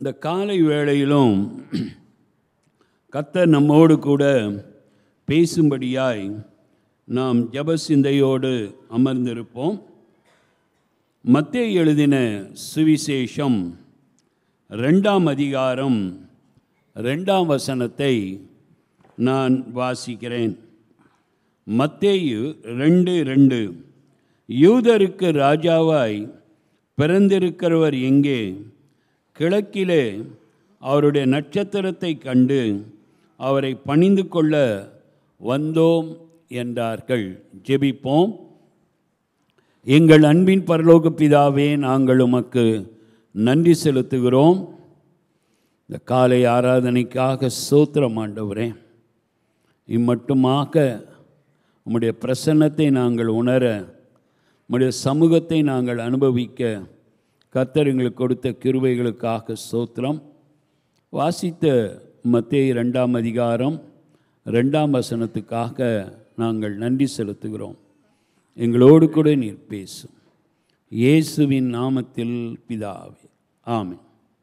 இந்த காலை வேளையிலும் கர்த்தர் நம்மோடு கூட பேசும்படியாய் நாம் ஜப சிந்தையோடு அமர்ந்திருப்போம் மத்தேயு எழுதின சுவிசேஷம் ரெண்டாம் அதிகாரம் ரெண்டாம் வசனத்தை நான் வாசிக்கிறேன் மத்தேயு ரெண்டு ரெண்டு யூதருக்கு ராஜாவாய் பிறந்திருக்கிறவர் எங்கே கிழக்கிலே அவருடைய நட்சத்திரத்தை கண்டு அவரை பணிந்து கொள்ள வந்தோம் என்றார்கள் ஜெபிப்போம் எங்கள் அன்பின் பரலோக பிதாவே நாங்கள் உமக்கு நன்றி செலுத்துகிறோம் இந்த காலை ஆராதனைக்காக சோத்திரம் ஆண்டவரே இம்மட்டுமாக உம்முடைய பிரசன்னத்தை நாங்கள் உணர உம்முடைய சமூகத்தை நாங்கள் அனுபவிக்க கர்த்தர் எங்களுக்கு கொடுத்த கிருபைகளுக்காக சோத்திரம் வாசித்த மத்தேயு ரெண்டாம் அதிகாரம் ரெண்டாம் வசனத்துக்காக நாங்கள் நன்றி செலுத்துகிறோம் எங்களோடு கூட நீர் பேசும் இயேசுவின் நாமத்தில் பிதாவே ஆமென்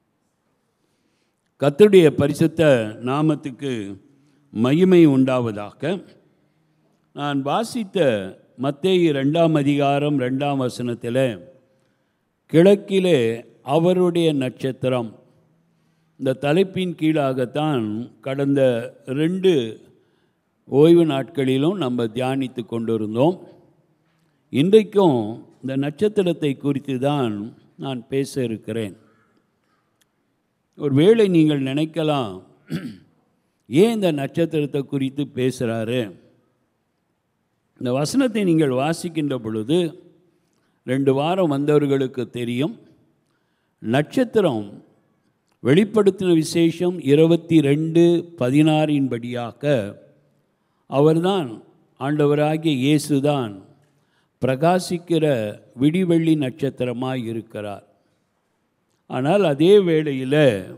கர்த்தருடைய பரிசுத்த நாமத்துக்கு மகிமை உண்டாவதாக நான் வாசித்த மத்தேயு ரெண்டாம் அதிகாரம் ரெண்டாம் வசனத்தில் கிழக்கிலே அவருடைய நட்சத்திரம் இந்த தலைப்பின் கீழாகத்தான் கடந்த ரெண்டு ஓய்வு நாட்களிலும் நம்ம தியானித்து கொண்டிருந்தோம் இன்றைக்கும் இந்த நட்சத்திரத்தை குறித்து தான் நான் பேச இருக்கிறேன் ஒரு வேளை நீங்கள் நினைக்கலாம் ஏன் இந்த நட்சத்திரத்தை குறித்து பேசுகிறாரு இந்த வசனத்தை நீங்கள் வாசிக்கின்ற பொழுது ரெண்டு வாரம் வந்தவர்களுக்கு தெரியும் நட்சத்திரம் வெளிப்படுத்தின விசேஷம் இருபத்தி ரெண்டு பதினாறின் படியாக அவர்தான் ஆண்டவராகிய இயேசுதான் பிரகாசிக்கிற விடிவெள்ளி நட்சத்திரமாய் இருக்கிறார் ஆனால் அதே வேளையில்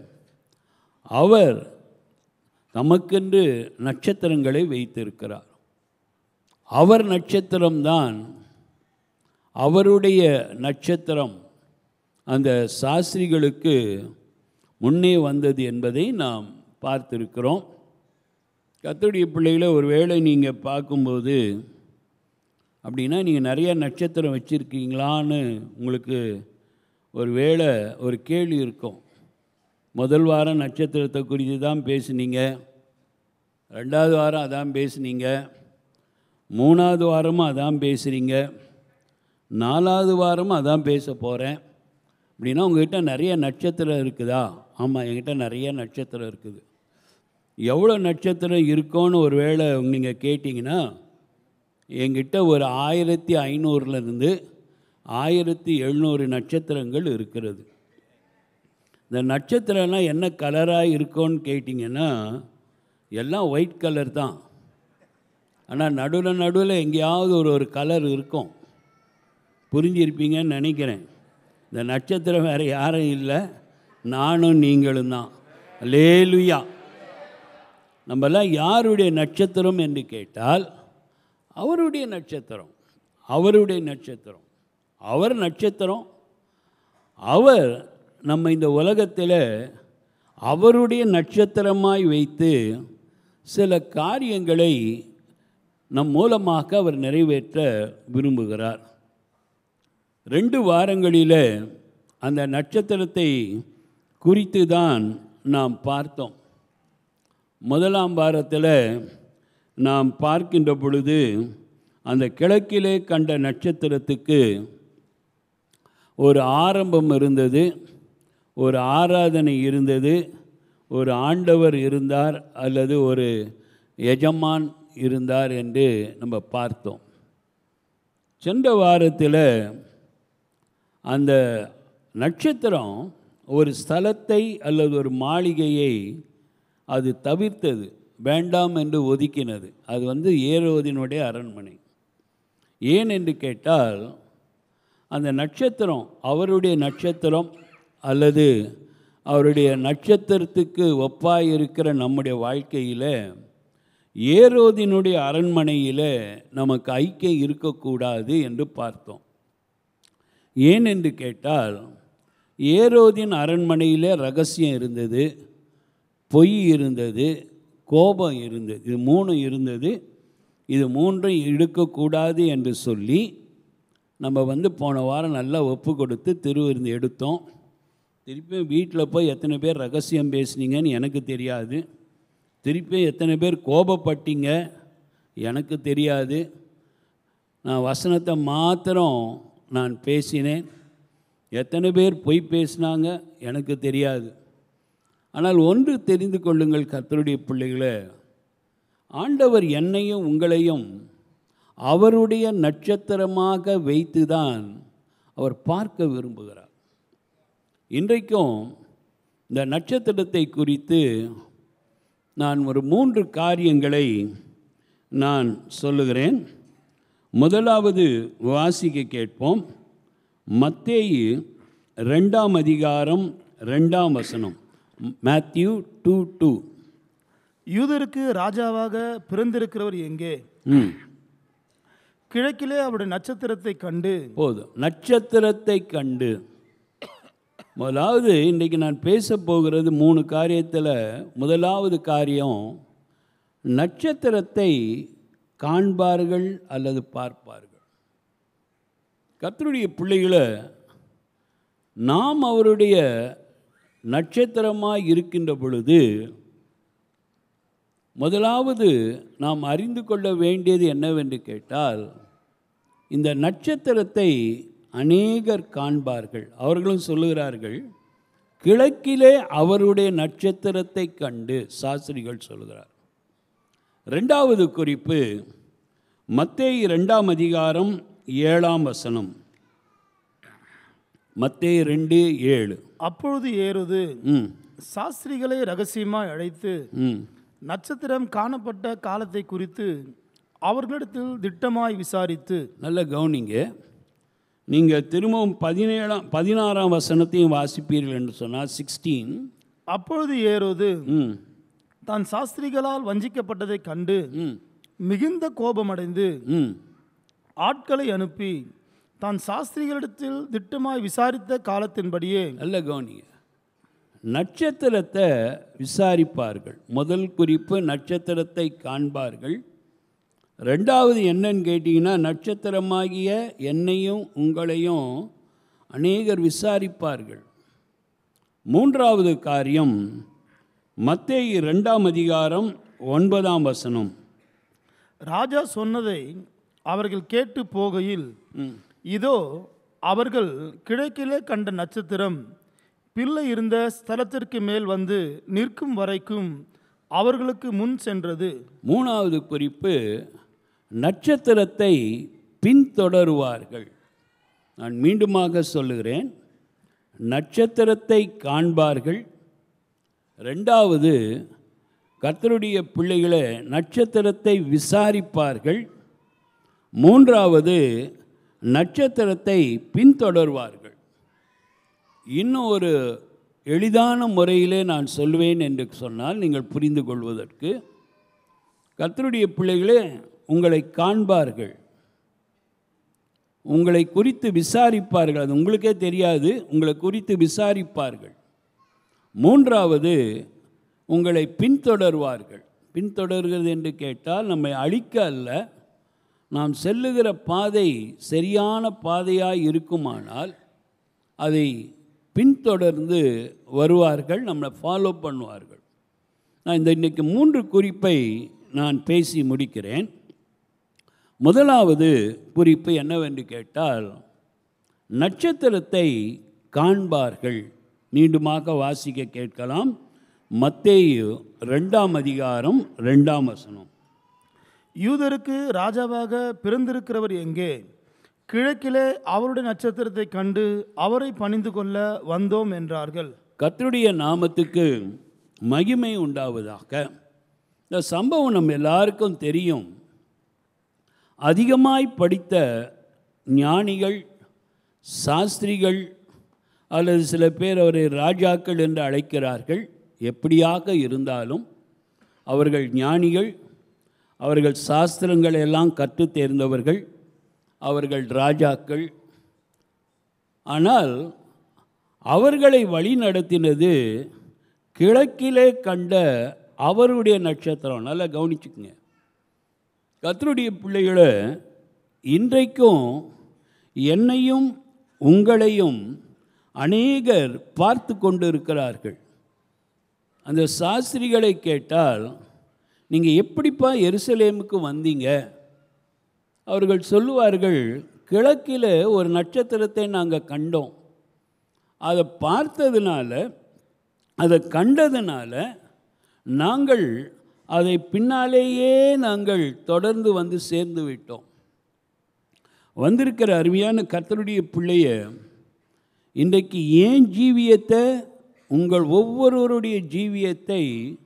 அவர் நமக்கென்று நட்சத்திரங்களை வைத்திருக்கிறார் அவர் நட்சத்திரம்தான் அவருடைய நட்சத்திரம் அந்த சாஸ்திரிகளுக்கு முன்னே வந்தது என்பதை நாம் பார்த்திருக்கிறோம் கத்தோடைய பிள்ளைகளை ஒரு வேளை நீங்கள் பார்க்கும்போது அப்படின்னா நீங்கள் நிறைய நட்சத்திரம் வச்சுருக்கீங்களான்னு உங்களுக்கு ஒரு வேளை ஒரு கேள்வி இருக்கும் முதல் வாரம் நட்சத்திரத்தை குறித்து தான் பேசுனீங்க ரெண்டாவது வாரம் அதான் பேசுனீங்க மூணாவது வாரமும் அதான் பேசுகிறீங்க நாலாவது வாரமும் அதான் பேச போகிறேன் அப்படின்னா உங்ககிட்ட நிறைய நட்சத்திரம் இருக்குதா ஆமாம் என்கிட்ட நிறைய நட்சத்திரம் இருக்குது எவ்வளோ நட்சத்திரம் இருக்கோன்னு ஒரு வேளை நீங்கள் கேட்டிங்கன்னா என்கிட்ட ஒரு ஆயிரத்தி ஐநூறுலேருந்து ஆயிரத்தி எழுநூறு நட்சத்திரங்கள் இருக்கிறது இந்த நட்சத்திரம்லாம் என்ன கலராக இருக்கோன்னு கேட்டிங்கன்னா எல்லாம் ஒயிட் கலர் தான் ஆனால் நடுவில் நடுவில் எங்கேயாவது ஒரு ஒரு கலர் இருக்கும் புரிஞ்சிருப்பீங்கன்னு நினைக்கிறேன் இந்த நட்சத்திரம் வேறு யாரும் இல்லை நானும் நீங்களும் தான் லேலுயா நம்மெல்லாம் யாருடைய நட்சத்திரம் என்று கேட்டால் அவருடைய நட்சத்திரம் அவருடைய நட்சத்திரம் அவர் நட்சத்திரம் அவர் நம்ம இந்த உலகத்தில் அவருடைய நட்சத்திரமாய் வைத்து சில காரியங்களை நம் மூலமாக அவர் நிறைவேற்ற விரும்புகிறார் ரெண்டு வாரங்களில் அந்த நட்சத்திரத்தை குறித்து தான் நாம் பார்த்தோம் முதலாம் வாரத்தில் நாம் பார்க்கின்ற பொழுது அந்த கிழக்கிலே கண்ட நட்சத்திரத்துக்கு ஒரு ஆரம்பம் இருந்தது ஒரு ஆராதனை இருந்தது ஒரு ஆண்டவர் இருந்தார் அல்லது ஒரு எஜமான் இருந்தார் என்று நம்ம பார்த்தோம் சென்ற வாரத்தில் அந்த நட்சத்திரம் ஒரு ஸ்தலத்தை அல்லது ஒரு மாளிகையை அது தவிர்த்தது வேண்டாம் என்று ஒதுக்கினது அது வந்து ஏரோதினுடைய அரண்மனை ஏன் என்று கேட்டால் அந்த நட்சத்திரம் அவருடைய நட்சத்திரம் அல்லது அவருடைய நட்சத்திரத்துக்கு ஒப்பாய் இருக்கிற நம்முடைய வாழ்க்கையில் ஏரோதினுடைய அரண்மனையில் நமக்கு ஐக்கியம் இருக்கக்கூடாது என்று பார்த்தோம் ஏன் என்று கேட்டால் ஏரோதின் அரண்மனையில் ரகசியம் இருந்தது பொய் இருந்தது கோபம் இருந்தது இது மூணும் இருந்தது இது மூன்றும் எடுக்கக்கூடாது என்று சொல்லி நம்ம வந்து போன வாரம் நல்லா ஒப்பு கொடுத்து திருவிருந்து எடுத்தோம் திருப்பி வீட்டில் போய் எத்தனை பேர் ரகசியம் பேசுனீங்கன்னு எனக்கு தெரியாது திருப்பி எத்தனை பேர் கோபப்பட்டீங்க எனக்கு தெரியாது நான் வசனத்தை மாத்திரம் நான் பேசினேன் எத்தனை பேர் பொய் பேசினாங்க எனக்கு தெரியாது ஆனால் ஒன்று தெரிந்து கொள்ளுங்கள் கர்த்தருடைய பிள்ளைகளே ஆண்டவர் என்னையும் உங்களையும் அவருடைய நட்சத்திரமாக வைத்துதான் அவர் பார்க்க விரும்புகிறார் இன்றைக்கும் இந்த நட்சத்திரத்தை குறித்து நான் ஒரு மூன்று காரியங்களை நான் சொல்லுகிறேன் முதலாவது வாசிக்க கேட்போம் மத்தேயு ரெண்டாம் அதிகாரம் ரெண்டாம் வசனம் மேத்யூ டூ டூ யூதருக்கு ராஜாவாக பிறந்திருக்கிறவர் எங்கே ம் கிழக்கிலே அவருடைய நட்சத்திரத்தை கண்டு போதும் நட்சத்திரத்தை கண்டு முதலாவது இன்றைக்கு நான் பேச போகிறது மூணு காரியத்தில் முதலாவது காரியம் நட்சத்திரத்தை காண்பார்கள் அல்லது பார்ப்பார்கள் கர்த்தருடைய பிள்ளைகளை நாம் அவருடைய நட்சத்திரமாக இருக்கின்ற பொழுது முதலாவது நாம் அறிந்து கொள்ள வேண்டியது என்னவென்று கேட்டால் இந்த நட்சத்திரத்தை அநேகர் காண்பார்கள் அவர்களும் சொல்லுகிறார்கள் கிழக்கிலே அவருடைய நட்சத்திரத்தை கண்டு சாஸ்திரிகள் சொல்கிறார் ரெண்டாவது குறிப்பு மத்தேயு ரெண்டாம் அதிகாரம் ஏழாம் வசனம் மத்தேயு ரெண்டு ஏழு அப்பொழுது ஏறுது ம் சாஸ்திரிகளை ரகசியமாய் அழைத்து ம் நட்சத்திரம் காணப்பட்ட காலத்தை குறித்து அவர்களிடத்தில் திட்டமாய் விசாரித்து நல்ல கவனிங்க நீங்கள் திரும்பவும் பதினேழாம் பதினாறாம் வசனத்தையும் வாசிப்பீர்கள் என்று சொன்னால் சிக்ஸ்டீன் அப்பொழுது ஏறுது ம் தான் சாஸ்திரிகளால் வஞ்சிக்கப்பட்டதைக் கண்டு ம் மிகுந்த கோபமடைந்து ம் ஆட்களை அனுப்பி தான் சாஸ்திரிகளிடத்தில் திட்டமாய் விசாரித்த காலத்தின்படியே நல்ல கவனிங்க நட்சத்திரத்தை விசாரிப்பார்கள் முதல் குறிப்பு நட்சத்திரத்தை காண்பார்கள் ரெண்டாவது என்னன்னு கேட்டிங்கன்னா நட்சத்திரமாகிய என்னையும் உங்களையும் அநேகர் விசாரிப்பார்கள் மூன்றாவது காரியம் மத்தேயு ரெண்டாம் அதிகாரம் ஒன்பதாம் வசனம் ராஜா சொன்னதை அவர்கள் கேட்டு போகையில் ம் இதோ அவர்கள் கிழக்கிலே கண்ட நட்சத்திரம் பிள்ளை இருந்த ஸ்தலத்திற்கு மேல் வந்து நிற்கும் வரைக்கும் அவர்களுக்கு முன் சென்றது மூணாவது குறிப்பு நட்சத்திரத்தை பின்தொடருவார்கள் நான் மீண்டுமாக சொல்லுகிறேன் நட்சத்திரத்தை காண்பார்கள் ரெண்டாவது கர்த்தருடைய பிள்ளைகளை நட்சத்திரத்தை விசாரிப்பார்கள் மூன்றாவது நட்சத்திரத்தை பின்தொடர்வார்கள் இன்னும் ஒரு எளிதான முறையிலே நான் சொல்வேன் என்று சொன்னால் நீங்கள் புரிந்து கொள்வதற்கு கர்த்தருடைய பிள்ளைகளே உங்களை காண்பார்கள் உங்களை குறித்து விசாரிப்பார்கள் அது உங்களுக்கே தெரியாது உங்களை குறித்து விசாரிப்பார்கள் மூன்றாவது உங்களை பின்தொடர்வார்கள் பின்தொடர்கிறது என்று கேட்டால் நம்மை அழிக்க அல்ல நாம் செல்லுகிற பாதை சரியான பாதையாய் இருக்குமானால் அதை பின்தொடர்ந்து வருவார்கள் நம்மளை ஃபாலோ பண்ணுவார்கள் நான் இந்த இன்னைக்கு மூன்று குறிப்பை நான் பேசி முடிக்கிறேன் முதலாவது குறிப்பு என்னவென்று கேட்டால் நட்சத்திரத்தை காண்பார்கள் மீண்டுமாக வாசிக்க கேட்கலாம் மத்தேயு ரெண்டாம் அதிகாரம் ரெண்டாம் வசனம் யூதருக்கு ராஜாவாக பிறந்திருக்கிறவர் எங்கே கிழக்கிலே அவருடைய நட்சத்திரத்தை கண்டு அவரை பணிந்து கொள்ள வந்தோம் என்றார்கள் கர்த்தருடைய நாமத்துக்கு மகிமை உண்டாவதாக இந்த சம்பவம் நம்ம எல்லாருக்கும் தெரியும் அதிகமாய் படித்த ஞானிகள் சாஸ்திரிகள் அல்லது சில பேர் அவரை ராஜாக்கள் என்று அழைக்கிறார்கள் எப்படியாக இருந்தாலும் அவர்கள் ஞானிகள் அவர்கள் சாஸ்திரங்களை எல்லாம் கற்றுத் தேர்ந்தவர்கள் அவர்கள் ராஜாக்கள் ஆனால் அவர்களை வழி நடத்தினது கிழக்கிலே கண்ட அவருடைய நட்சத்திரம் நல்லா கவனிச்சுக்குங்க கத்தருடைய பிள்ளைகளை இன்றைக்கும் என்னையும் உங்களையும் அநேகர் பார்த்து கொண்டு இருக்கிறார்கள் அந்த சாஸ்திரிகளை கேட்டால் நீங்கள் எப்படிப்பா எருசலேமுக்கு வந்தீங்க அவர்கள் சொல்லுவார்கள் கிழக்கில் ஒரு நட்சத்திரத்தை நாங்கள் கண்டோம் அதை பார்த்ததுனால அதை கண்டதுனால நாங்கள் அதை பின்னாலேயே நாங்கள் தொடர்ந்து வந்து சேர்ந்து விட்டோம் வந்திருக்கிற அருமையான கர்த்தருடைய பிள்ளைய இன்றைக்கு ஏன் ஜீவியத்தை உங்கள் ஒவ்வொருவருடைய ஜீவியத்தை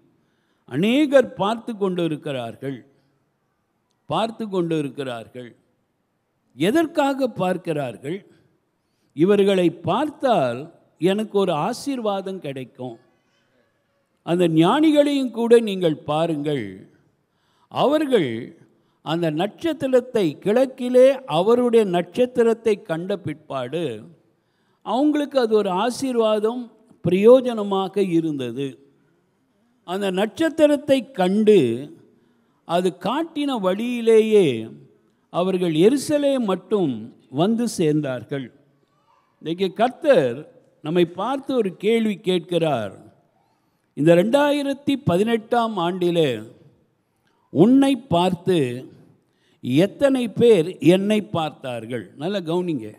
அநேகர் பார்த்து கொண்டு இருக்கிறார்கள் பார்த்து கொண்டு இருக்கிறார்கள் எதற்காக பார்க்கிறார்கள் இவர்களை பார்த்தால் எனக்கு ஒரு ஆசீர்வாதம் கிடைக்கும் அந்த ஞானிகளையும் கூட நீங்கள் பாருங்கள் அவர்கள் அந்த நட்சத்திரத்தை கிழக்கிலே அவருடைய நட்சத்திரத்தை கண்ட பிற்பாடு அவங்களுக்கு அது ஒரு ஆசீர்வாதம் பிரயோஜனமாக இருந்தது அந்த நட்சத்திரத்தை கண்டு அது காட்டின வழியிலேயே அவர்கள் எருசலே மட்டும் வந்து சேர்ந்தார்கள் இன்றைக்கு கர்த்தர் நம்மை பார்த்து ஒரு கேள்வி கேட்கிறார் இந்த ரெண்டாயிரத்தி பதினெட்டாம் ஆண்டிலே உன்னை பார்த்து எத்தனை பேர் என்னை பார்த்தார்கள் நல்லா கவனிங்க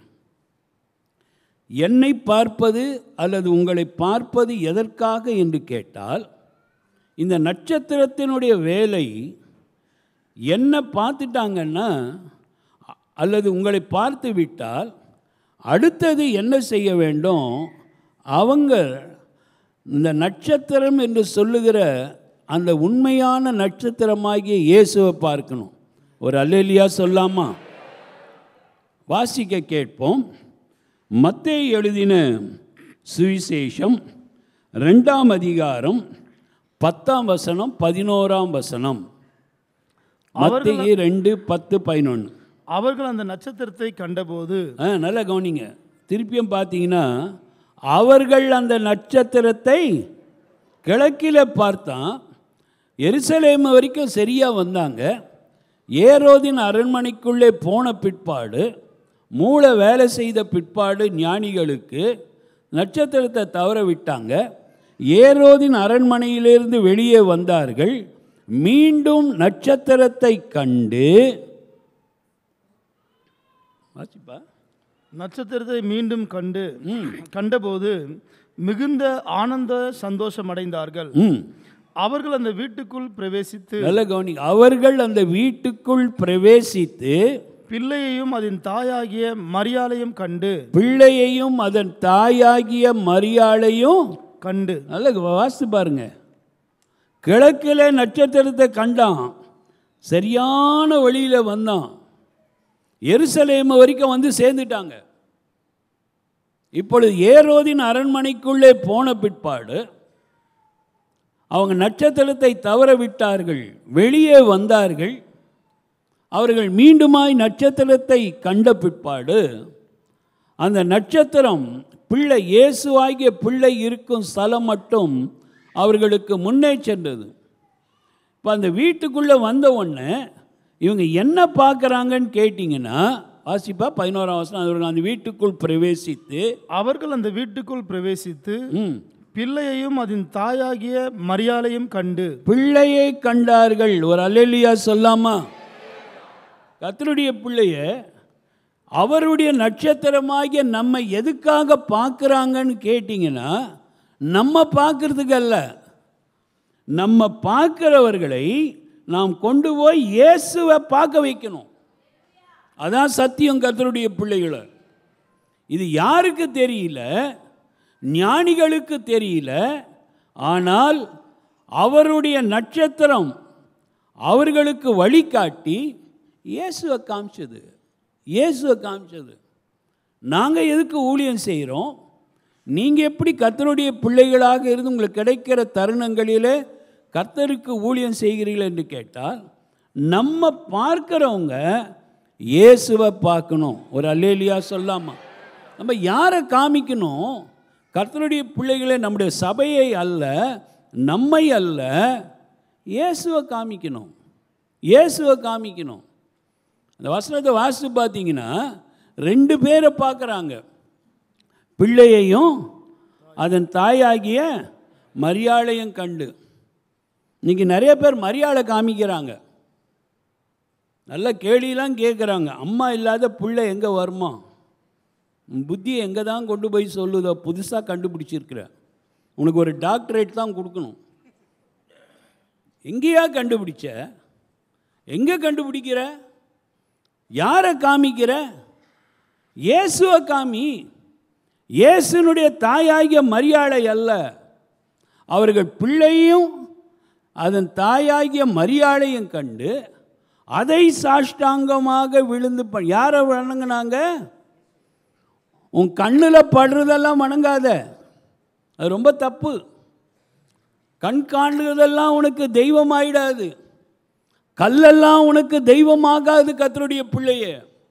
என்னை பார்ப்பது அல்லது உங்களை பார்ப்பது எதற்காக என்று கேட்டால் இந்த நட்சத்திரத்தினுடைய வேலை என்ன பார்த்துட்டாங்கன்னா அல்லது உங்களை பார்த்து விட்டால் அடுத்தது என்ன செய்ய வேண்டும் அவங்க இந்த நட்சத்திரம் என்று சொல்லுகிற அந்த உண்மையான நட்சத்திரமாகிய இயேசுவை பார்க்கணும் ஒரு அல்லேலியா சொல்லாமா வாசிக்க கேட்போம் மத்தேயு எழுதின சுவிசேஷம் ரெண்டாம் அதிகாரம் பத்தாம் வசனம் பதினோராம் வசனம் மத்தேயு ரெண்டு பத்து பதினொன்று அவர்கள் அந்த நட்சத்திரத்தை கண்டபோது ஆ நல்லா கவனிங்க திருப்பியும் பார்த்தீங்கன்னா அவர்கள் அந்த நட்சத்திரத்தை கிழக்கில் பார்த்தான் எருசலேம் வரைக்கும் சரியாக வந்தாங்க ஏரோதின் அரண்மனைக்குள்ளே போன பிற்பாடு மூளை வேலை செய்த பிற்பாடு ஞானிகளுக்கு நட்சத்திரத்தை தவற விட்டாங்க ஏரோதின் அரண்மனையிலிருந்து வெளியே வந்தார்கள் மீண்டும் நட்சத்திரத்தை கண்டு வாசிப்பா நட்சத்திரத்தை மீண்டும் கண்டு கண்டபோது மிகுந்த ஆனந்த சந்தோஷம் அடைந்தார்கள் ம் அவர்கள் அந்த வீட்டுக்குள் பிரவேசித்து நல்ல கவனி அவர்கள் அந்த வீட்டுக்குள் பிரவேசித்து பிள்ளையையும் அதன் தாயாகிய மரியாளையும் கண்டு பிள்ளையையும் அதன் தாயாகிய மரியாளையும் கண்டு நல்ல வாசித்து பாருங்க கிழக்கில் நட்சத்திரத்தை கண்டான் சரியான வழியில் வந்தான் எருசலேம் வரைக்கும் வந்து சேர்ந்துட்டாங்க இப்பொழுது ஏரோதின் அரண்மனைக்குள்ளே போன பிற்பாடு அவங்க நட்சத்திரத்தை தவற விட்டார்கள் வெளியே வந்தார்கள் அவர்கள் மீண்டுமாய் நட்சத்திரத்தை கண்ட பிற்பாடு அந்த நட்சத்திரம் பிள்ளை இயேசுவாகிய பிள்ளை இருக்கும் ஸ்தலம் மட்டும் அவர்களுக்கு முன்னே சென்றது இப்போ அந்த வீட்டுக்குள்ளே வந்த உடனே இவங்க என்ன பார்க்குறாங்கன்னு கேட்டிங்கன்னா வாசிப்பா பதினோராம் வருஷம் அவர்கள் அந்த வீட்டுக்குள் பிரவேசித்து அவர்கள் அந்த வீட்டுக்குள் பிரவேசித்து ம் பிள்ளையையும் அதன் தாயாகிய மரியாளையும் கண்டு பிள்ளையை கண்டார்கள் ஒரு அல்லேலியா சொல்லாமா கத்தருடைய பிள்ளைய அவருடைய நட்சத்திரமாகிய நம்ம எதுக்காக பார்க்குறாங்கன்னு கேட்டிங்கன்னா நம்ம பார்க்கறதுக்கு அல்ல நம்ம பார்க்கிறவர்களை நாம் கொண்டு போய் இயேசுவை பார்க்க வைக்கணும் அதான் சத்தியம் கத்தருடைய பிள்ளைகளை இது யாருக்கு தெரியல ஞானிகளுக்கு தெரியல ஆனால் அவருடைய நட்சத்திரம் அவர்களுக்கு வழிகாட்டி இயேசுவை காமிச்சது இயேசுவை காமிச்சது நாங்கள் எதுக்கு ஊழியம் செய்கிறோம் நீங்கள் எப்படி கர்த்தருடைய பிள்ளைகளாக இருந்து உங்களுக்கு கிடைக்கிற தருணங்களில் கர்த்தருக்கு ஊழியம் செய்கிறீர்கள் என்று கேட்டால் நம்ம பார்க்குறவங்க இயேசுவை பார்க்கணும் ஒரு அல்லேலியா சொல்லாமா நம்ம யாரை காமிக்கணும் கர்த்தருடைய பிள்ளைகளை நம்முடைய சபையை அல்ல நம்மை அல்ல இயேசுவை காமிக்கணும் இயேசுவை காமிக்கணும் அந்த வசனத்தை வாசித்து பார்த்தீங்கன்னா ரெண்டு பேரை பார்க்குறாங்க பிள்ளையையும் அதன் தாயாகிய மரியாளையும் கண்டு இன்னைக்கு நிறைய பேர் மரியாதை காமிக்கிறாங்க நல்ல கேள்வியெல்லாம் கேட்குறாங்க அம்மா இல்லாத பிள்ளை எங்கே வருமா உன் புத்தியை எங்கே தான் கொண்டு போய் சொல்லுதோ புதுசாக கண்டுபிடிச்சிருக்கிற உனக்கு ஒரு டாக்டரேட் தான் கொடுக்கணும் எங்கேயா கண்டுபிடிச்ச எங்கே கண்டுபிடிக்கிற யாரை காமிக்கிற இயேசுவை காமி இயேசுனுடைய தாயாகிய மரியாதை அல்ல அவர்கள் பிள்ளையும் அதன் தாயாகிய மரியாதையும் கண்டு அதை சாஷ்டாங்கமாக விழுந்து ப யாரை வணங்குனாங்க உன் கண்ணில் படுறதெல்லாம் வணங்காத அது ரொம்ப தப்பு கண் காணுறதெல்லாம் உனக்கு தெய்வமாயிடாது கல்லெல்லாம் உனக்கு தெய்வமாகாது கத்தருடைய பிள்ளைய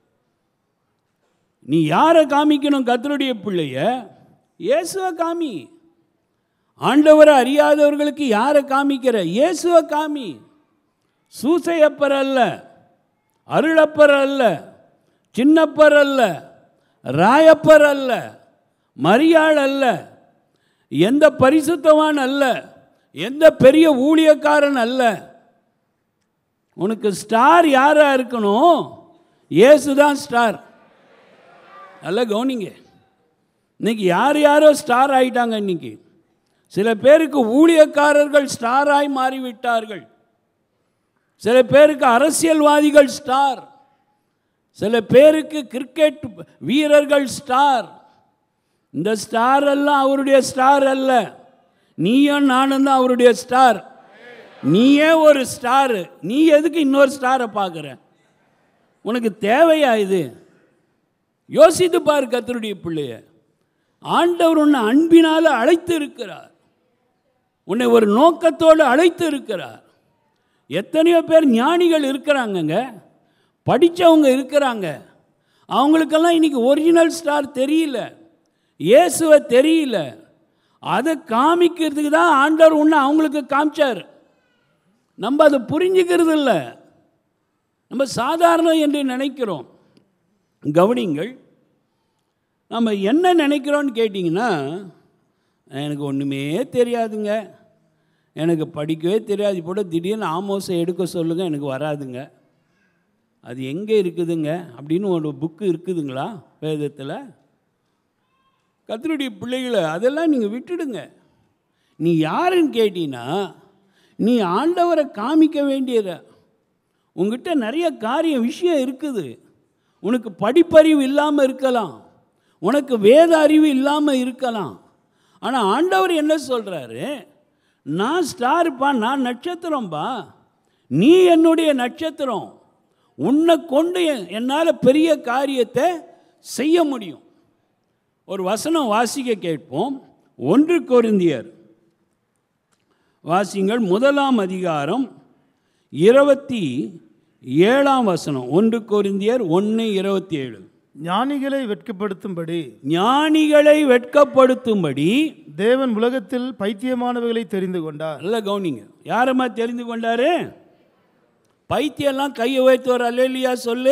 நீ யாரை காமிக்கணும் கத்தருடைய பிள்ளைய இயேசுவை காமி ஆண்டவரை அறியாதவர்களுக்கு யாரை காமிக்கிற இயேசுவை காமி சூசையப்பர் அல்ல அருளப்பர் அல்ல சின்னப்பர் அல்ல ராயப்பர் அல்ல மரியாள் அல்ல எந்த பரிசுத்தவான் அல்ல எந்த பெரிய ஊழியக்காரன் அல்ல உனக்கு ஸ்டார் யாரா இருக்கணும் இயேசு தான் ஸ்டார் நல்லா கவனிங்க இன்னைக்கு யார் யாரோ ஸ்டார் ஆயிட்டாங்க இன்னைக்கு சில பேருக்கு ஊழியக்காரர்கள் ஸ்டாராய் மாறிவிட்டார்கள் சில பேருக்கு அரசியல்வாதிகள் ஸ்டார் சில பேருக்கு கிரிக்கெட் வீரர்கள் ஸ்டார் இந்த ஸ்டார் எல்லாம் அவருடைய ஸ்டார் அல்ல நீயும் நானும் தான் அவருடைய ஸ்டார் நீயே ஒரு ஸ்டார் நீ எதுக்கு இன்னொரு ஸ்டாரை பார்க்குற உனக்கு தேவையா இது யோசித்து பார் கத்தருடைய பிள்ளைய ஆண்டவர் உன்னை அன்பினால் அழைத்து இருக்கிறார் உன்னை ஒரு நோக்கத்தோடு அழைத்து இருக்கிறார் எத்தனையோ பேர் ஞானிகள் இருக்கிறாங்கங்க படித்தவங்க இருக்கிறாங்க அவங்களுக்கெல்லாம் இன்னைக்கு ஒரிஜினல் ஸ்டார் தெரியல இயேசுவை தெரியல அதை காமிக்கிறதுக்கு தான் ஆண்டவர் உன்னை அவங்களுக்கு காமிச்சார் நம்ம அதை புரிஞ்சுக்கிறது இல்லை நம்ம சாதாரணம் என்று நினைக்கிறோம் கவனிங்கள் நம்ம என்ன நினைக்கிறோன்னு கேட்டிங்கன்னா எனக்கு ஒன்றுமே தெரியாதுங்க எனக்கு படிக்கவே தெரியாது இப்போ திடீர்னு ஆமோஸை எடுக்க சொல்லுங்கள் எனக்கு வராதுங்க அது எங்கே இருக்குதுங்க அப்படின்னு ஒரு புக்கு இருக்குதுங்களா வேதத்தில் கத்தருடைய பிள்ளைகளை அதெல்லாம் நீங்கள் விட்டுடுங்க நீ யாருன்னு கேட்டீங்கன்னா நீ ஆண்டவரை காமிக்க வேண்டியத உங்ககிட்ட நிறைய காரிய விஷயம் இருக்குது உனக்கு படிப்பறிவு இல்லாமல் இருக்கலாம் உனக்கு வேத அறிவு இல்லாமல் இருக்கலாம் ஆனால் ஆண்டவர் என்ன சொல்கிறாரு நான் ஸ்டாருப்பா நான் நட்சத்திரம்பா நீ என்னுடைய நட்சத்திரம் உன்னை கொண்டு என்னால் பெரிய காரியத்தை செய்ய முடியும் ஒரு வசனம் வாசிக்க கேட்போம் ஒன்று கொரிந்தியர் வாசிங்கள் முதலாம் அதிகாரம் இருபத்தி ஏழாம் வசனம் ஒன்று கொரிந்தியர் ஒன்று இருபத்தி ஏழு ஞானிகளை வெட்கப்படுத்தும்படி ஞானிகளை வெட்கப்படுத்தும்படி தேவன் உலகத்தில் பைத்தியமானவைகளை தெரிந்து கொண்டார் நல்ல கவனிங்க யாரம்மா தெரிந்து கொண்டாரு பைத்தியம்லாம் கையை வைத்து வர அல்லையா சொல்லு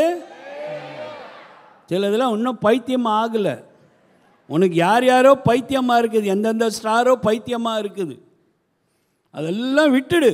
சிலதெல்லாம் இன்னும் பைத்தியம் ஆகலை உனக்கு யார் யாரோ பைத்தியமாக இருக்குது எந்தெந்த ஸ்டாரோ பைத்தியமாக இருக்குது அதெல்லாம் விட்டுடு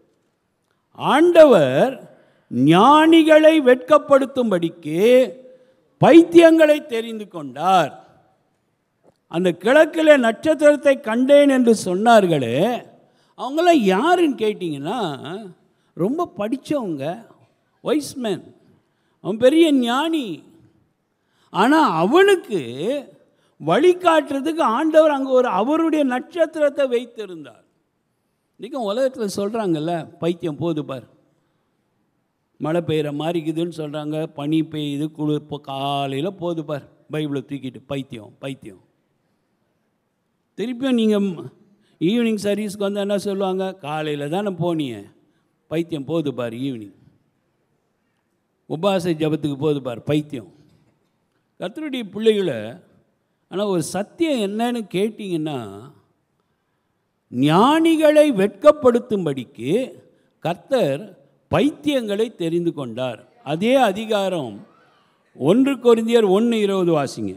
ஆண்டவர் ஞானிகளை வெட்கப்படுத்தும்படிக்கு பைத்தியங்களை தெரிந்து கொண்டார் அந்த கிழக்கில் நட்சத்திரத்தை கண்டேன் என்று சொன்னார்களே அவங்களாம் யாருன்னு கேட்டிங்கன்னா ரொம்ப படித்தவங்க வைஸ்மேன் அவன் பெரிய ஞானி ஆனால் அவனுக்கு வழிகாட்டுறதுக்கு ஆண்டவர் அங்கே ஒரு அவருடைய நட்சத்திரத்தை வைத்திருந்தார் இன்றைக்கி உலகத்தில் சொல்கிறாங்கல்ல பைத்தியம் போது பார் மழை பெய்கிற மாதிரி இருக்குதுன்னு சொல்கிறாங்க பனி பெய்யுது குளிர் இப்போ காலையில் போது பார் பைபிளை தூக்கிட்டு பைத்தியம் பைத்தியம் திருப்பியும் நீங்கள் ஈவினிங் சர்வீஸ்க்கு வந்து என்ன சொல்லுவாங்க காலையில் தானே போனீங்க பைத்தியம் போது பார் ஈவினிங் உபாச ஜபத்துக்கு போது பார் பைத்தியம் கர்த்தருடைய பிள்ளைகளை ஆனால் ஒரு சத்தியம் என்னன்னு கேட்டிங்கன்னா ஞானிகளை வெட்கப்படுத்தும்படிக்கு கர்த்தர் பைத்தியங்களை தெரிந்து கொண்டார் அதே அதிகாரம் ஒன்று கொரிந்தியர் ஒன்று இருபது வாசிங்க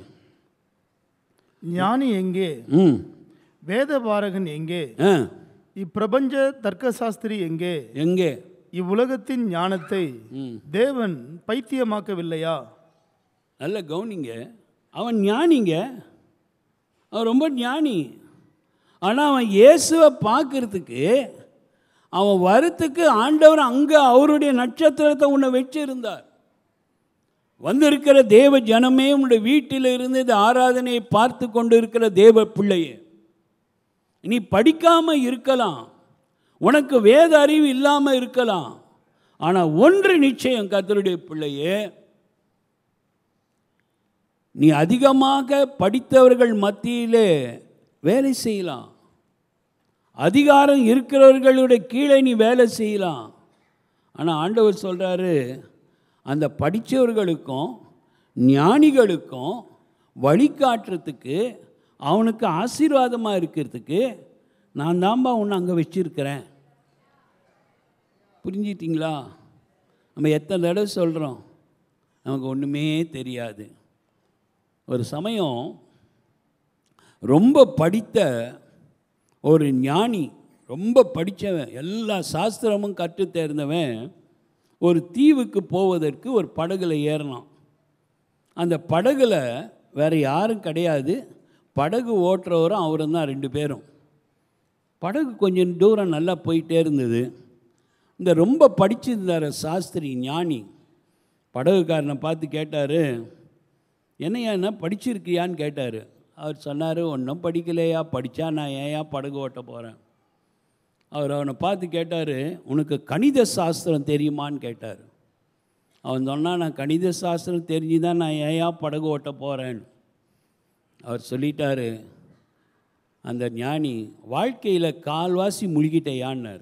ஞானி எங்கே ம் வேதபாரகன் எங்கே ஆ இப்பிரபஞ்ச தர்க்கசாஸ்திரி எங்கே எங்கே இவ்வுலகத்தின் ஞானத்தை ம் தேவன் பைத்தியமாக்கவில்லையா நல்ல கவனிங்க அவன் ஞானிங்க அவன் ரொம்ப ஞானி ஆனால் அவன் இயேசுவை பார்க்கறதுக்கு அவன் வரத்துக்கு ஆண்டவர் அங்கே அவருடைய நட்சத்திரத்தை உன்னை வச்சிருந்தார் வந்திருக்கிற தேவ ஜனமே உன்னுடைய வீட்டில் இருந்து இந்த ஆராதனையை பார்த்து கொண்டு இருக்கிற தேவ பிள்ளையே நீ படிக்காமல் இருக்கலாம் உனக்கு வேத அறிவு இல்லாமல் இருக்கலாம் ஆனால் ஒன்று நிச்சயம் கர்த்தருடைய பிள்ளையே நீ அதிகமாக படித்தவர்கள் மத்தியிலே வேலை செய்யலாம் அதிகாரம் இருக்கிறவர்களுடைய கீழே நீ வேலை செய்யலாம் ஆனால் ஆண்டவர் சொல்கிறாரு அந்த படித்தவர்களுக்கும் ஞானிகளுக்கும் வழிகாட்டுறதுக்கு அவனுக்கு ஆசீர்வாதமாக இருக்கிறதுக்கு நான் தான்பா உன்னை அங்கே வச்சிருக்கிறேன் புரிஞ்சிட்டிங்களா நம்ம எத்தனை தடவை சொல்கிறோம் நமக்கு ஒன்றுமே தெரியாது ஒரு சமயம் ரொம்ப படித்த ஒரு ஞானி ரொம்ப படித்தவன் எல்லா சாஸ்திரமும் கற்றுத் தேர்ந்தவன் ஒரு தீவுக்கு போவதற்கு ஒரு படகுல ஏறினான் அந்த படகுல வேறு யாரும் கிடையாது படகு ஓட்டுறவரும் அவரும் தான் ரெண்டு பேரும் படகு கொஞ்சம் தூரம் நல்லா போயிட்டே இருந்தது இந்த ரொம்ப படிச்சிருந்தார் சாஸ்திரி ஞானி படகுக்காரனை பார்த்து கேட்டார் என்னையா என்ன படிச்சிருக்கியான்னு கேட்டார் அவர் சொன்னார் ஒன்றும் படிக்கலையா படித்தா நான் ஏயா படகு ஓட்ட போகிறேன் அவர் அவனை பார்த்து கேட்டார் உனக்கு கணித சாஸ்திரம் தெரியுமான்னு கேட்டார் அவன் சொன்னான் நான் கணித சாஸ்திரம் தெரிஞ்சு தான் நான் ஏயா படகு ஓட்ட போகிறேன்னு அவர் சொல்லிட்டாரு அந்த ஞானி வாழ்க்கையில் கால்வாசி முழுகிட்டேயான்னார்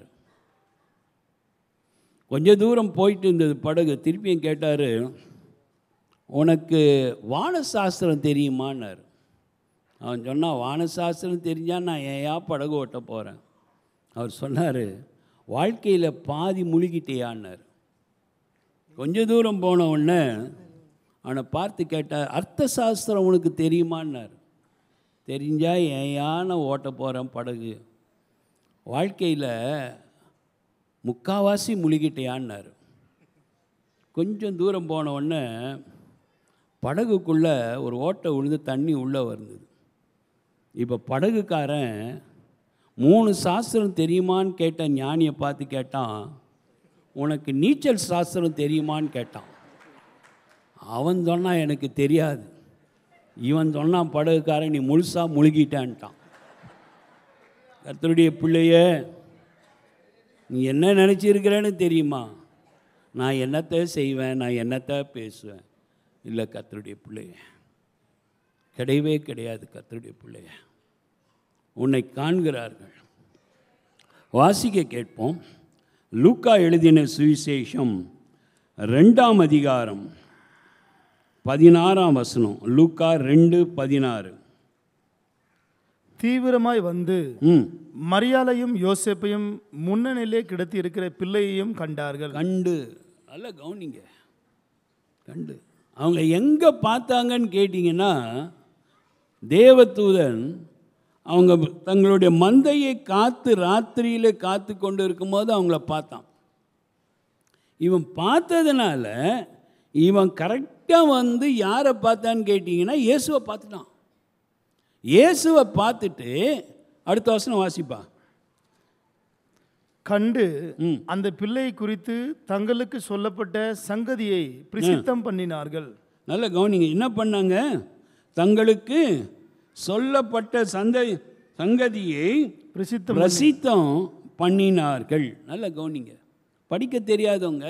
கொஞ்ச தூரம் போயிட்டு இருந்தது படகு திருப்பியும் கேட்டார் உனக்கு வானசாஸ்திரம் தெரியுமான்னார் அவன் சொன்னான் வானசாஸ்திரம் தெரிஞ்சால் நான் ஏயா படகு ஓட்ட போகிறேன் அவர் சொன்னார் வாழ்க்கையில் பாதி முழுகிட்டேயான்னார் கொஞ்ச தூரம் போன உடனே அவனை பார்த்து கேட்டார் அர்த்த சாஸ்திரம் உனக்கு தெரியுமான்னார் தெரிஞ்சால் ஏயா நான் ஓட்ட போகிறேன் படகு வாழ்க்கையில் முக்காவாசி முழுகிட்டேயான்னார் கொஞ்சம் தூரம் போன உடனே படகுக்குள்ளே ஒரு ஓட்டை விழுந்து தண்ணி உள்ளே வந்தது இப்போ படகுக்காரன் மூணு சாஸ்திரம் தெரியுமான்னு கேட்ட ஞானியை பார்த்து கேட்டான் உனக்கு நீச்சல் சாஸ்திரம் தெரியுமான்னு கேட்டான் அவன் சொன்னான் எனக்கு தெரியாது இவன் சொன்னான் படகுக்காரன் நீ முழுசாக முழுகிட்டான்ட்டான் கர்த்தருடைய பிள்ளைய நீ என்ன நினச்சிருக்கிறேன்னு தெரியுமா நான் என்னத்தை செய்வேன் நான் என்னத்தை பேசுவேன் இல்லை கர்த்தருடைய பிள்ளைய கிடையவே கிடையாது கர்த்தருடைய பிள்ளைய உன்னை காண்கிறார்கள் வாசிக்க கேட்போம் லூக்கா எழுதின சுவிசேஷம் ரெண்டாம் அதிகாரம் பதினாறாம் வசனம் லூக்கா ரெண்டு பதினாறு தீவிரமாய் வந்து ம் மரியாதையும் யோசேப்பையும் முன்னணியிலே கிடத்தி இருக்கிற பிள்ளையையும் கண்டார்கள் கண்டு நல்லா கவனிங்க கண்டு அவங்க எங்கே பார்த்தாங்கன்னு கேட்டிங்கன்னா தேவதூதன் அவங்க தங்களுடைய மந்தையை காத்து ராத்திரியில் காத்து கொண்டு இருக்கும்போது அவங்கள பார்த்தான் இவன் பார்த்ததுனால இவன் கரெக்டாக வந்து யாரை பார்த்தான்னு கேட்டிங்கன்னா இயேசுவை பார்த்துட்டான் இயேசுவை பார்த்துட்டு அடுத்த வசனம் வாசிப்பா கண்டு ம். அந்த பிள்ளை குறித்து தங்களுக்கு சொல்லப்பட்ட சங்கதியை பிரசித்தம் பண்ணினார்கள் நல்ல கவனிங்க என்ன பண்ணாங்க தங்களுக்கு சொல்லப்பட்ட சந்த சங்கதியை பிரசித்தம் பிரசித்தம் பண்ணினார்கள் நல்ல கவனிங்க படிக்க தெரியாதவங்க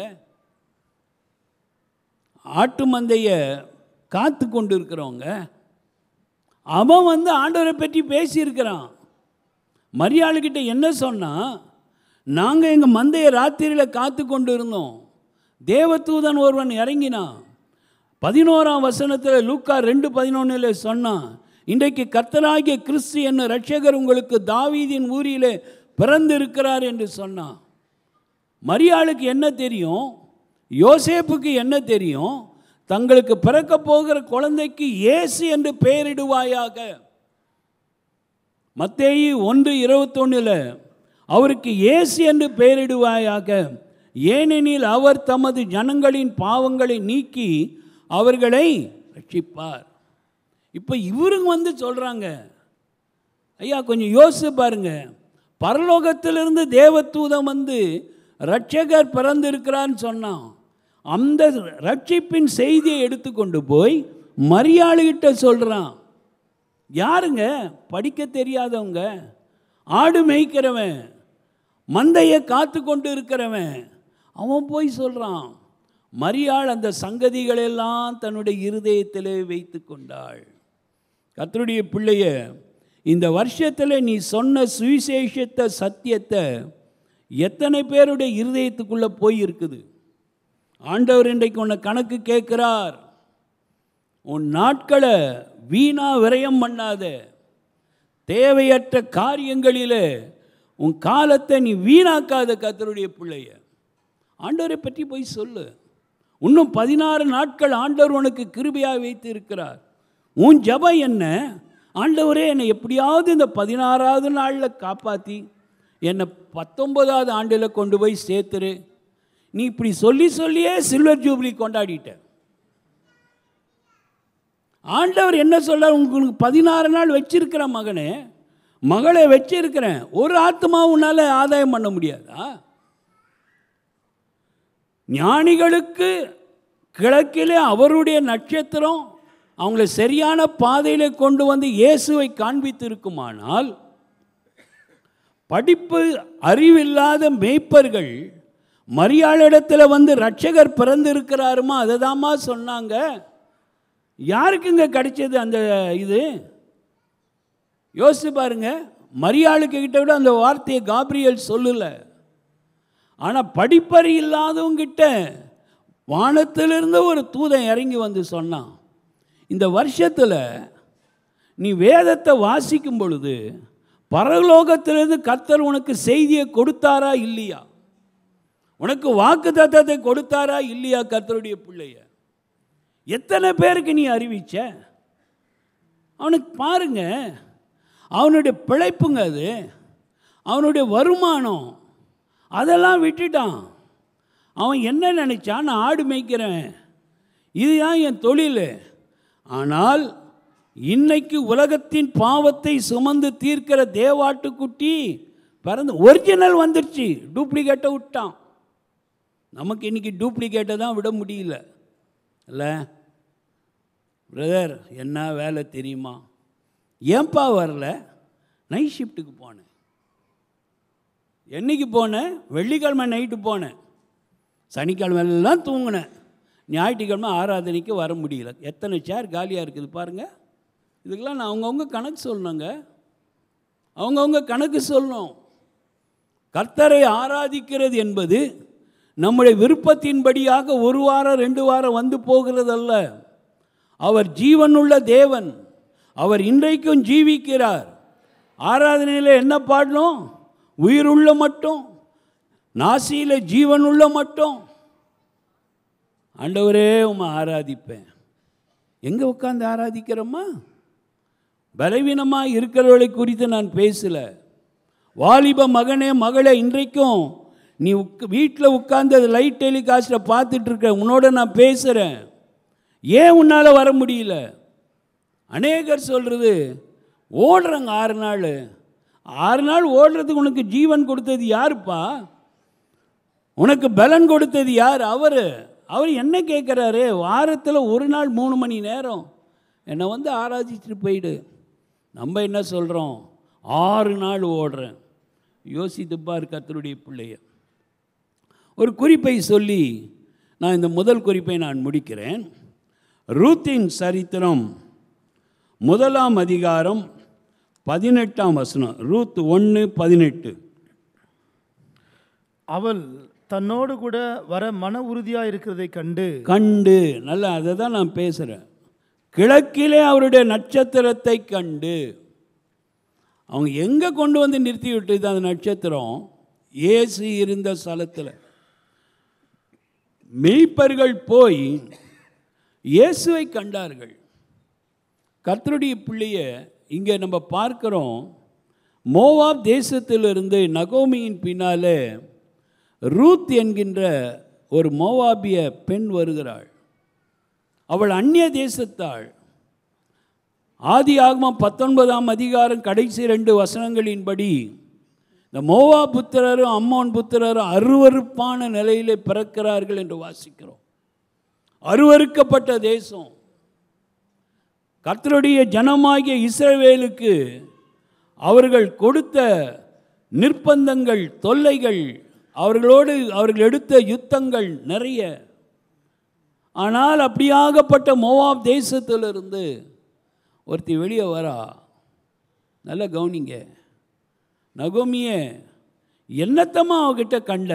ஆட்டு மந்தைய காத்து கொண்டு இருக்கிறவங்க அவன் வந்து ஆண்டவரை பற்றி பேசியிருக்கிறான் மரியாளுக்கிட்ட என்ன சொன்னான் நாங்கள் எங்கள் மந்தையை ராத்திரியில் காத்து கொண்டு இருந்தோம் தேவதூதன் ஒருவன் இறங்கினான் பதினோராம் வசனத்தில் லூக்கா ரெண்டு பதினொன்றில் சொன்னான் இன்றைக்கு கர்த்தராகிய கிறிஸ்து என்ன ரட்சகர் உங்களுக்கு தாவீதின் ஊரிலே பிறந்திருக்கிறார் என்று சொன்னான் மரியாளுக்கு என்ன தெரியும் யோசேப்புக்கு என்ன தெரியும் தங்களுக்கு பிறக்க போகிற குழந்தைக்கு இயேசு என்று பெயரிடுவாயாக மத்தேயு ஒன்று இருபத்தொன்னில் அவருக்கு இயேசு என்று பெயரிடுவாயாக ஏனெனில் அவர் தமது ஜனங்களின் பாவங்களை நீக்கி அவர்களை ரட்சிப்பார் இப்போ இவருங்க வந்து சொல்கிறாங்க ஐயா கொஞ்சம் யோசிச்சு பாருங்க பரலோகத்திலிருந்து தேவதூதம் வந்து ரட்சகர் பிறந்திருக்கிறான்னு சொன்னான் அந்த ரட்சிப்பின் செய்தியை எடுத்துக்கொண்டு போய் மரியாளுகிட்ட சொல்கிறான் யாருங்க படிக்க தெரியாதவங்க ஆடு மேய்க்கிறவன் மந்தையை காத்து கொண்டு இருக்கிறவன் அவன் போய் சொல்கிறான் மரியாள் அந்த சங்கதிகளெல்லாம் தன்னுடைய இருதயத்திலே வைத்து கொண்டாள் கர்த்தருடைய பிள்ளைய இந்த வருஷத்தில் நீ சொன்ன சுவிசேஷத்தை சத்தியத்தை எத்தனை பேருடைய இருதயத்துக்குள்ளே போய் இருக்குது ஆண்டவர் இன்றைக்கு உன்னை கணக்கு கேட்கிறார் உன் நாட்களை வீணா விரயம் பண்ணாத தேவையற்ற காரியங்களில் உன் காலத்தை நீ வீணாக்காத கர்த்தருடைய பிள்ளைய ஆண்டவரை பற்றி போய் சொல்லு இன்னும் பதினாறு நாட்கள் ஆண்டவர் உனக்கு கிருபையாக வைத்து இருக்கிறார் உன் ஜெபம் என்ன ஆண்டவரே என்னை எப்படியாவது இந்த பதினாறாவது நாளில் காப்பாற்றி என்னை பத்தொன்பதாவது ஆண்டில் கொண்டு போய் சேர்த்துரு நீ இப்படி சொல்லி சொல்லியே சில்வர் ஜூப்ளி கொண்டாடிட்ட ஆண்டவர் என்ன சொல்றார் உங்களுக்கு பதினாறு நாள் வச்சிருக்கிற மகனே மகளை வச்சிருக்கிறேன் ஒரு ஆத்மா உன்னால ஆதாயம் பண்ண முடியாதா ஞானிகளுக்கு கிழக்கிலே அவருடைய நட்சத்திரம் அவங்கள சரியான பாதையில கொண்டு வந்து இயேசுவை காண்பித்திருக்குமானால் படிப்பு அறிவில்லாத மேய்ப்பர்கள் மரியாளிடத்தில் வந்து ரட்சகர் பிறந்திருக்கிறாருமா அதை தாம்மா சொன்னாங்க யாருக்குங்க கிடைச்சது அந்த இது யோசிச்சு பாருங்க மரியாளுக்கு கிட்ட விட அந்த வார்த்தையை காப்ரியல் சொல்லலை ஆனால் படிப்பறி இல்லாதவங்கிட்ட வானத்திலிருந்து ஒரு தூதன் இறங்கி வந்து சொன்னான் இந்த வருஷத்தில் நீ வேதத்தை வாசிக்கும் பொழுது பரலோகத்திலிருந்து கர்த்தர் உனக்கு செய்தியை கொடுத்தாரா இல்லையா உனக்கு வாக்கு தத்தத்தை கொடுத்தாரா இல்லையா கர்த்தருடைய பிள்ளைய எத்தனை பேருக்கு நீ அறிவிச்ச அவனுக்கு பாருங்க அவனுடைய பிழைப்புங்க அது அவனுடைய வருமானம் அதெல்லாம் விட்டுட்டான் அவன் என்ன நினைச்சான் நான் ஆடு மேய்க்கிறேன் இதுதான் என் தொழில் ஆனால் இன்னைக்கு உலகத்தின் பாவத்தை சுமந்து தீர்க்கிற தேவாட்டுக்குட்டி பிறந்து ஒரிஜினல் வந்துடுச்சு டூப்ளிகேட்டை விட்டான் நமக்கு இன்னைக்கு டூப்ளிகேட்டை தான் விட முடியல இல்லை பிரதர் என்ன வேலை தெரியுமா ஏன்பா வரல நைட் ஷிஃப்ட்டுக்கு போனேன் என்னைக்கு போனேன் வெள்ளிக்கிழமை நைட்டு போனேன் சனிக்கிழமை எல்லாம் தூங்கினேன் ஞாயிற்றுக்கிழமை ஆராதனைக்கு வர முடியல எத்தனை சேர் காலியாக இருக்குது பாருங்கள் இதுக்கெல்லாம் நான் அவங்கவுங்க கணக்கு சொல்லணுங்க அவங்கவுங்க கணக்கு சொல்லணும் கர்த்தரை ஆராதிக்கிறது என்பது நம்முடைய விருப்பத்தின்படியாக ஒரு வாரம் ரெண்டு வாரம் வந்து போகிறதல்ல அவர் ஜீவனுள்ள தேவன் அவர் இன்றைக்கும் ஜீவிக்கிறார் ஆராதனையில் என்ன பாடணும் உயிருள்ள மட்டும் நாசியில் ஜீவனுள்ள மட்டும் ஆண்டவரே உம்மை ஆராதிப்பேன் எங்கே உட்காந்து ஆராதிக்கிறோமா பலவீனமாக இருக்கிறவர்களை குறித்து நான் பேசல வாலிப மகனே மகளே இன்றைக்கும் நீ உக் வீட்டில் உட்காந்து அது லைட் டெலிகாஸ்ட்டில் பார்த்துட்டு இருக்க உன்னோட நான் பேசுகிறேன் ஏன் உன்னால் வர முடியல அநேகர் சொல்கிறது ஓடுறங்க ஆறு நாள் ஆறு நாள் ஓடுறதுக்கு உனக்கு ஜீவன் கொடுத்தது யாருப்பா உனக்கு பலன் கொடுத்தது யார் அவர் அவர் என்ன கேட்குறாரு வாரத்தில் ஒரு நாள் மூணு மணி நேரம் என்னை வந்து ஆராதிச்சுட்டு போயிடு நம்ம என்ன சொல்கிறோம் ஆறு நாள் ஓடுறேன் யோசித்து பார் கத்தருடைய பிள்ளைய ஒரு குறிப்பை சொல்லி நான் இந்த முதல் குறிப்பை நான் முடிக்கிறேன் ரூத்தின் சரித்திரம் முதலாம் அதிகாரம் பதினெட்டாம் வசனம் ரூத் ஒன்று பதினெட்டு அவள் தன்னோடு கூட வர மன உறுதியாக இருக்கிறதை கண்டு கண்டு நல்லா அதை தான் நான் பேசுகிறேன் கிழக்கிலே அவருடைய நட்சத்திரத்தை கண்டு அவங்க எங்கே கொண்டு வந்து நிறுத்தி விட்டுது அந்த நட்சத்திரம் இயேசு இருந்த ஸ்தலத்தில் மெய்ப்பர்கள் போய் இயேசுவை கண்டார்கள் கர்த்தருடைய பிள்ளைய இங்கே நம்ம பார்க்கிறோம் மோவாப் தேசத்திலிருந்து நகோமியின் பின்னாலே ரூத் என்கின்ற ஒரு மோவாபிய பெண் வருகிறாள் அவள் அந்நிய தேசத்தாள் ஆதி ஆகமம் பத்தொன்பதாம் அதிகாரம் கடைசி ரெண்டு வசனங்களின்படி இந்த மோவா புத்திரரும் அம்மோன் புத்திரரும் அருவருப்பான நிலையிலே பிறக்கிறார்கள் என்று வாசிக்கிறோம் அருவருக்கப்பட்ட தேசம் கர்த்தருடைய ஜனமாகிய இஸ்ரவேலுக்கு அவர்கள் கொடுத்த நிர்பந்தங்கள் தொல்லைகள் அவர்களோடு அவர்கள் எடுத்த யுத்தங்கள் நிறைய ஆனால் அப்படியாகப்பட்ட மோவாப் தேசத்திலிருந்து ஒருத்தி வெளியே வரா நல்லா கவனிங்க நகோமியே என்னத்தம்மா அவகிட்ட கண்ட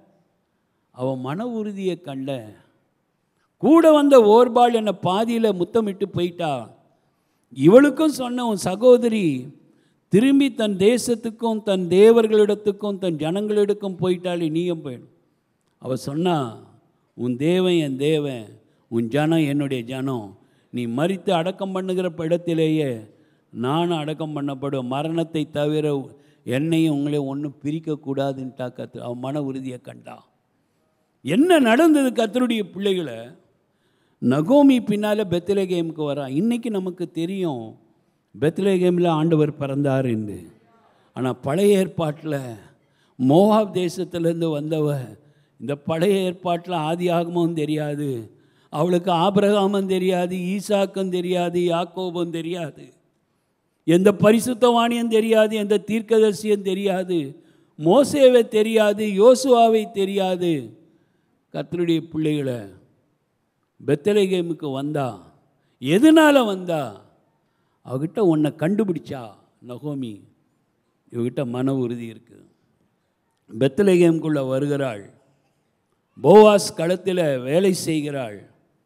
அவன் மன உறுதியை கண்ட கூட வந்த ஓர்பாள் என்னை பாதியில் முத்தமிட்டு போயிட்டா இவளுக்கும் சொன்ன உன் சகோதரி திரும்பி தன் தேசத்துக்கும் தன் தேவர்களிடத்துக்கும் தன் ஜனங்களிடக்கும் போயிட்டாலே நீயும் போயிடும் அவள் சொன்னா உன் தேவன் என் தேவன் உன் ஜனம் என்னுடைய ஜனம் நீ மறித்து அடக்கம் பண்ணுகிற இடத்திலேயே நானும் அடக்கம் பண்ணப்படும் மரணத்தை தவிர என்னையும் உங்களையும் ஒன்றும் பிரிக்கக்கூடாதுன்ட்டா கத்து அவன் மன உறுதியை கண்டா என்ன நடந்தது கத்தருடைய பிள்ளைகளை நகோமி பின்னால் பெத்லகேமுக்கு வரா இன்னைக்கு நமக்கு தெரியும் பெத்லகேமில் ஆண்டவர் பிறந்தார் என்று ஆனால் பழைய ஏற்பாட்டில் மோவாப் தேசத்திலேருந்து வந்தவ இந்த பழைய ஏற்பாட்டில் ஆதி ஆகமும் தெரியாது அவளுக்கு ஆபிரகாமும் தெரியாது ஈசாக்கும் தெரியாது யாக்கோபும் தெரியாது எந்த பரிசுத்தவாணியும் தெரியாது எந்த தீர்க்கதரிசியும் தெரியாது மோசேவை தெரியாது யோசுவாவை தெரியாது கர்த்தருடைய பிள்ளைகளை பெத்தலேகேமுக்கு வந்தா எதனால வந்தா அவகிட்ட உன்னை கண்டுபிடிச்சா நகோமி இவகிட்ட மன உறுதி இருக்குது பெத்தலேகேமுக்குள்ளே வருகிறாள் போவாஸ் களத்தில் வேலை செய்கிறாள்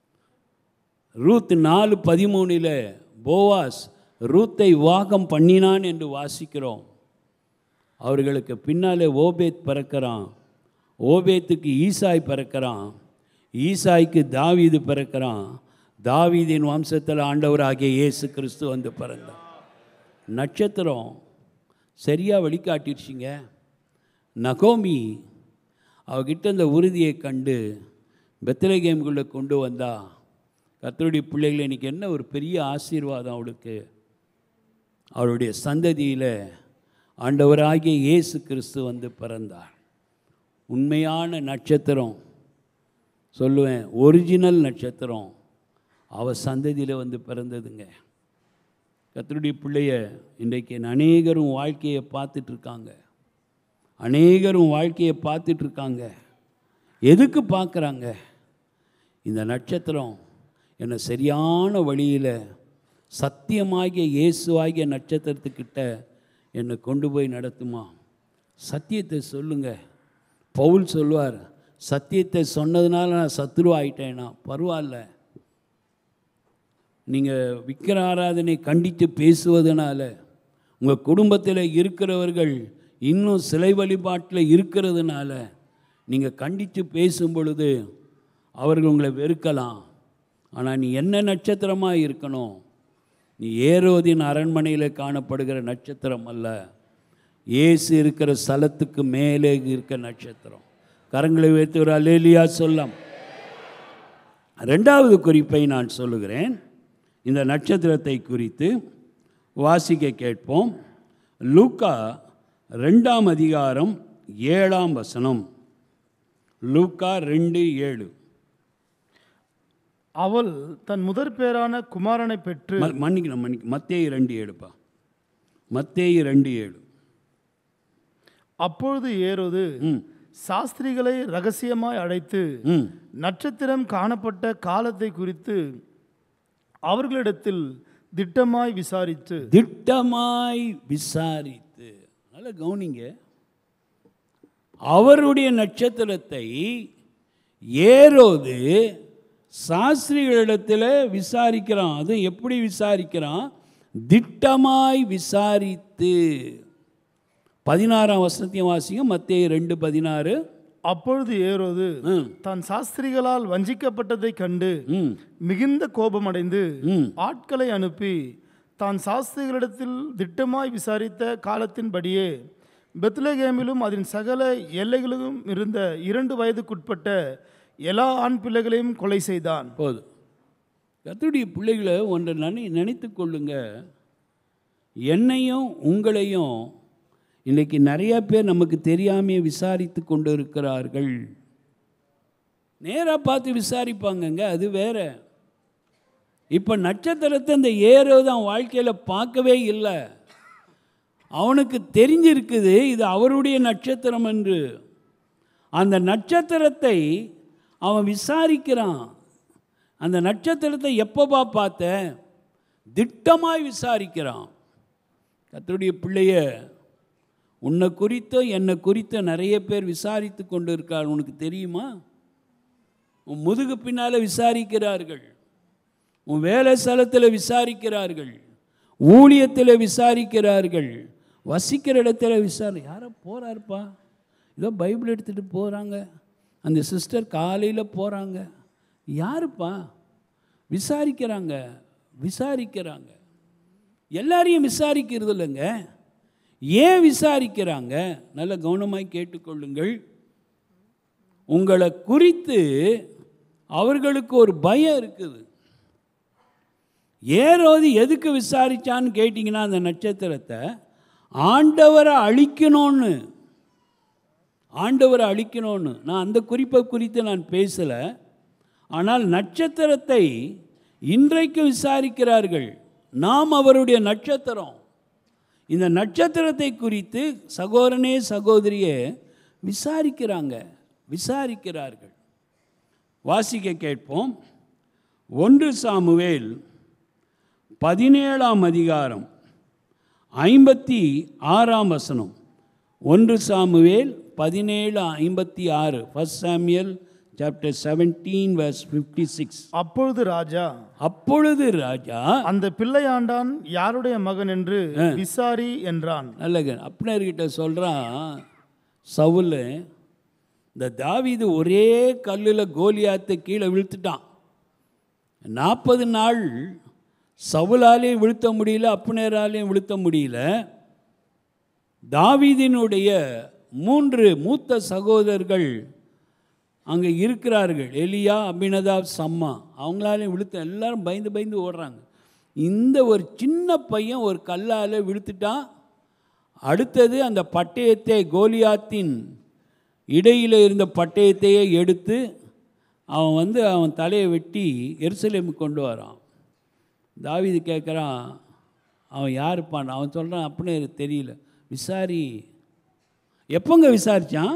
ரூத் நாலு பதிமூணில் போவாஸ் ரூத்தை வாகம் பண்ணினான் என்று வாசிக்கிறோம் அவர்களுக்கு பின்னாலே ஓபேத் பிறக்கிறான் ஓபேத்துக்கு ஈசாய் பிறக்கிறான் ஈசாய்க்கு தாவீது பிறக்கிறான் தாவீதின் வம்சத்தில் ஆண்டவராகிய இயேசு கிறிஸ்து வந்து பிறந்தார் நட்சத்திரம் சரியாக வழிகாட்டிடுச்சிங்க நகோமி அவகிட்ட இந்த உறுதியை கண்டு பெத்தலகேம்குள்ளே கொண்டு வந்தா கத்தருடைய பிள்ளைகள் இன்னைக்கு என்ன ஒரு பெரிய ஆசீர்வாதம் அவளுக்கு அவளுடைய சந்ததியில் ஆண்டவராகிய இயேசு கிறிஸ்து வந்து பிறந்தார் உண்மையான நட்சத்திரம் சொல்லுவேன் ஒரிஜினல் நட்சத்திரம் அவ சந்ததியில் வந்து பிறந்ததுங்க கத்தருடைய பிள்ளைய இன்றைக்கு அநேகரும் வாழ்க்கையை பார்த்துட்டு இருக்காங்க அநேகரும் வாழ்க்கையை பார்த்துட்டு இருக்காங்க எதுக்கு பார்க்குறாங்க இந்த நட்சத்திரம் என்னை சரியான வழியில் சத்தியமாகிய இயேசுவாகிய நட்சத்திரத்துக்கிட்ட என்னை கொண்டு போய் நடத்துமா சத்தியத்தை சொல்லுங்க பவுல் சொல்லுவார் சத்தியத்தை சொன்னதுனால நான் சத்துருவாயிட்டேனா பரவாயில்ல நீங்கள் விக்கிர ஆராதனை கண்டித்து பேசுவதனால உங்கள் குடும்பத்தில் இருக்கிறவர்கள் இன்னும் சிலை வழிபாட்டில் இருக்கிறதுனால நீங்கள் கண்டித்து பேசும் பொழுது அவர்கள் உங்களை வெறுக்கலாம் ஆனால் நீ என்ன நட்சத்திரமாக இருக்கணும் நீ ஏரோதின் அரண்மனையில் காணப்படுகிற நட்சத்திரம் அல்ல இயேசு இருக்கிற ஸ்தலத்துக்கு மேலே இருக்க நட்சத்திரம் கரங்களை வைத்து ஒரு அலேலியா சொல்லம் ரெண்டாவது குறிப்பை நான் சொல்லுகிறேன் இந்த நட்சத்திரத்தை குறித்து வாசிக்க கேட்போம் லூக்கா ரெண்டாம் அதிகாரம் ஏழாம் வசனம் லூக்கா ரெண்டு ஏழு அவள் தன் முதற் பேரான குமாரனை பெற்று ம- மன்னிக்கணும் மன்னிக்க மத்தேயு ரெண்டு ஏழுப்பா மத்தேயு ரெண்டு ஏழு அப்பொழுது ஏரோது ம் சாஸ்திரிகளை ரகசியமாய் அழைத்து ம் நட்சத்திரம் காணப்பட்ட காலத்தை குறித்து அவர்களிடத்தில் திட்டமாய் விசாரித்து திட்டமாய் விசாரித்து நல்ல கவனிங்க அவருடைய நட்சத்திரத்தை ஏரோது சாஸ்திரிகளிடத்தில் விசாரிக்கிறான் அது எப்படி விசாரிக்கிறான் திட்டமாய் விசாரித்து பதினாறாம் வசனத்தையும் வாசிங்க மத்திய ரெண்டு பதினாறு அப்பொழுது ஏரோது ம் தான் சாஸ்திரிகளால் வஞ்சிக்கப்பட்டதைக் கண்டு ம் மிகுந்த கோபமடைந்து ம் ஆட்களை அனுப்பி தான் சாஸ்திரிகளிடத்தில் திட்டமாய் விசாரித்த காலத்தின்படியே பெத்லகேமிலும் அதன் சகல எல்லைகளிலும் இருந்த இரண்டு வயதுக்குட்பட்ட எல்லா ஆண் பிள்ளைகளையும் கொலை செய்தான் போதும் கர்த்தருடைய பிள்ளைகளை ஒன்றை நினை நினைத்து கொள்ளுங்க என்னையும் உங்களையும் இன்னைக்கு நிறைய பேர் நமக்கு தெரியாமே விசாரித்து கொண்டு இருக்கிறார்கள் நேராக பார்த்து விசாரிப்பாங்கங்க அது வேற இப்போ நட்சத்திரத்தை இந்த ஏரோ தான் வாழ்க்கையில் பார்க்கவே இல்லை அவனுக்கு தெரிஞ்சிருக்குது இது அவருடைய நட்சத்திரம் என்று அந்த நட்சத்திரத்தை அவன் விசாரிக்கிறான் அந்த நட்சத்திரத்தை எப்போப்பா பார்த்த திட்டமாய் விசாரிக்கிறான் கர்த்தருடைய பிள்ளைய உன்னை குறித்தோ என்னை குறித்தோ நிறைய பேர் விசாரித்து கொண்டு இருக்கார் உனக்கு தெரியுமா உன் முதுகு பின்னால் விசாரிக்கிறார்கள் உன் வேலை ஸ்தலத்தில் விசாரிக்கிறார்கள் ஊழியத்தில் விசாரிக்கிறார்கள் வசிக்கிற இடத்துல விசாரி யாரோ போகிறாருப்பா ஏதோ பைபிள் எடுத்துகிட்டு போகிறாங்க அந்த சிஸ்டர் காலையில் போகிறாங்க யாருப்பா விசாரிக்கிறாங்க விசாரிக்கிறாங்க எல்லாரையும் விசாரிக்கிறது இல்லைங்க ஏன் விசாரிக்கிறாங்க நல்ல கவனமாய் கேட்டுக்கொள்ளுங்கள் உங்களை குறித்து அவர்களுக்கு ஒரு பயம் இருக்குது ஏரோது எதுக்கு விசாரிச்சான்னு கேட்டிங்கன்னா அந்த நட்சத்திரத்தை ஆண்டவரை அழிக்கணும்னு ஆண்டவரை அழிக்கணும்னு நான் அந்த குறிப்பை குறித்து நான் பேசலை ஆனால் நட்சத்திரத்தை இன்றைக்கு விசாரிக்கிறார்கள் நாம் அவருடைய நட்சத்திரம் இந்த நட்சத்திரத்தை குறித்து சகோதரனே சகோதரியே விசாரிக்கிறாங்க விசாரிக்கிறார்கள் வாசிக்க கேட்போம் ஒன்று சாமுவேல் பதினேழாம் அதிகாரம் ஐம்பத்தி ஆறாம் வசனம் ஒன்று சாமுவேல் பதினேழு ஐம்பத்தி ஆறு first Samuel chapter seventeen verse fifty six அப்பொழுது ராஜா அப்பொழுது ராஜா அந்த பிள்ளையாண்டான் யாருடைய மகன் என்று விசாரி என்றான் நல்லங்க அப்னர்கிட்ட சொல்கிறான் சவுல் இந்த தாவீது ஒரே கல்லில் கோலியாத்தை கீழே வீழ்த்துட்டான் நாற்பது நாள் சவுலாலையும் வீழ்த்த முடியல அப்னேராலையும் வீழ்த்த முடியல தாவீதினுடைய மூன்று மூத்த சகோதரர்கள் அங்கே இருக்கிறார்கள் எலியா அபினதாப் சம்மா அவங்களாலையும் விழுத்த எல்லாரும் பயந்து பயந்து ஓடுறாங்க இந்த ஒரு சின்ன பையன் ஒரு கல்லால் விழுத்துட்டான் அடுத்தது அந்த பட்டயத்தை கோலியாத்தின் இடையில் இருந்த பட்டயத்தையே எடுத்து அவன் வந்து அவன் தலையை வெட்டி எருசலேமுக்கு கொண்டு வரான் தாவீது கேட்குறான் அவன் யாருப்பான் அவன் சொல்கிறான் அப்படின்னு தெரியல விசாரி எப்போங்க விசாரிச்சான்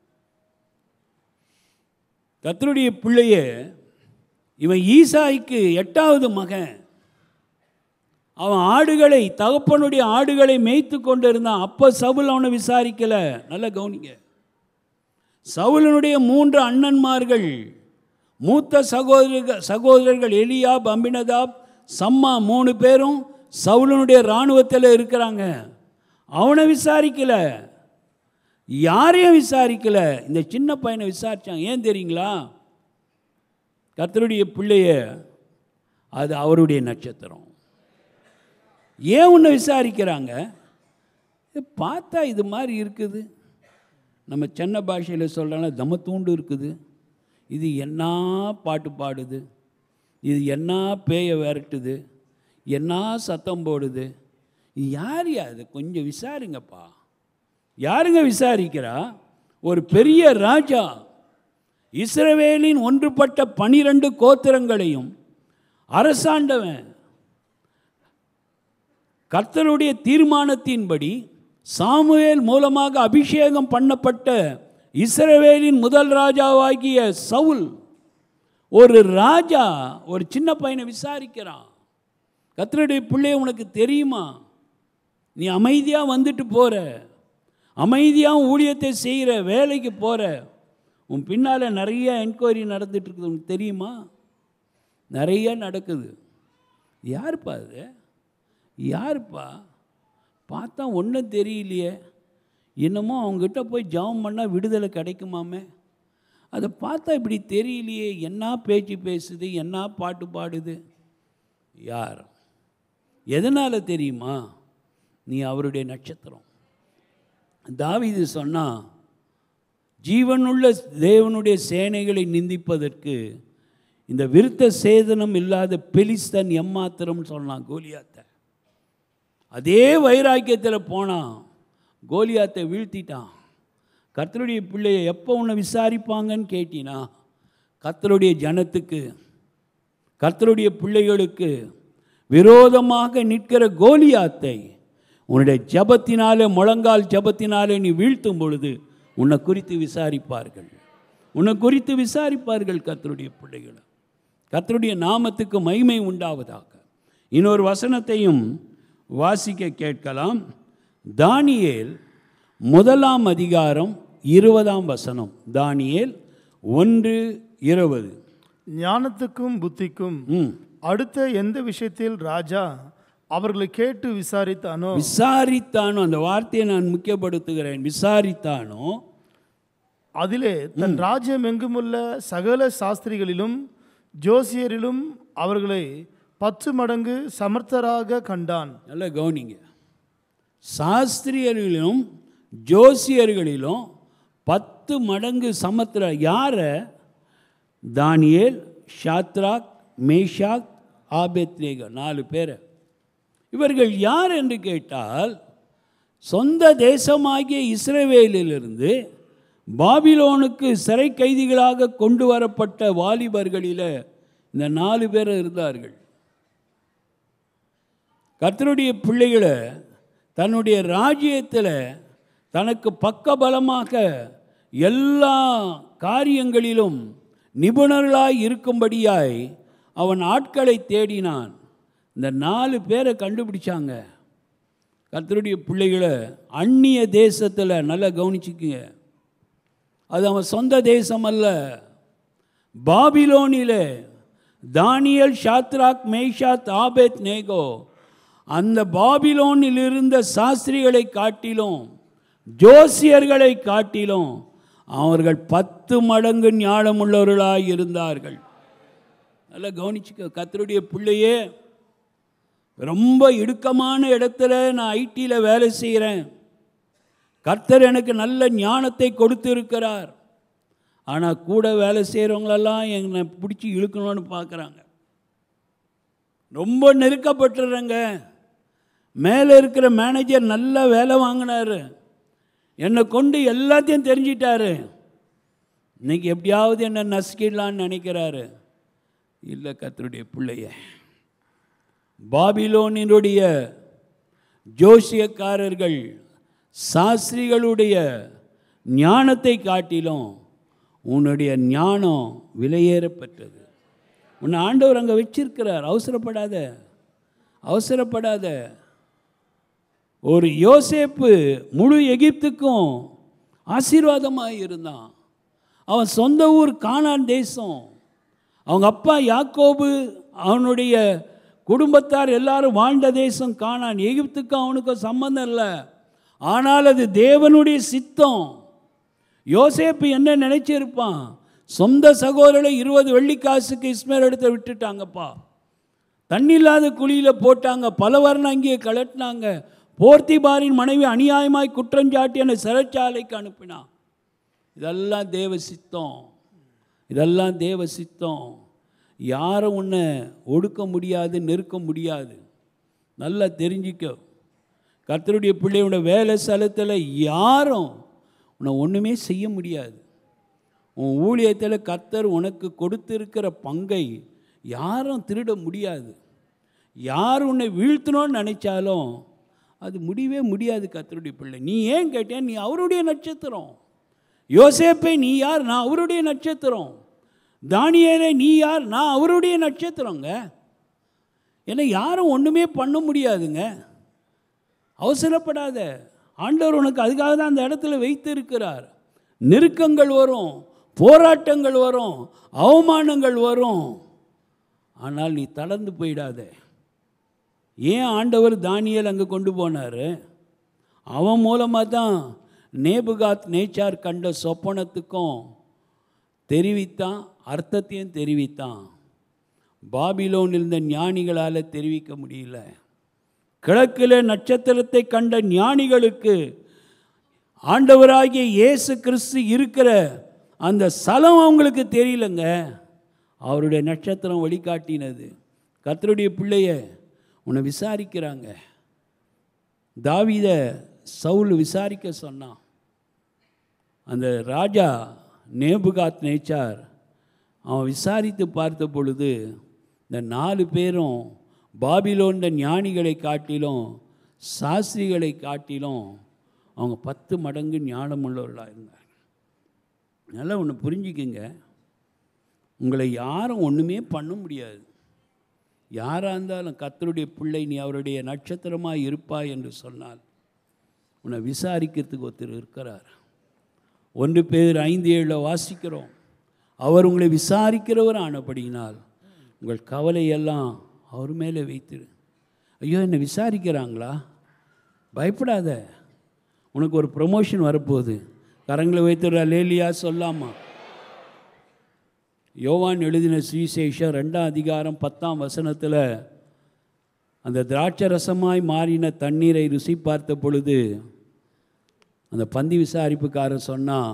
கர்த்தருடைய பிள்ளைய இவன் ஈசாய்க்கு எட்டாவது மகன் அவன் ஆடுகளை தகப்பனுடைய ஆடுகளை மேய்த்து கொண்டு இருந்தான் அப்போ சவுல் அவனை விசாரிக்கல நல்லா கவனிங்க சவுலனுடைய மூன்று அண்ணன்மார்கள் மூத்த சகோதரர்கள் சகோதரர்கள் எலியாப் அம்பினதாப் சம்மா மூணு பேரும் சவுலனுடைய இராணுவத்தில் இருக்கிறாங்க அவனை விசாரிக்கல யாரையும் விசாரிக்கல இந்த சின்ன பையனை விசாரிச்சாங்க ஏன் தெரியுங்களா கர்த்தருடைய பிள்ளைய அது அவருடைய நட்சத்திரம் ஏன் உன்னை விசாரிக்கிறாங்க இது பார்த்தா இது மாதிரி இருக்குது நம்ம சென்ன பாஷையில் சொல்கிறாங்க தமத்தூண்டு இருக்குது இது என்ன பாட்டு பாடுது இது என்ன பேயை விரட்டுது என்ன சத்தம் போடுது யார் அது கொஞ்சம் விசாரிங்கப்பா யாருங்க விசாரிக்கிறா ஒரு பெரிய ராஜா இஸ்ரவேலின் ஒன்றுபட்ட பனிரெண்டு கோத்திரங்களையும் அரசாண்டவன் கர்த்தருடைய தீர்மானத்தின்படி சாமுவேல் மூலமாக அபிஷேகம் பண்ணப்பட்ட இஸ்ரவேலின் முதல் ராஜாவாகிய சவுல் ஒரு ராஜா ஒரு சின்ன பையனை விசாரிக்கிறான் கர்த்தருடைய பிள்ளை உனக்கு தெரியுமா நீ அமைதியாக வந்துட்டு போகிற அமைதியாக ஊழியத்தை செய்கிற வேலைக்கு போகிற உன் பின்னால் நிறைய என்கொயரி நடந்துட்டு இருக்குது உனக்கு தெரியுமா நிறைய நடக்குது யாருப்பா அது யாருப்பா பார்த்தா ஒன்றும் தெரியலையே என்னமோ அவங்ககிட்ட போய் ஜெபம் பண்ணால் விடுதலை கிடைக்குமாமே அதை பார்த்தா இப்படி தெரியலையே என்ன பேச்சு பேசுது என்ன பாட்டு பாடுது யார் எதனால் தெரியுமா நீ அவருடைய நட்சத்திரம் தாவீது சொன்னா ஜீவனுள்ள தேவனுடைய சேனைகளை நிந்திப்பதற்கு இந்த விருத்த சேதனம் இல்லாத பெலிஸ்தன் எம்மாத்திரம் சொன்னான் கோலியாத்தை அதே வைராக்கியத்தில் போனான் கோலியாத்தை வீழ்த்திட்டான் கர்த்தருடைய பிள்ளையை எப்போ உன்னை விசாரிப்பாங்கன்னு கேட்டினா கர்த்தருடைய ஜனத்துக்கு கர்த்தருடைய பிள்ளைகளுக்கு விரோதமாக நிற்கிற கோலியாத்தை உன்னுடைய ஜபத்தினாலே முழங்கால் ஜபத்தினாலே நீ வீழ்த்தும் பொழுது உன்னை குறித்து விசாரிப்பார்கள் உன்னை குறித்து விசாரிப்பார்கள் கர்த்தருடைய பிள்ளைகளை கர்த்தருடைய நாமத்துக்கு மகிமை உண்டாவதாக இன்னொரு வசனத்தையும் வாசிக்க கேட்கலாம் தானியேல் முதலாம் அதிகாரம் இருபதாம் வசனம் தானியேல் ஒன்று இருபது ஞானத்துக்கும் புத்திக்கும் ம் அடுத்த எந்த விஷயத்தில் ராஜா அவர்களை கேட்டு விசாரித்தானோ விசாரித்தானோ அந்த வார்த்தையை நான் முக்கியப்படுத்துகிறேன் விசாரித்தானோ அதிலே தன் ராஜ்யம் எங்குமுள்ள சகல சாஸ்திரிகளிலும் ஜோசியரிலும் அவர்களை பத்து மடங்கு சமர்த்தராக கண்டான் நல்ல கவனிங்க சாஸ்திரியர்களிலும் ஜோசியர்களிலும் பத்து மடங்கு சமத்திர யாரை தானியேல் ஷாத்ராக் மேஷாக் ஆபேத்லேக நாலு பேரை இவர்கள் யார் என்று கேட்டால் சொந்த தேசமாகிய இஸ்ரவேலிலிருந்து பாபிலோனுக்கு சிறை கைதிகளாக கொண்டு வரப்பட்ட வாலிபர்களில் இந்த நாலு பேர் இருந்தார்கள் கர்த்தருடைய பிள்ளைகளை தன்னுடைய ராஜ்யத்தில் தனக்கு பக்கபலமாக எல்லா காரியங்களிலும் நிபுணர்களாய் இருக்கும்படியாய் அவன் ஆட்களை தேடினான் இந்த நாலு பேரை கண்டுபிடிச்சாங்க கர்த்தருடைய பிள்ளைகளை அந்நிய தேசத்தில் நல்லா கவனிச்சுக்குங்க அது அவன் சொந்த தேசம் அல்ல பாபிலோனிலே தானியல் ஷாத்ராக் மேஷாத் ஆபேத் நேகோ அந்த பாபிலோனில் இருந்த சாஸ்திரிகளை காட்டிலும் ஜோசியர்களை காட்டிலும் அவர்கள் பத்து மடங்கு ஞானமுள்ளவர்களாய் இருந்தார்கள் நல்லா கவனிச்சுக்க கத்தருடைய பிள்ளையே ரொம்ப இடுக்கமான இடத்துல நான் ஐடியில் வேலை செய்கிறேன் கர்த்தர் எனக்கு நல்ல ஞானத்தை கொடுத்து இருக்கிறார் ஆனால் கூட வேலை செய்கிறவங்களெல்லாம் என்னை பிடிச்சி இழுக்கணும்னு பார்க்குறாங்க ரொம்ப நெருக்கப்பட்டுறேங்க மேலே இருக்கிற மேனேஜர் நல்ல வேலை வாங்கினாரு என்னை கொண்டு எல்லாத்தையும் தெரிஞ்சிட்டாரு இன்னைக்கு எப்படியாவது என்னை நசுக்கிடலான்னு நினைக்கிறாரு இல்லை கத்தருடைய பிள்ளைய பாபிலோனினுடைய ஜோசியக்காரர்கள் சாஸ்திரிகளுடைய ஞானத்தை காட்டிலும் உன்னுடைய ஞானம் விலையேறப்பட்டது உன்னை ஆண்டவர் அங்கே வச்சிருக்கிறார் அவசரப்படாத அவசரப்படாத ஒரு யோசேப்பு முழு எகிப்துக்கும் ஆசீர்வாதமாக இருந்தான் அவன் சொந்த ஊர் கானான் தேசம் அவங்க அப்பா யாக்கோபு அவனுடைய குடும்பத்தார் எல்லாரும் வாழ்ந்த தேசம் கானான் எகிப்துக்கும் அவனுக்கும் சம்பந்தம் இல்லை ஆனால் அது தேவனுடைய சித்தம் யோசேப்பு என்ன நினைச்சிருப்பான் சொந்த சகோதரரை இருபது வெள்ளிக்காசுக்கு இஸ்மேல் எடுத்து விட்டுட்டாங்கப்பா தண்ணி இல்லாத குழியில் போட்டாங்க பலவர்ணம் அங்கேயே கலட்டினாங்க போர்த்திபாரின் மனைவி அநியாயமாய் குற்றஞ்சாட்டி என்னை சிறைச்சாலைக்கு அனுப்பினான் இதெல்லாம் தேவ சித்தம் இதெல்லாம் தேவ சித்தம் யாரும் உன்னை ஒடுக்க முடியாது நெருக்க முடியாது நல்லா தெரிஞ்சிக்க கர்த்தருடைய பிள்ளையோட வேலை ஸ்தலத்தில் யாரும் உன்னை ஒன்றுமே செய்ய முடியாது உன் ஊழியத்தில் கர்த்தர் உனக்கு கொடுத்திருக்கிற பங்கை யாரும் திருட முடியாது யார் உன்னை வீழ்த்தணும்னு நினைச்சாலும் அது முடியவே முடியாது கர்த்தருடைய பிள்ளை நீ ஏன் கேட்டேன் நீ அவருடைய நட்சத்திரம் யோசேப்பை நீ யார் நான் அவருடைய நட்சத்திரம் தானியேலே நீ யார் நான் அவருடைய நட்சத்திரங்க ஏன்னா யாரும் ஒன்றுமே பண்ண முடியாதுங்க அவசரப்படாத ஆண்டவர் உனக்கு அதுக்காக தான் அந்த இடத்துல வைத்து இருக்கிறார் நெருக்கங்கள் வரும் போராட்டங்கள் வரும் அவமானங்கள் வரும் ஆனால் நீ தளர்ந்து போயிடாத ஏன் ஆண்டவர் தானியல் அங்கே கொண்டு போனார் அவன் மூலமாக தான் நேபுகாத் நேச்சார் கண்ட சொப்பனத்துக்கும் தெரிவித்தான் அர்த்தத்தையும் தெரிவித்தான் பாபிலோன் இருந்த ஞானிகளால் தெரிவிக்க முடியல கிழக்கில் நட்சத்திரத்தை கண்ட ஞானிகளுக்கு ஆண்டவராகிய இயேசு கிறிஸ்து இருக்கிற அந்த ஸ்தலம் அவங்களுக்கு தெரியலங்க அவருடைய நட்சத்திரம் வழிகாட்டினது கர்த்தருடைய பிள்ளைய உன்னை விசாரிக்கிறாங்க தாவீத சவுல் விசாரிக்க சொன்னான் அந்த ராஜா நேபுகாத் நேச்சார் அவன் விசாரித்து பார்த்த பொழுது இந்த நாலு பேரும் பாபிலோன்ற ஞானிகளை காட்டிலும் சாஸ்திரிகளை காட்டிலும் அவங்க பத்து மடங்கு ஞானமுள்ளவர்களாக இருந்தாங்க நல்லா ஒன்று புரிஞ்சுக்குங்க உங்களை யாரும் ஒன்றுமே பண்ண முடியாது யாராக இருந்தாலும் கர்த்தருடைய பிள்ளை நீ அவருடைய நட்சத்திரமாக இருப்பாய் என்று சொன்னால் உன்னை விசாரிக்கிறதுக்கு ஒருத்தர் இருக்கிறார் ஒன்று பேர் ஐந்து ஏழில் வாசிக்கிறோம் அவர் உங்களை விசாரிக்கிறவர் ஆனபடியினால் உங்கள் கவலையெல்லாம் அவர் மேலே வைத்திரு ஐயோ என்னை விசாரிக்கிறாங்களா பயப்படாத உனக்கு ஒரு ப்ரொமோஷன் வரப்போகுது கரங்களை வைத்துடுற லேலியா சொல்லாமா யோவான் எழுதின சுவிசேஷம் ரெண்டாம் அதிகாரம் பத்தாம் வசனத்தில் அந்த திராட்சை ரசமாய் மாறின தண்ணீரை ருசி பார்த்த பொழுது அந்த பந்தி விசாரிப்புக்காரன் சொன்னான்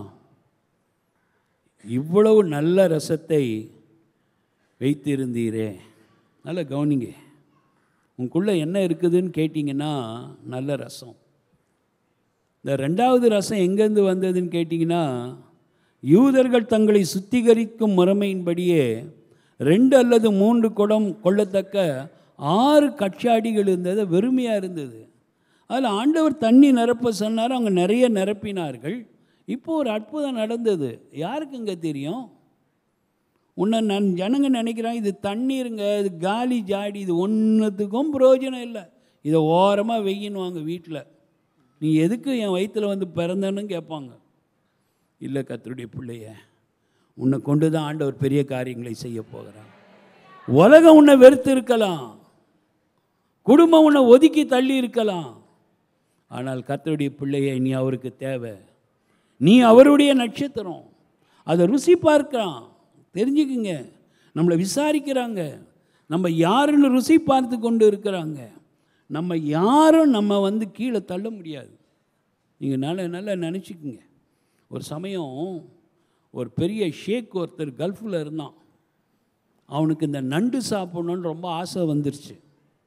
இவ்வளவு நல்ல ரசத்தை வைத்திருந்தீரே நல்ல கவனிங்க உங்களுக்குள்ளே என்ன இருக்குதுன்னு கேட்டிங்கன்னா நல்ல ரசம் இந்த ரெண்டாவது ரசம் எங்கேருந்து வந்ததுன்னு கேட்டிங்கன்னா யூதர்கள் தங்களை சுத்திகரிக்கும் முறைமையின்படியே ரெண்டு அல்லது மூன்று குடம் கொள்ளத்தக்க ஆறு கச்சாடிகள் இருந்தது வெறுமையாக இருந்தது அதில் ஆண்டவர் தண்ணி நிரப்ப சொன்னார் அவங்க நிறைய நிரப்பினார்கள் இப்போ ஒரு அற்புதம் நடந்தது யாருக்குங்க தெரியும் உன்னை நான் ஜனங்க நினைக்கிறாங்க இது தண்ணீருங்க இது காலி ஜாடி இது ஒன்றுத்துக்கும் பிரயோஜனம் இல்லை இதை ஓரமாக வெய்யின்வாங்க வீட்டில் நீ எதுக்கு என் வயிற்றில் வந்து பிறந்தன்னு கேட்பாங்க இல்லை கத்தருடைய பிள்ளைய உன்னை கொண்டு தான் ஆண்டவர் பெரிய காரியங்களை செய்ய போகிறான் உலகம் உன்னை வெறுத்து இருக்கலாம் குடும்பம் உன்னை ஒதுக்கி தள்ளி இருக்கலாம் ஆனால் கத்தருடைய பிள்ளையை நீ அவருக்கு தேவை நீ அவருடைய நட்சத்திரம் அதை ருசி பார்க்கிறான் தெரிஞ்சுக்குங்க நம்மளை விசாரிக்கிறாங்க நம்ம யாருன்னு ருசி பார்த்து கொண்டு இருக்கிறாங்க நம்ம யாரும் நம்ம வந்து கீழே தள்ள முடியாது நீங்கள் நல்ல நல்லா நினச்சிக்குங்க ஒரு சமயம் ஒரு பெரிய ஷேக் ஒருத்தர் கல்ஃபில் இருந்தான் அவனுக்கு இந்த நண்டு சாப்பிடணுன்னு ரொம்ப ஆசை வந்துருச்சு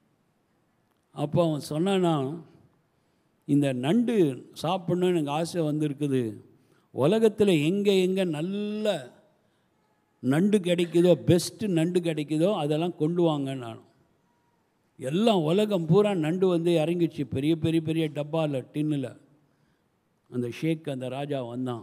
அப்போ அவன் சொன்னானா இந்த நண்டு சாப்பிடணும்னு எனக்கு ஆசை வந்திருக்குது உலகத்தில் எங்கே எங்கே நல்ல நண்டு கிடைக்குதோ பெஸ்ட்டு நண்டு கிடைக்குதோ அதெல்லாம் கொண்டு வாங்க நான் எல்லாம் உலகம் பூரா நண்டு வந்து இறங்கிச்சு பெரிய பெரிய பெரிய டப்பாவில் டின்னில் அந்த ஷேக் அந்த ராஜா வந்தான்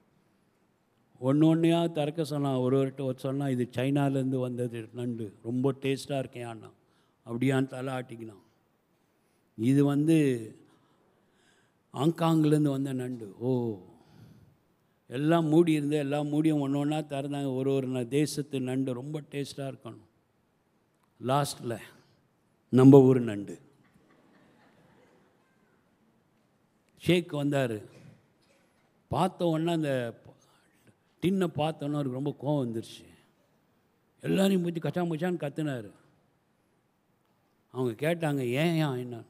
ஒன்று ஒன்றையாக திறக்க சொன்னான் ஒரு ஒருட்ட ஒரு சொன்னான் இது சைனாலேருந்து வந்தது நண்டு ரொம்ப டேஸ்ட்டாக இருக்கேன் அண்ணா அப்படியான்னு தலை ஆட்டிக்கினான் இது வந்து ஹாங்காங்லேருந்து வந்த நண்டு ஓ எல்லாம் மூடி இருந்து எல்லாம் மூடியும் ஒன்று ஒன்றா திறந்தாங்க ஒரு ஒரு ந- தேசத்து நண்டு ரொம்ப டேஸ்ட்டாக இருக்கணும் லாஸ்ட்டில் நம்ம ஊர் நண்டு ஷேக் வந்தார் பார்த்த உடனே அந்த டின்னை பார்த்தோன்னே அவருக்கு ரொம்ப கோவம் வந்துருச்சு எல்லாரையும் பற்றி கச்சா முச்சான்னு கத்துனார் அவங்க கேட்டாங்க ஏன் ஏன் என்ன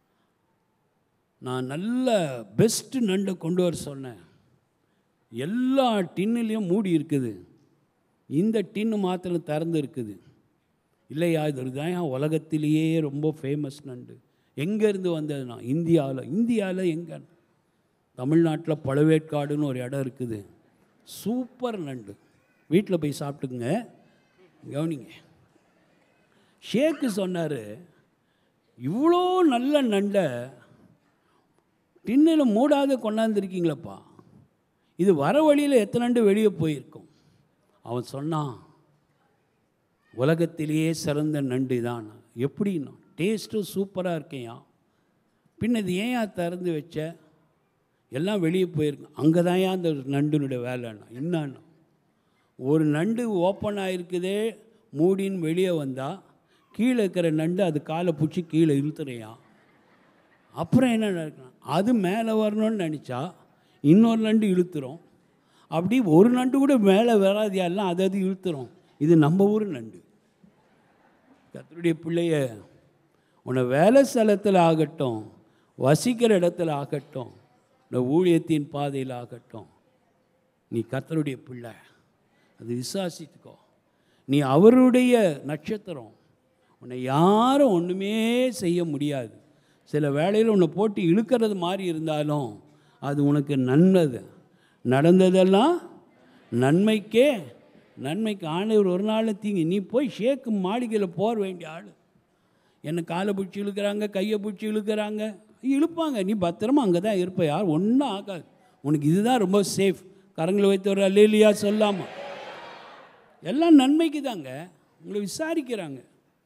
நான் நல்ல பெஸ்ட்டு நண்டை கொண்டு வர சொன்னேன் எல்லா டின்னுலேயும் மூடி இருக்குது இந்த டின்னு மாத்திரம் திறந்து இருக்குது இல்லையா இது தான் உலகத்திலேயே ரொம்ப ஃபேமஸ் நண்டு எங்கேருந்து வந்ததுன்னா இந்தியாவில் இந்தியாவில் எங்கே தமிழ்நாட்டில் பழவேற்காடுன்னு ஒரு இடம் இருக்குது சூப்பர் நண்டு வீட்டில் போய் சாப்பிட்டுக்குங்க கவனிங்க ஷேக்கு சொன்னார் இவ்வளோ நல்ல நண்டை டின்னில் மூடாத கொண்டாந்துருக்கீங்களப்பா இது வர வழியில் எத்தனை நண்டு வெளியே போயிருக்கும் அவன் சொன்னான் உலகத்திலேயே சிறந்த நண்டு தான் எப்படின்னா டேஸ்ட்டும் சூப்பராக இருக்கேயா பின்ன இது ஏன் திறந்து வச்ச எல்லாம் வெளியே போயிருக்கு அங்கே தான் அந்த நண்டினுடைய வேலைன்னா என்னன்னா ஒரு நண்டு ஓப்பன் ஆகிருக்குதே மூடின்னு வெளியே வந்தால் கீழே இருக்கிற நண்டு அது காலை பிடிச்சி கீழே இழுத்துறையாம் அப்புறம் என்ன நடக்கணும் அது மேலே வரணும்னு நினச்சா இன்னொரு நண்டு இழுத்துரும் அப்படி ஒரு நண்டு கூட மேலே வராது எல்லாம் அது அது இழுத்துரும் இது நம்ம ஊர் நண்டு கத்தருடைய பிள்ளைய உன்னை வேலை ஸ்தலத்தில் ஆகட்டும் வசிக்கிற இடத்துல ஆகட்டும் இந்த ஊழியத்தின் பாதையில் ஆகட்டும் நீ கத்தருடைய பிள்ளை அது விசுவாசித்துக்கோ நீ அவருடைய நட்சத்திரம் உன்னை யாரும் ஒன்றுமே செய்ய முடியாது சில வேளையில் உன்னை போட்டு இழுக்கிறது மாதிரி இருந்தாலும் அது உனக்கு நன்மது நடந்ததெல்லாம் நன்மைக்கே நன்மைக்கு ஆண்டவர் ஒரு நாள் தீங்கு நீ போய் ஷேக்கு மாளிகையில் போக வேண்டிய ஆள் என்னை காலை பிடிச்சி இழுக்கிறாங்க கையை பிடிச்சி இழுக்கிறாங்க இழுப்பாங்க நீ பத்திரமா அங்கே தான் இருப்ப யார் ஒன்றும் ஆகாது உனக்கு இதுதான் ரொம்ப சேஃப் கரங்களை வைத்து ஒரு அல்லேலியா சொல்லாமா எல்லாம் நன்மைக்கு தாங்க உங்களை விசாரிக்கிறாங்க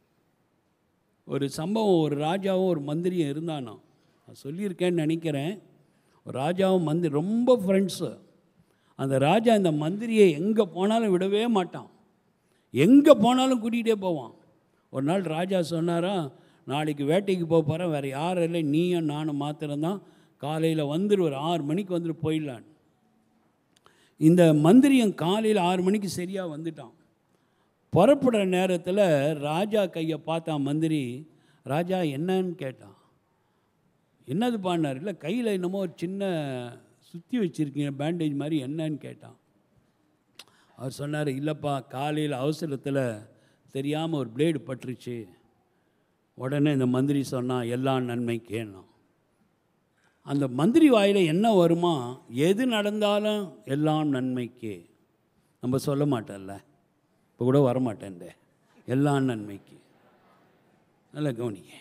ஒரு சம்பவம் ஒரு ராஜாவும் ஒரு மந்திரியும் இருந்தானோ நான் சொல்லியிருக்கேன்னு நினைக்கிறேன் ஒரு ராஜாவும் மந்திரி ரொம்ப ஃப்ரெண்ட்ஸு அந்த ராஜா இந்த மந்திரியை எங்கே போனாலும் விடவே மாட்டான் எங்கே போனாலும் கூட்டிகிட்டே போவான் ஒரு நாள் ராஜா சொன்னாரா நாளைக்கு வேட்டைக்கு போக போகிறேன் வேறு யாரும் இல்லை நீயும் நானும் மாத்திரம்தான் காலையில் வந்துரு ஒரு ஆறு மணிக்கு வந்துட்டு போயிடலான்னு இந்த மந்திரியும் காலையில் ஆறு மணிக்கு சரியாக வந்துட்டான் புறப்படுற நேரத்தில் ராஜா கையை பார்த்தான் மந்திரி ராஜா என்னன்னு கேட்டான் என்னது பாடினார் இல்லை கையில் என்னமோ ஒரு சின்ன சுற்றி வச்சுருக்கீங்க பேண்டேஜ் மாதிரி என்னன்னு கேட்டான் அவர் சொன்னார் இல்லைப்பா காலையில் அவசரத்தில் தெரியாமல் ஒரு பிளேடு பட்டுருச்சு உடனே இந்த மந்திரி சொன்னான் எல்லாம் நன்மைக்கேன்னா அந்த மந்திரி வாயில் என்ன வருமா எது நடந்தாலும் எல்லாம் நன்மைக்கே நம்ம சொல்ல மாட்டோம்ல இப்போ கூட வரமாட்டேன்டே எல்லாம் நன்மைக்கு நல்லா கவனிங்க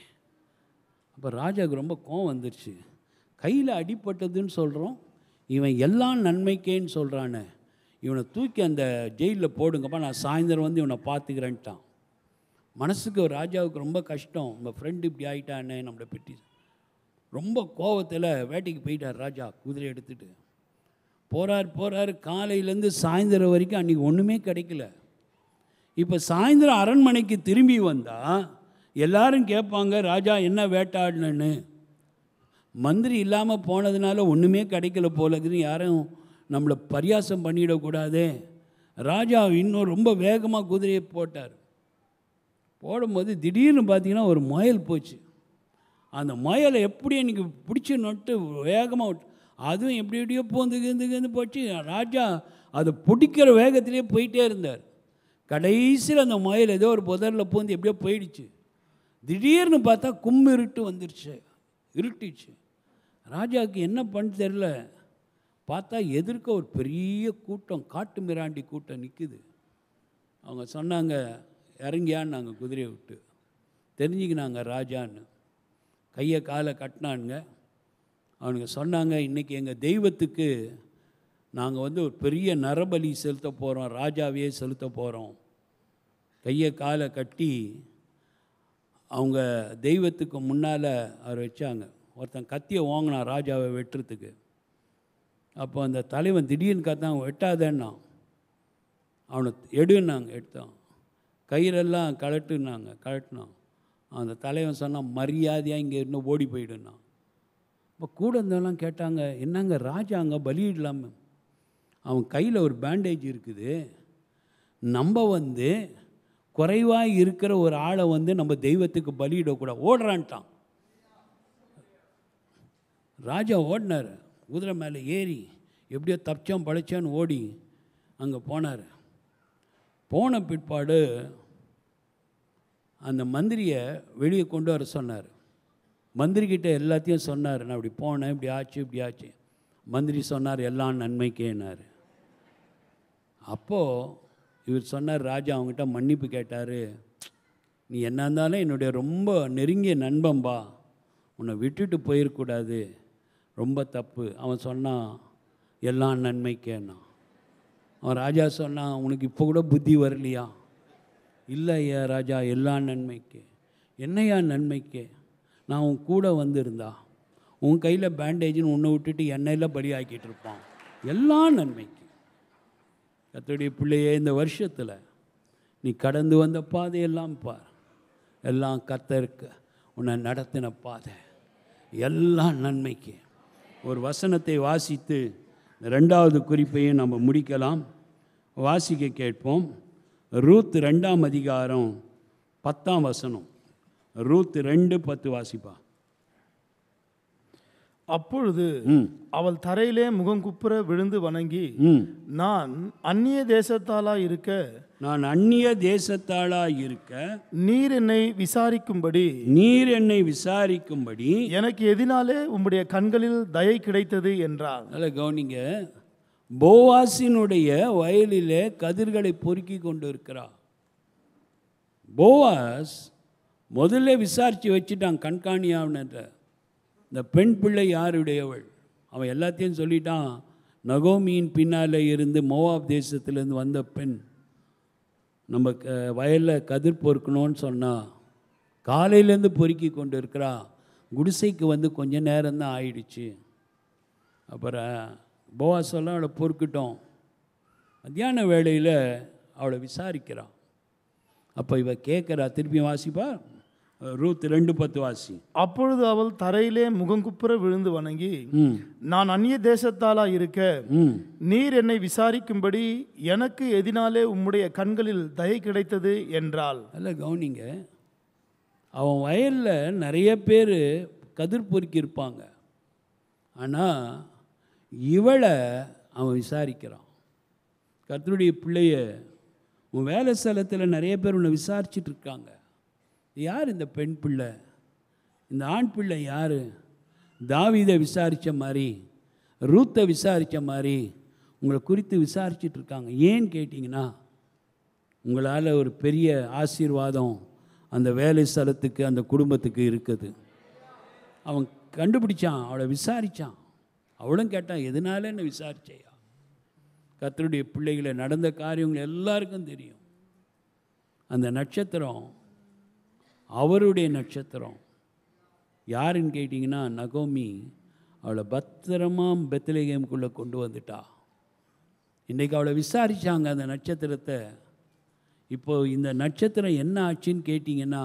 அப்போ ராஜாவுக்கு ரொம்ப கோவம் வந்துருச்சு கையில் அடிபட்டதுன்னு சொல்கிறோம் இவன் எல்லாம் நன்மைக்கேன்னு சொல்கிறானே இவனை தூக்கி அந்த ஜெயிலில் போடுங்கப்பா நான் சாயந்தரம் வந்து இவனை பார்த்துக்கிறேன்ட்டான் மனசுக்கு ஒரு ராஜாவுக்கு ரொம்ப கஷ்டம் நம்ம ஃப்ரெண்டு இப்படி ஆயிட்டானே நம்மளை பெட்டி ரொம்ப கோவத்தில் வேட்டைக்கு போயிட்டார் ராஜா குதிரை எடுத்துட்டு போகிறார் போகிறார் காலையிலேருந்து சாயந்தரம் வரைக்கும் அன்றைக்கி ஒன்றுமே கிடைக்கல இப்போ சாயந்தரம் அரண்மனைக்கு திரும்பி வந்தால் எல்லாரும் கேட்பாங்க ராஜா என்ன வேட்டாடணுன்னு மந்திரி இல்லாமல் போனதுனால ஒன்றுமே கிடைக்கல போல இருக்குன்னு யாரும் நம்மளை பரியாசம் பண்ணிடக்கூடாதே ராஜா இன்னும் ரொம்ப வேகமாக குதிரையை போட்டார் போடும்போது திடீர்னு பார்த்தீங்கன்னா ஒரு முயல் போச்சு அந்த முயலை எப்படி எனக்கு பிடிச்சி நட்டு வேகமாக விட்டு அதுவும் எப்படி எப்படியோ பூந்து கிந்து கிந்து போச்சு ராஜா அதை பிடிக்கிற வேகத்திலே போயிட்டே இருந்தார் கடைசியில் அந்த முயல் ஏதோ ஒரு புதரில் பூந்து எப்படியோ போயிடுச்சு திடீர்னு பார்த்தா கும் இருட்டு வந்துருச்சு இருட்டிச்சு ராஜாவுக்கு என்ன பண்ண தெரில பார்த்தா எதிர்க்க ஒரு பெரிய கூட்டம் காட்டு மிராண்டி கூட்டம் நிற்குது அவங்க சொன்னாங்க இறங்கியான்னாங்க குதிரையை விட்டு தெரிஞ்சுக்கினாங்க ராஜான்னு கையை காலை கட்டினானுங்க அவனுங்க சொன்னாங்க இன்றைக்கி எங்கள் தெய்வத்துக்கு நாங்கள் வந்து ஒரு பெரிய நரபலி செலுத்த போகிறோம் ராஜாவையே செலுத்த போகிறோம் கையை காலை கட்டி அவங்க தெய்வத்துக்கு முன்னால் அவர் வச்சாங்க ஒருத்தன் கத்தியை ஓங்கினான் ராஜாவை வெட்டுறதுக்கு அப்போ அந்த தலைவன் திடீர்னு கத்தான் வெட்டாதேன்னா அவனை எடுன்னாங்க எடுத்தான் கயிறெல்லாம் கழட்டுனாங்க கழட்டினான் அந்த தலைவன் சொன்னான் மரியாதையாக இங்கே இன்னும் ஓடி போயிடுனான் இப்போ கூட இருந்தவெல்லாம் கேட்டாங்க என்னங்க ராஜா அங்கே பலியிடலாம அவன் கையில் ஒரு பேண்டேஜ் இருக்குது நம்ம வந்து குறைவாக இருக்கிற ஒரு ஆளை வந்து நம்ம தெய்வத்துக்கு பலியிடக்கூடாது ஓடுறான்ட்டான் ராஜா ஓடினார் குதிரை மேலே ஏறி எப்படியோ தப்பிச்சோம் பழைச்சோன்னு ஓடி அங்கே போனார் போன பிற்பாடு அந்த மந்திரியை வெளியே கொண்டு வர சொன்னார் மந்திரிக்கிட்ட எல்லாத்தையும் சொன்னார் நான் இப்படி போனேன் இப்படி ஆச்சு இப்படி ஆச்சு மந்திரி சொன்னார் எல்லாம் நன்மைக்கேனார் அப்போது இவர் சொன்னார் ராஜா அவங்ககிட்ட மன்னிப்பு கேட்டார் நீ என்ன இருந்தாலும் என்னுடைய ரொம்ப நெருங்கிய நண்பன்பா உன்னை விட்டுட்டு போயிடக்கூடாது ரொம்ப தப்பு அவன் சொன்னான் எல்லாம் நன்மைக்கேன்னா அவன் ராஜா சொன்னான் உனக்கு இப்போ கூட புத்தி வரலையா இல்லை ஐயா ராஜா எல்லாம் நன்மைக்கு என்னையா நன்மைக்கு நான் உன் கூட வந்திருந்தா உன் கையில் பேண்டேஜ்னு உன்னை விட்டுட்டு எண்ணெயில் பலி ஆக்கிட்டு இருப்பான் எல்லாம் நன்மைக்கு கத்தோடைய பிள்ளையே இந்த வருஷத்தில் நீ கடந்து வந்த பாதையெல்லாம் பார் எல்லாம் கத்தருக்கு உன்னை நடத்தின பாதை எல்லாம் நன்மைக்கு ஒரு வசனத்தை வாசித்து ரெண்டாவது குறிப்பையும் நம்ம முடிக்கலாம் வாசிக்க கேட்போம் ரூத் ரெண்டாம் அதிகாரம் பத்தாம் வசனம் ரூத் ரெண்டு பத்து வாசிப்பா அப்பொழுது ம் அவள் தரையிலே முகங்குப்புற விழுந்து வணங்கி ம் நான் அந்நிய தேசத்தாலா இருக்க நான் அந்நிய தேசத்தாளாய் இருக்க நீர் என்னை விசாரிக்கும்படி நீர் என்னை விசாரிக்கும்படி எனக்கு எதினாலே உம்முடைய கண்களில் தயை கிடைத்தது என்றாள் நல்ல கவனிங்க போவாசினுடைய வயலிலே கதிர்களை பொறுக்கி கொண்டு இருக்கிறார் போவாஸ் முதல்ல விசாரித்து வச்சுட்டான் கண்காணியாவன்ற இந்த பெண் பிள்ளை யாருடையவள் அவன் எல்லாத்தையும் சொல்லிட்டான் நகோமியின் பின்னால் இருந்து மோவாப் தேசத்திலேருந்து வந்த பெண் நம்ம க வயலில் கதிர் பொறுக்கணும்னு சொன்னா காலையிலேருந்து பொறுக்கி கொண்டு இருக்கிறா குடிசைக்கு வந்து கொஞ்ச நேரம்தான் ஆயிடுச்சு அப்புறம் போவாஸ் எல்லாம் அவளை பொறுக்கிட்டோம் மத்தியான வேளையில் அவளை விசாரிக்கிறான் அப்போ இவ கேட்குறா திருப்பி வாசிப்பா ரூத் ரெண்டு பத்து வாசி அப்பொழுது அவள் தரையிலே முகங்குப்புற விழுந்து வணங்கி ம் நான் அந்நிய தேசத்தாலா இருக்க ம் நீர் என்னை விசாரிக்கும்படி எனக்கு எதினாலே உம்முடைய கண்களில் தயை கிடைத்தது என்றாள் நல்ல கவனிங்க அவன் வயலில் நிறைய பேர் கதிர் பொறுக்கியிருப்பாங்க ஆனால் இவளை அவன் விசாரிக்கிறான் கர்த்தருடைய பிள்ளைய உன் வேலை ஸ்தலத்தில் நிறைய பேர் உன்னை விசாரிச்சுட்டு இருக்காங்க யார் இந்த பெண் பிள்ளை இந்த ஆண் பிள்ளை யார் தாவீதை விசாரித்த மாதிரி ரூத்தை விசாரித்த மாதிரி உங்களை குறித்து விசாரிச்சுட்டு இருக்காங்க ஏன்னு கேட்டிங்கன்னா உங்களால் ஒரு பெரிய ஆசீர்வாதம் அந்த வேலை ஸ்தலத்துக்கு அந்த குடும்பத்துக்கு இருக்குது அவன் கண்டுபிடிச்சான் அவளை விசாரித்தான் அவளும் கேட்டான் எதனால என்ன விசாரிச்சையா கர்த்தருடைய பிள்ளைகளை நடந்த காரியங்கள் எல்லாருக்கும் தெரியும் அந்த நட்சத்திரம் அவருடைய நட்சத்திரம் யாருன்னு கேட்டிங்கன்னா நகோமி அவளை பத்திரமா பெத்லகேமுக்குள்ளே கொண்டு வந்துட்டா இன்றைக்கு அவளை விசாரித்தாங்க அந்த நட்சத்திரத்தை இப்போ இந்த நட்சத்திரம் என்ன ஆச்சுன்னு கேட்டிங்கன்னா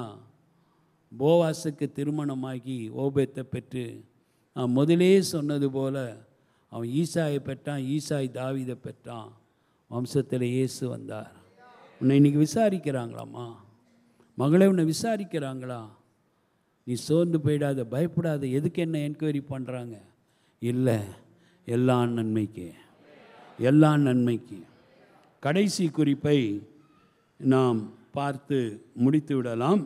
போவாஸுக்கு திருமணமாகி ஓபேத்தை பெற்று நான் முதலே சொன்னது போல் அவன் ஈசாயை பெற்றான் ஈசாய் தாவீதை பெற்றான் வம்சத்தில் இயேசு வந்தார் உன்னை இன்னைக்கு விசாரிக்கிறாங்களாம்மா மகளே உன்னை விசாரிக்கிறாங்களா நீ சோர்ந்து போயிடாத பயப்படாத எதுக்கு என்ன என்கொயரி பண்ணுறாங்க இல்லை எல்லா நன்மைக்கு எல்லா நன்மைக்கு கடைசி குறிப்பை நாம் பார்த்து முடித்து விடலாம்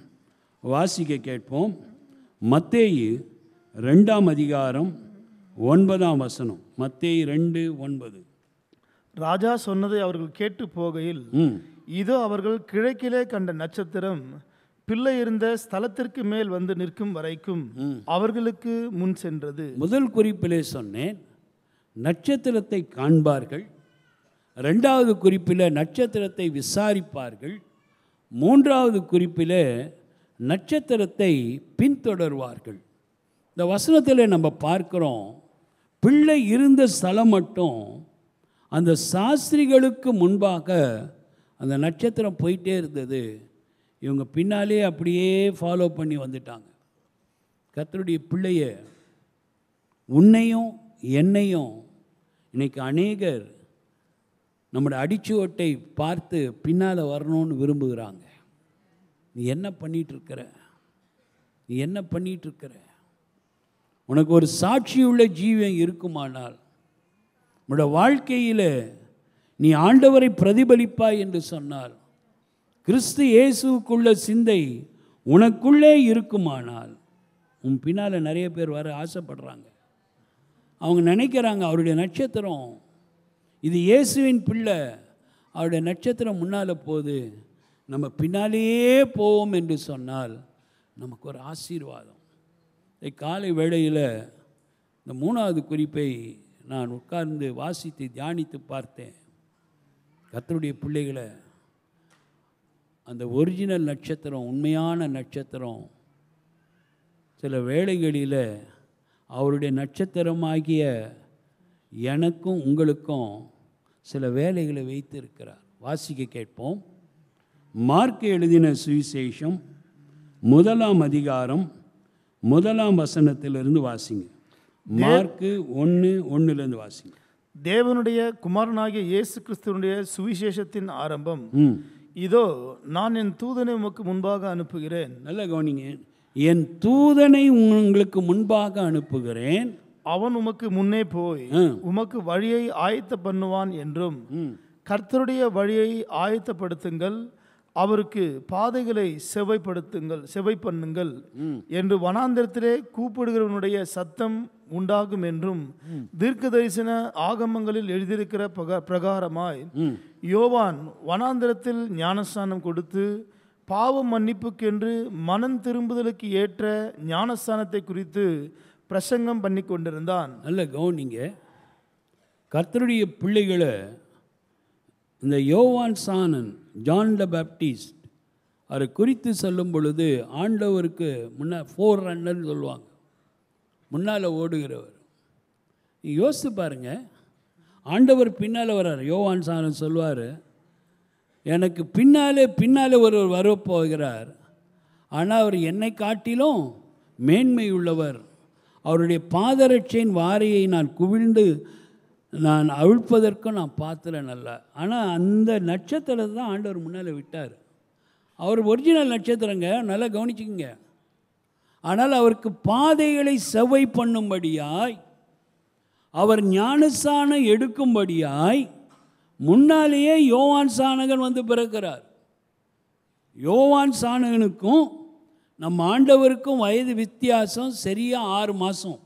வாசிக்க கேட்போம் மத்தேயு ரெண்டாம் அதிகாரம் ஒன்பதாம் வசனம் மத்தேயு ரெண்டு ஒன்பது ராஜா சொன்னதை அவர்கள் கேட்டு போகையில் ம் இதோ அவர்கள் கிழக்கிலே கண்ட நட்சத்திரம் பிள்ளை இருந்த ஸ்தலத்திற்கு மேல் வந்து நிற்கும் வரைக்கும் அவர்களுக்கு முன் சென்றது முதல் குறிப்பிலே சொன்னேன் நட்சத்திரத்தை காண்பார்கள் ரெண்டாவது குறிப்பில் நட்சத்திரத்தை விசாரிப்பார்கள் மூன்றாவது குறிப்பில் நட்சத்திரத்தை பின்தொடர்வார்கள் இந்த வசனத்தில் நம்ம பார்க்கிறோம் பிள்ளை இருந்த ஸ்தலம் மட்டும் அந்த சாஸ்திரிகளுக்கு முன்பாக அந்த நட்சத்திரம் போயிட்டே இருந்தது இவங்க பின்னாலே அப்படியே ஃபாலோ பண்ணி வந்துட்டாங்க கர்த்தருடைய பிள்ளைய உன்னையும் என்னையும் இன்னைக்கு அநேகர் நம்முடைய அடிச்சுவட்டை பார்த்து பின்னால் வரணும்னு விரும்புகிறாங்க நீ என்ன பண்ணிட்டு இருக்கிற நீ என்ன பண்ணிட்டு இருக்கிற உனக்கு ஒரு சாட்சியுள்ள ஜீவன் இருக்குமானால் உன்னோட வாழ்க்கையில் நீ ஆண்டவரை பிரதிபலிப்பாய் என்று சொன்னால் கிறிஸ்து இயேசுக்குள்ள சிந்தை உனக்குள்ளே இருக்குமானால் உன் பின்னால் நிறைய பேர் வர ஆசைப்படுறாங்க அவங்க நினைக்கிறாங்க அவருடைய நட்சத்திரம் இது இயேசுவின் பிள்ளை அவருடைய நட்சத்திரம் முன்னால் போகுது நம்ம பின்னாலேயே போவோம் என்று சொன்னால் நமக்கு ஒரு ஆசீர்வாதம் இந்த காலை வேளையில் இந்த மூணாவது குறிப்பை நான் உட்கார்ந்து வாசித்து தியானித்து பார்த்தேன் கர்த்தருடைய பிள்ளைகளை அந்த ஒரிஜினல் நட்சத்திரம் உண்மையான நட்சத்திரம் சில வேளைகளில் அவருடைய நட்சத்திரமாகிய எனக்கும் உங்களுக்கும் சில வேலைகளை வைத்து இருக்கிறார் வாசிக்க கேட்போம் மார்க் எழுதின சுவிசேஷம் முதலாம் அதிகாரம் முதலாம் வசனத்திலிருந்து வாசிங்க மார்க்கு ஒன்று ஒன்றுலேருந்து வாசிங்க தேவனுடைய குமாரனாகிய இயேசு கிறிஸ்துவனுடைய சுவிசேஷத்தின் ஆரம்பம் ம் இதோ நான் என் தூதனை உமக்கு முன்பாக அனுப்புகிறேன் நல்ல கவனிங்க என் தூதனை உங்களுக்கு முன்பாக அனுப்புகிறேன் அவன் உமக்கு முன்னே போய் ம். உமக்கு வழியை ஆயத்த பண்ணுவான் என்றும் ம் கர்த்தருடைய வழியை ஆயத்தப்படுத்துங்கள் அவருக்கு பாதைகளை செவைப்படுத்துங்கள் செவை பண்ணுங்கள் என்று வனாந்திரத்திலே கூப்பிடுகிறவனுடைய சத்தம் உண்டாகும் என்றும் தீர்க்க தரிசன ஆகமங்களில் எழுதியிருக்கிற பிரகா- பிரகாரமாய் ம் யோவான் வனாந்திரத்தில் ஞானஸ்நானம் கொடுத்து பாவ மன்னிப்புக்கென்று மனம் திரும்புதலுக்கு ஏற்ற ஞானஸ்தானத்தை குறித்து பிரசங்கம் பண்ணி கொண்டிருந்தான் நல்ல கவனிங்க கர்த்தருடைய பிள்ளைகளை இந்த யோவான் சானன் ஜான் த பேப்டிஸ்ட் அவரை குறித்து சொல்லும் பொழுது ஆண்டவருக்கு முன்ன ஃபோர் ரன்னர்னு சொல்லுவாங்க முன்னால் ஓடுகிறவர் நீ யோசித்து பாருங்க ஆண்டவர் பின்னால் வர்றார் யோவான் சானன் சொல்வார் எனக்கு பின்னாலே பின்னாலே ஒருவர் வரப்போகிறார் ஆனால் அவர் என்னை காட்டிலும் மேன்மை உள்ளவர் அவருடைய பாதரட்சையின் வாரையை நான் குவிழ்ந்து நான் அவிழ்ப்பதற்கும் நான் பாத்திரன் அல்ல ஆனால் அந்த நட்சத்திரத்தை தான் ஆண்டவர் முன்னால் விட்டார் அவர் ஒரிஜினல் நட்சத்திரங்க நல்லா கவனிச்சுக்கங்க ஆனால் அவருக்கு பாதைகளை செவ்வை பண்ணும்படியாய் அவர் ஞானஸ்தானம் எடுக்கும்படியாய் முன்னாலேயே யோவான் சானகன் வந்து பிறக்கிறார் யோவான் சானகனுக்கும் நம்ம ஆண்டவருக்கும் வயது வித்தியாசம் சரியாக ஆறு மாதம்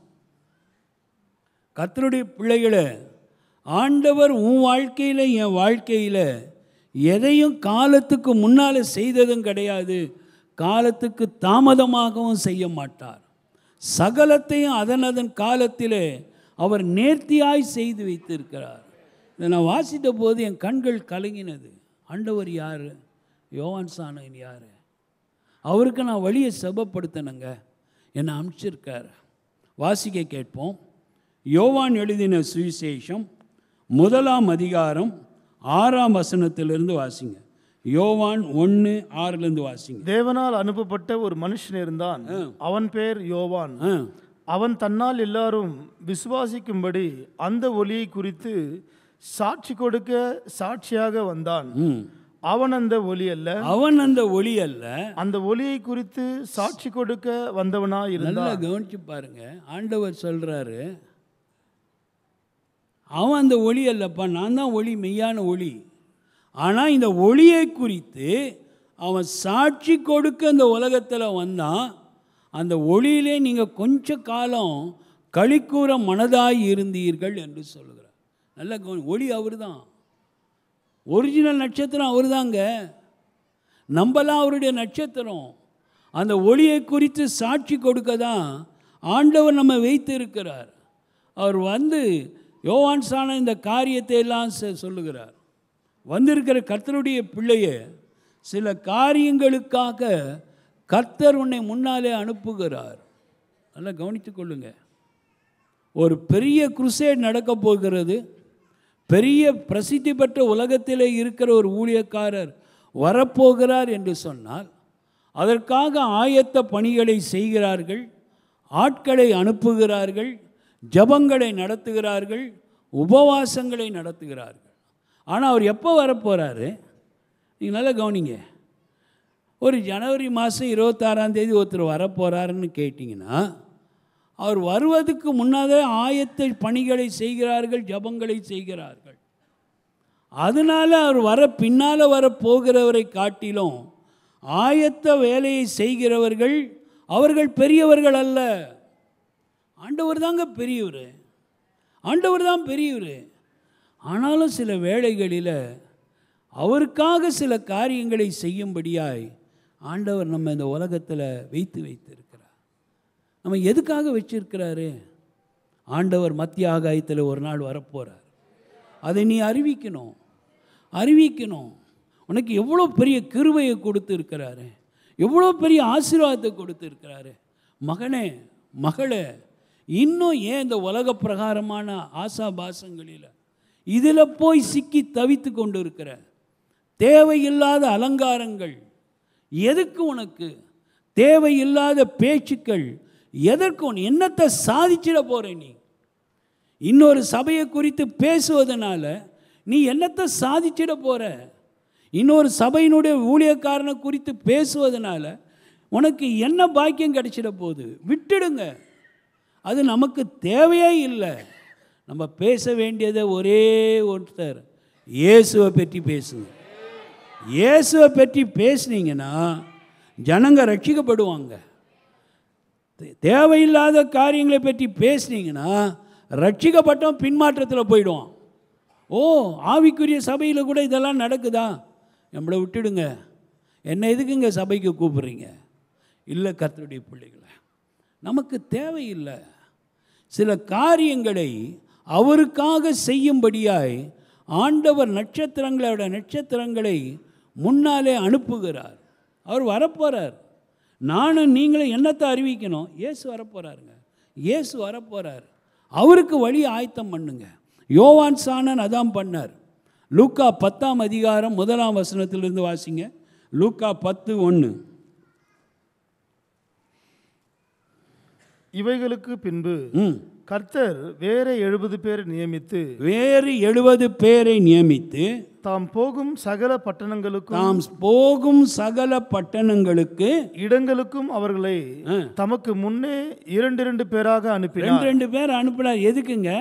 கர்த்தருடைய பிள்ளைகளை ஆண்டவர் உன் வாழ்க்கையில் என் வாழ்க்கையில் எதையும் காலத்துக்கு முன்னால் செய்ததும் கிடையாது காலத்துக்கு தாமதமாகவும் செய்ய மாட்டார் சகலத்தையும் அதன் அதன் காலத்திலே அவர் நேர்த்தியாய் செய்து வைத்திருக்கிறார் இதை நான் வாசித்த போது என் கண்கள் கலங்கினது ஆண்டவர் யார் யோவான் சானகன் யார் அவருக்கு நான் வழியை செபப்படுத்தினங்க என்னை அனுப்பிச்சிருக்கார் வாசிக்க கேட்போம் யோவான் எழுதின சுவிசேஷம் முதலாம் அதிகாரம் ஆறாம் வசனத்திலிருந்து வாசிங்க யோவான் ஒன்று ஆறுலேருந்து வாசிங்க தேவனால் அனுப்பப்பட்ட ஒரு மனுஷன் இருந்தான் அவன் பேர் யோவான் ஆ அவன் தன்னால் எல்லாரும் விசுவாசிக்கும்படி அந்த ஒளியை குறித்து சாட்சி கொடுக்க சாட்சியாக வந்தான் ம் அவன் அந்த ஒளி அல்ல அவன் அந்த ஒளி அல்ல அந்த ஒளியை குறித்து சாட்சி கொடுக்க வந்தவனா இருந்தான் நல்லா கவனிச்சு பாருங்க ஆண்டவர் சொல்றாரு அவன் அந்த ஒளி அல்லப்பா நான் தான் ஒளி மெய்யான ஒளி ஆனால் இந்த ஒளியை குறித்து அவன் சாட்சி கொடுக்க அந்த உலகத்தில் வந்தான் அந்த ஒளியிலே நீங்கள் கொஞ்ச காலம் களிக்கூற மனதாய் இருந்தீர்கள் என்று சொல்லுகிறார் நல்ல கவனி ஒளி அவர் தான் ஒரிஜினல் நட்சத்திரம் அவர் தாங்க நம்பலாம் அவருடைய நட்சத்திரம் அந்த ஒளியை குறித்து சாட்சி கொடுக்க தான் ஆண்டவர் நம்ம வைத்து இருக்கிறார் அவர் வந்து யோவான் சான இந்த காரியத்தை எல்லாம் செ- சொல்லுகிறார் வந்திருக்கிற கர்த்தருடைய பிள்ளைய சில காரியங்களுக்காக கர்த்தர் உன்னை முன்னாலே அனுப்புகிறார் நல்லா கவனித்துக் கொள்ளுங்க ஒரு பெரிய குருசேட் நடக்க போகிறது பெரிய பிரசித்தி பெற்ற உலகத்திலே இருக்கிற ஒரு ஊழியக்காரர் வரப்போகிறார் என்று சொன்னால் அதற்காக ஆயத்த பணிகளை செய்கிறார்கள் ஆட்களை அனுப்புகிறார்கள் ஜபங்களை நடத்துகிறார்கள் உபவாசங்களை நடத்துகிறார்கள் ஆனால் அவர் எப்போ வரப்போகிறாரு நீங்கள் நல்லா கவனிங்க ஒரு ஜனவரி மாதம் இருபத்தாறாம் தேதி ஒருத்தர் வரப்போகிறாருன்னு கேட்டிங்கன்னா அவர் வருவதற்கு முன்னதே ஆயத்த பணிகளை செய்கிறார்கள் ஜபங்களை செய்கிறார்கள் அதனால் அவர் வர பின்னால் வர போகிறவரை காட்டிலும் ஆயத்த வேலையை செய்கிறவர்கள் அவர்கள் பெரியவர்கள் அல்ல ஆண்டவர் தாங்க பெரியவர் ஆண்டவர் தான் பெரியவர் ஆனாலும் சில வேளைகளில் அவருக்காக சில காரியங்களை செய்யும்படியாய் ஆண்டவர் நம்ம இந்த உலகத்தில் வைத்து வைத்திருக்கிறார் நம்ம எதுக்காக வச்சிருக்கிறாரு ஆண்டவர் மத்திய ஆகாயத்தில் ஒரு நாள் வரப்போகிறார் அதை நீ அறிவிக்கணும் அறிவிக்கணும் உனக்கு எவ்வளோ பெரிய கிருபையை கொடுத்து இருக்கிறாரு எவ்வளோ பெரிய ஆசீர்வாதத்தை கொடுத்து இருக்கிறாரு மகனே மகளே இன்னும் ஏன் இந்த உலக பிரகாரமான ஆசாபாசங்களில் இதில் போய் சிக்கி தவித்து கொண்டு இருக்கிற தேவையில்லாத அலங்காரங்கள் எதுக்கு உனக்கு தேவையில்லாத பேச்சுக்கள் எதற்கு உன் என்னத்தை சாதிச்சிட போற நீ இன்னொரு சபையை குறித்து பேசுவதனால நீ என்னத்தை சாதிச்சிட போற இன்னொரு சபையினுடைய ஊழியக்காரனை குறித்து பேசுவதனால உனக்கு என்ன பாக்கியம் கிடைச்சிட போகுது விட்டுடுங்க அது நமக்கு தேவையே இல்லை நம்ம பேச வேண்டியதை ஒரே ஒருத்தர் இயேசுவை பற்றி பேசுங்க இயேசுவை பற்றி பேசுனீங்கன்னா ஜனங்க ரட்சிக்கப்படுவாங்க தே- தேவையில்லாத காரியங்களை பற்றி பேசுனீங்கன்னா ரட்சிக்கப்பட்டவன் பின்மாற்றத்தில் போயிடுவான் ஓ ஆவிக்குரிய சபையில் கூட இதெல்லாம் நடக்குதா நம்மளை விட்டுடுங்க என்ன எதுக்குங்க சபைக்கு கூப்பிடுறீங்க இல்லை கர்த்தருடைய பிள்ளைகளை நமக்கு தேவையில்லை சில காரியங்களை அவருக்காக செய்யும்படியாய் ஆண்டவர் நட்சத்திரங்களோட நட்சத்திரங்களை முன்னாலே அனுப்புகிறார் அவர் வரப்போகிறார் நானும் நீங்களும் என்னத்தை அறிவிக்கணும் இயேசு வரப்போகிறாருங்க இயேசு வரப்போகிறார் அவருக்கு வழி ஆயத்தம் பண்ணுங்க யோவான் சாணன் அதான் பண்ணார் லூக்கா பத்தாம் அதிகாரம் முதலாம் வசனத்திலிருந்து வாசிங்க லூக்கா பத்து ஒன்று இவைகளுக்கு பின்பு ம் கர்த்தர் வேற எழுபது பேரை நியமித்து வேறு எழுபது பேரை நியமித்து தாம் போகும் சகல பட்டணங்களுக்கும் தாம் போகும் சகல பட்டணங்களுக்கு இடங்களுக்கும் அவர்களை ஆ. தமக்கு முன்னே இரண்டு இரண்டு பேராக அனுப்பினார் ரெண்டு ரெண்டு பேர் அனுப்புனார் எதுக்குங்க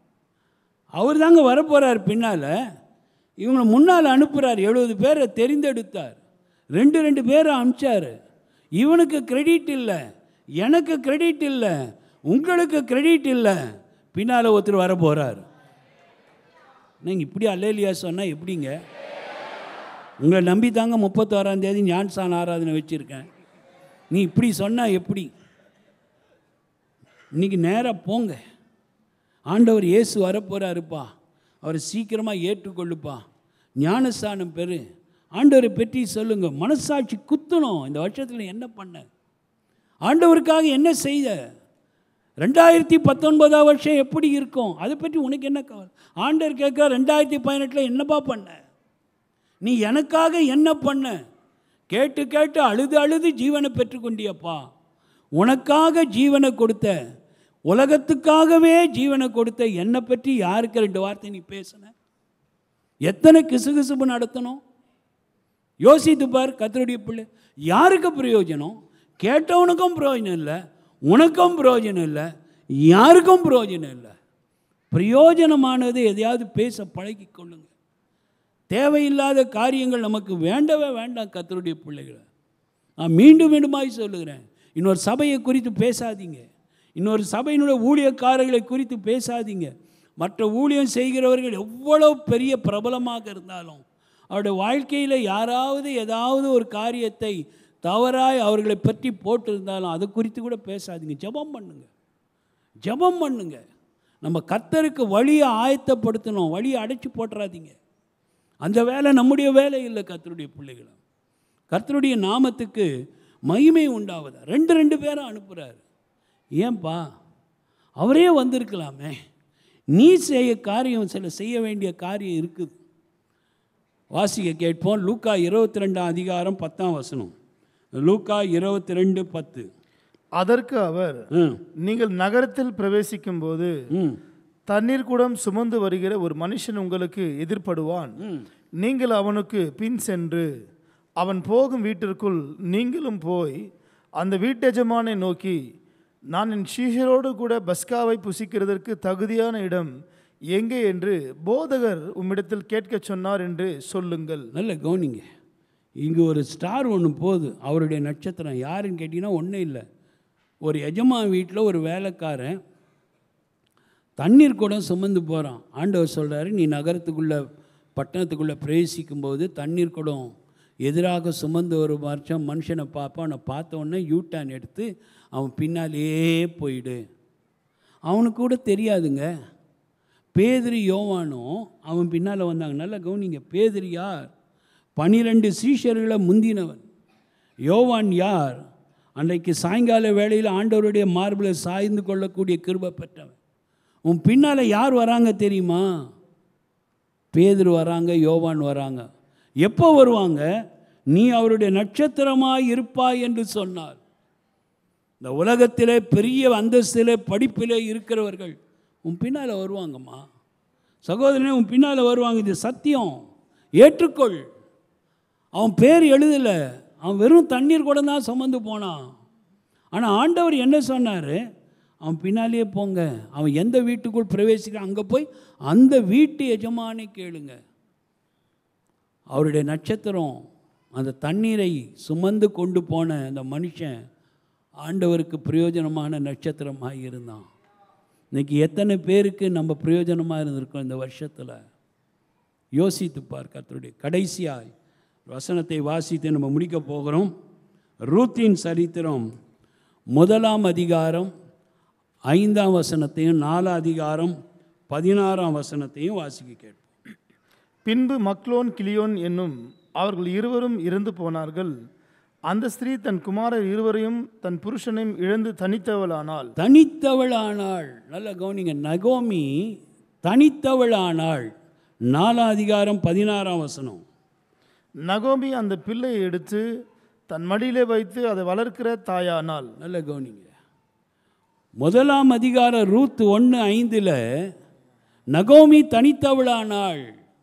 அவர் தாங்க வரப்போகிறார் பின்னால் இவங்களை முன்னால் அனுப்புகிறார் எழுபது பேரை தெரிந்தெடுத்தார் ரெண்டு ரெண்டு பேரை அனுப்பிச்சார் இவனுக்கு கிரெடிட் இல்லை எனக்கு கிரெடிட் இல்லை உங்களுக்கு கிரெடிட் இல்லை பின்னால் ஒருத்தர் வர போகிறார் நீங்கள் இப்படி அல்லேலியா சொன்னால் எப்படிங்க உங்களை நம்பி தாங்க முப்பத்தோராம் தேதி ஞான்சான் ஆராதனை வச்சுருக்கேன் நீ இப்படி சொன்னால் எப்படி இன்னைக்கு நேராக போங்க ஆண்டவர் இயேசு வரப்போகிறாருப்பா அவரை சீக்கிரமாக ஏற்றுக்கொள்ளுப்பா ஞானஸ்தானம் பெரு ஆண்டவரை பற்றி சொல்லுங்க மனசாட்சி குத்தணும் இந்த வருஷத்தில் என்ன பண்ண ஆண்டவருக்காக என்ன செய்த ரெண்டாயிரத்தி பத்தொன்பதாம் வருஷம் எப்படி இருக்கும் அதை பற்றி உனக்கு என்ன கவலை ஆண்டவர் கேட்குற ரெண்டாயிரத்தி பதினெட்டில் என்னப்பா பண்ண நீ எனக்காக என்ன பண்ண கேட்டு கேட்டு அழுது அழுது ஜீவனை பெற்றுக்கொண்டியப்பா உனக்காக ஜீவனை கொடுத்த உலகத்துக்காகவே ஜீவனை கொடுத்த என்னை பற்றி யாருக்கு ரெண்டு வார்த்தை நீ பேசின எத்தனை கிசுகிசுப்பு நடத்தணும் யோசித்து பார் கத்தருடைய பிள்ளை யாருக்கு பிரயோஜனம் கேட்டவனுக்கும் பிரயோஜனம் இல்லை உனக்கும் பிரயோஜனம் இல்லை யாருக்கும் பிரயோஜனம் இல்லை பிரயோஜனமானது எதையாவது பேச பழகிக் கொள்ளுங்க தேவையில்லாத காரியங்கள் நமக்கு வேண்டவே வேண்டாம் கத்தருடைய பிள்ளைகளை நான் மீண்டும் மீண்டுமாய் சொல்லுகிறேன் இன்னொரு சபையை குறித்து பேசாதீங்க இன்னொரு சபையினுடைய ஊழியக்காரர்களை குறித்து பேசாதீங்க மற்ற ஊழியம் செய்கிறவர்கள் எவ்வளோ பெரிய பிரபலமாக இருந்தாலும் அவருடைய வாழ்க்கையில் யாராவது ஏதாவது ஒரு காரியத்தை தவறாய் அவர்களை பற்றி போட்டிருந்தாலும் அதை குறித்து கூட பேசாதீங்க ஜெபம் பண்ணுங்க ஜெபம் பண்ணுங்க நம்ம கர்த்தருக்கு வழியை ஆயத்தப்படுத்தணும் வழியை அடைச்சி போட்டுறாதீங்க அந்த வேலை நம்முடைய வேலை இல்லை கர்த்தருடைய பிள்ளைகளை கர்த்தருடைய நாமத்துக்கு மகிமை உண்டாவதா ரெண்டு ரெண்டு பேரை அனுப்புகிறாரு ஏன்பா அவரே வந்திருக்கலாமே நீ செய்ய காரியம் சில செய்ய வேண்டிய காரியம் இருக்குது வாசிக்க கேட்போம் லூக்கா இருபத்தி ரெண்டாம் அதிகாரம் பத்தாம் வசனம் லூக்கா இருபத்தி ரெண்டு பத்து அதற்கு அவர் ம் நீங்கள் நகரத்தில் பிரவேசிக்கும் போது ம் தண்ணீர் குடம் சுமந்து வருகிற ஒரு மனுஷன் உங்களுக்கு எதிர்ப்படுவான் ம் நீங்கள் அவனுக்கு பின் சென்று அவன் போகும் வீட்டிற்குள் நீங்களும் போய் அந்த வீட்டெஜமானை நோக்கி நான் என் சீஷரோடு கூட பஸ்காவை புசிக்கிறதற்கு தகுதியான இடம் எங்கே என்று போதகர் உம்மிடத்தில் கேட்கச் சொன்னார் என்று சொல்லுங்கள் நல்ல கவனிங்க இங்கே ஒரு ஸ்டார் ஒன்று போகுது அவருடைய நட்சத்திரம் யாருன்னு கேட்டிங்கன்னா ஒன்றும் இல்லை ஒரு எஜமான் வீட்டில் ஒரு வேலைக்காரன் தண்ணீர் குடம் சுமந்து போகிறான் ஆண்டவர் சொல்கிறாரு நீ நகரத்துக்குள்ளே பட்டணத்துக்குள்ளே பிரவேசிக்கும் போது தண்ணீர் குடம் எதிராக சுமந்து ஒரு வருஷம் மனுஷனை பார்ப்பான் அவனை பார்த்த உடனே யூட்டர்ன் எடுத்து அவன் பின்னாலேயே போயிடு அவனுக்கு கூட தெரியாதுங்க பேதிரி யோவானும் அவன் பின்னால் வந்தாங்க நல்லா கவனிங்க பேதிரி யார் பனிரெண்டு சீஷர்களை முந்தினவன் யோவான் யார் அன்றைக்கு சாயங்கால வேளையில் ஆண்டவருடைய மார்பில் சாய்ந்து கொள்ளக்கூடிய கிருபை பெற்றவன் உன் பின்னால் யார் வராங்க தெரியுமா பேதுரு வராங்க யோவான் வராங்க எப்போ வருவாங்க நீ அவருடைய நட்சத்திரமாய் இருப்பாய் என்று சொன்னார் இந்த உலகத்திலே பெரிய அந்தஸ்திலே படிப்பிலே இருக்கிறவர்கள் உன் பின்னால் வருவாங்கம்மா சகோதரனே உன் பின்னால் வருவாங்க இது சத்தியம் ஏற்றுக்கொள் அவன் பேர் எழுதலை அவன் வெறும் தண்ணீர் கூட தான் சுமந்து போனான் ஆனால் ஆண்டவர் என்ன சொன்னார் அவன் பின்னாலேயே போங்க அவன் எந்த வீட்டுக்குள் பிரவேசிக்கிறான் அங்கே போய் அந்த வீட்டு எஜமானை கேளுங்க அவருடைய நட்சத்திரம் அந்த தண்ணீரை சுமந்து கொண்டு போன அந்த மனுஷன் ஆண்டவருக்கு பிரயோஜனமான நட்சத்திரமாக இருந்தான் இன்னைக்கு எத்தனை பேருக்கு நம்ம பிரயோஜனமாக இருந்திருக்கோம் இந்த வருஷத்தில் யோசித்து பார் கர்த்தருடைய கடைசியாய் வசனத்தை வாசித்து நம்ம முடிக்க போகிறோம் ரூத்தின் சரித்திரம் முதலாம் அதிகாரம் ஐந்தாம் வசனத்தையும் நாலாம் அதிகாரம் பதினாறாம் வசனத்தையும் வாசிக்க கேட்போம் பின்பு மக்லோன் கிளியோன் என்னும் அவர்கள் இருவரும் இறந்து போனார்கள் அந்த ஸ்திரீ தன் குமாரர் இருவரையும் தன் புருஷனையும் இழந்து தனித்தவளானாள் தனித்தவளானாள் நல்ல கவனிங்க நகோமி தனித்தவளானாள் நாலாம் அதிகாரம் பதினாறாம் வசனம் நகோமி அந்த பிள்ளையை எடுத்து தன் மடியிலே வைத்து அதை வளர்க்கிற தாயானாள் நல்ல கவனிங்க முதலாம் அதிகார ரூத் ஒன்று ஐந்தில் நகோமி தனித்தவளானாள்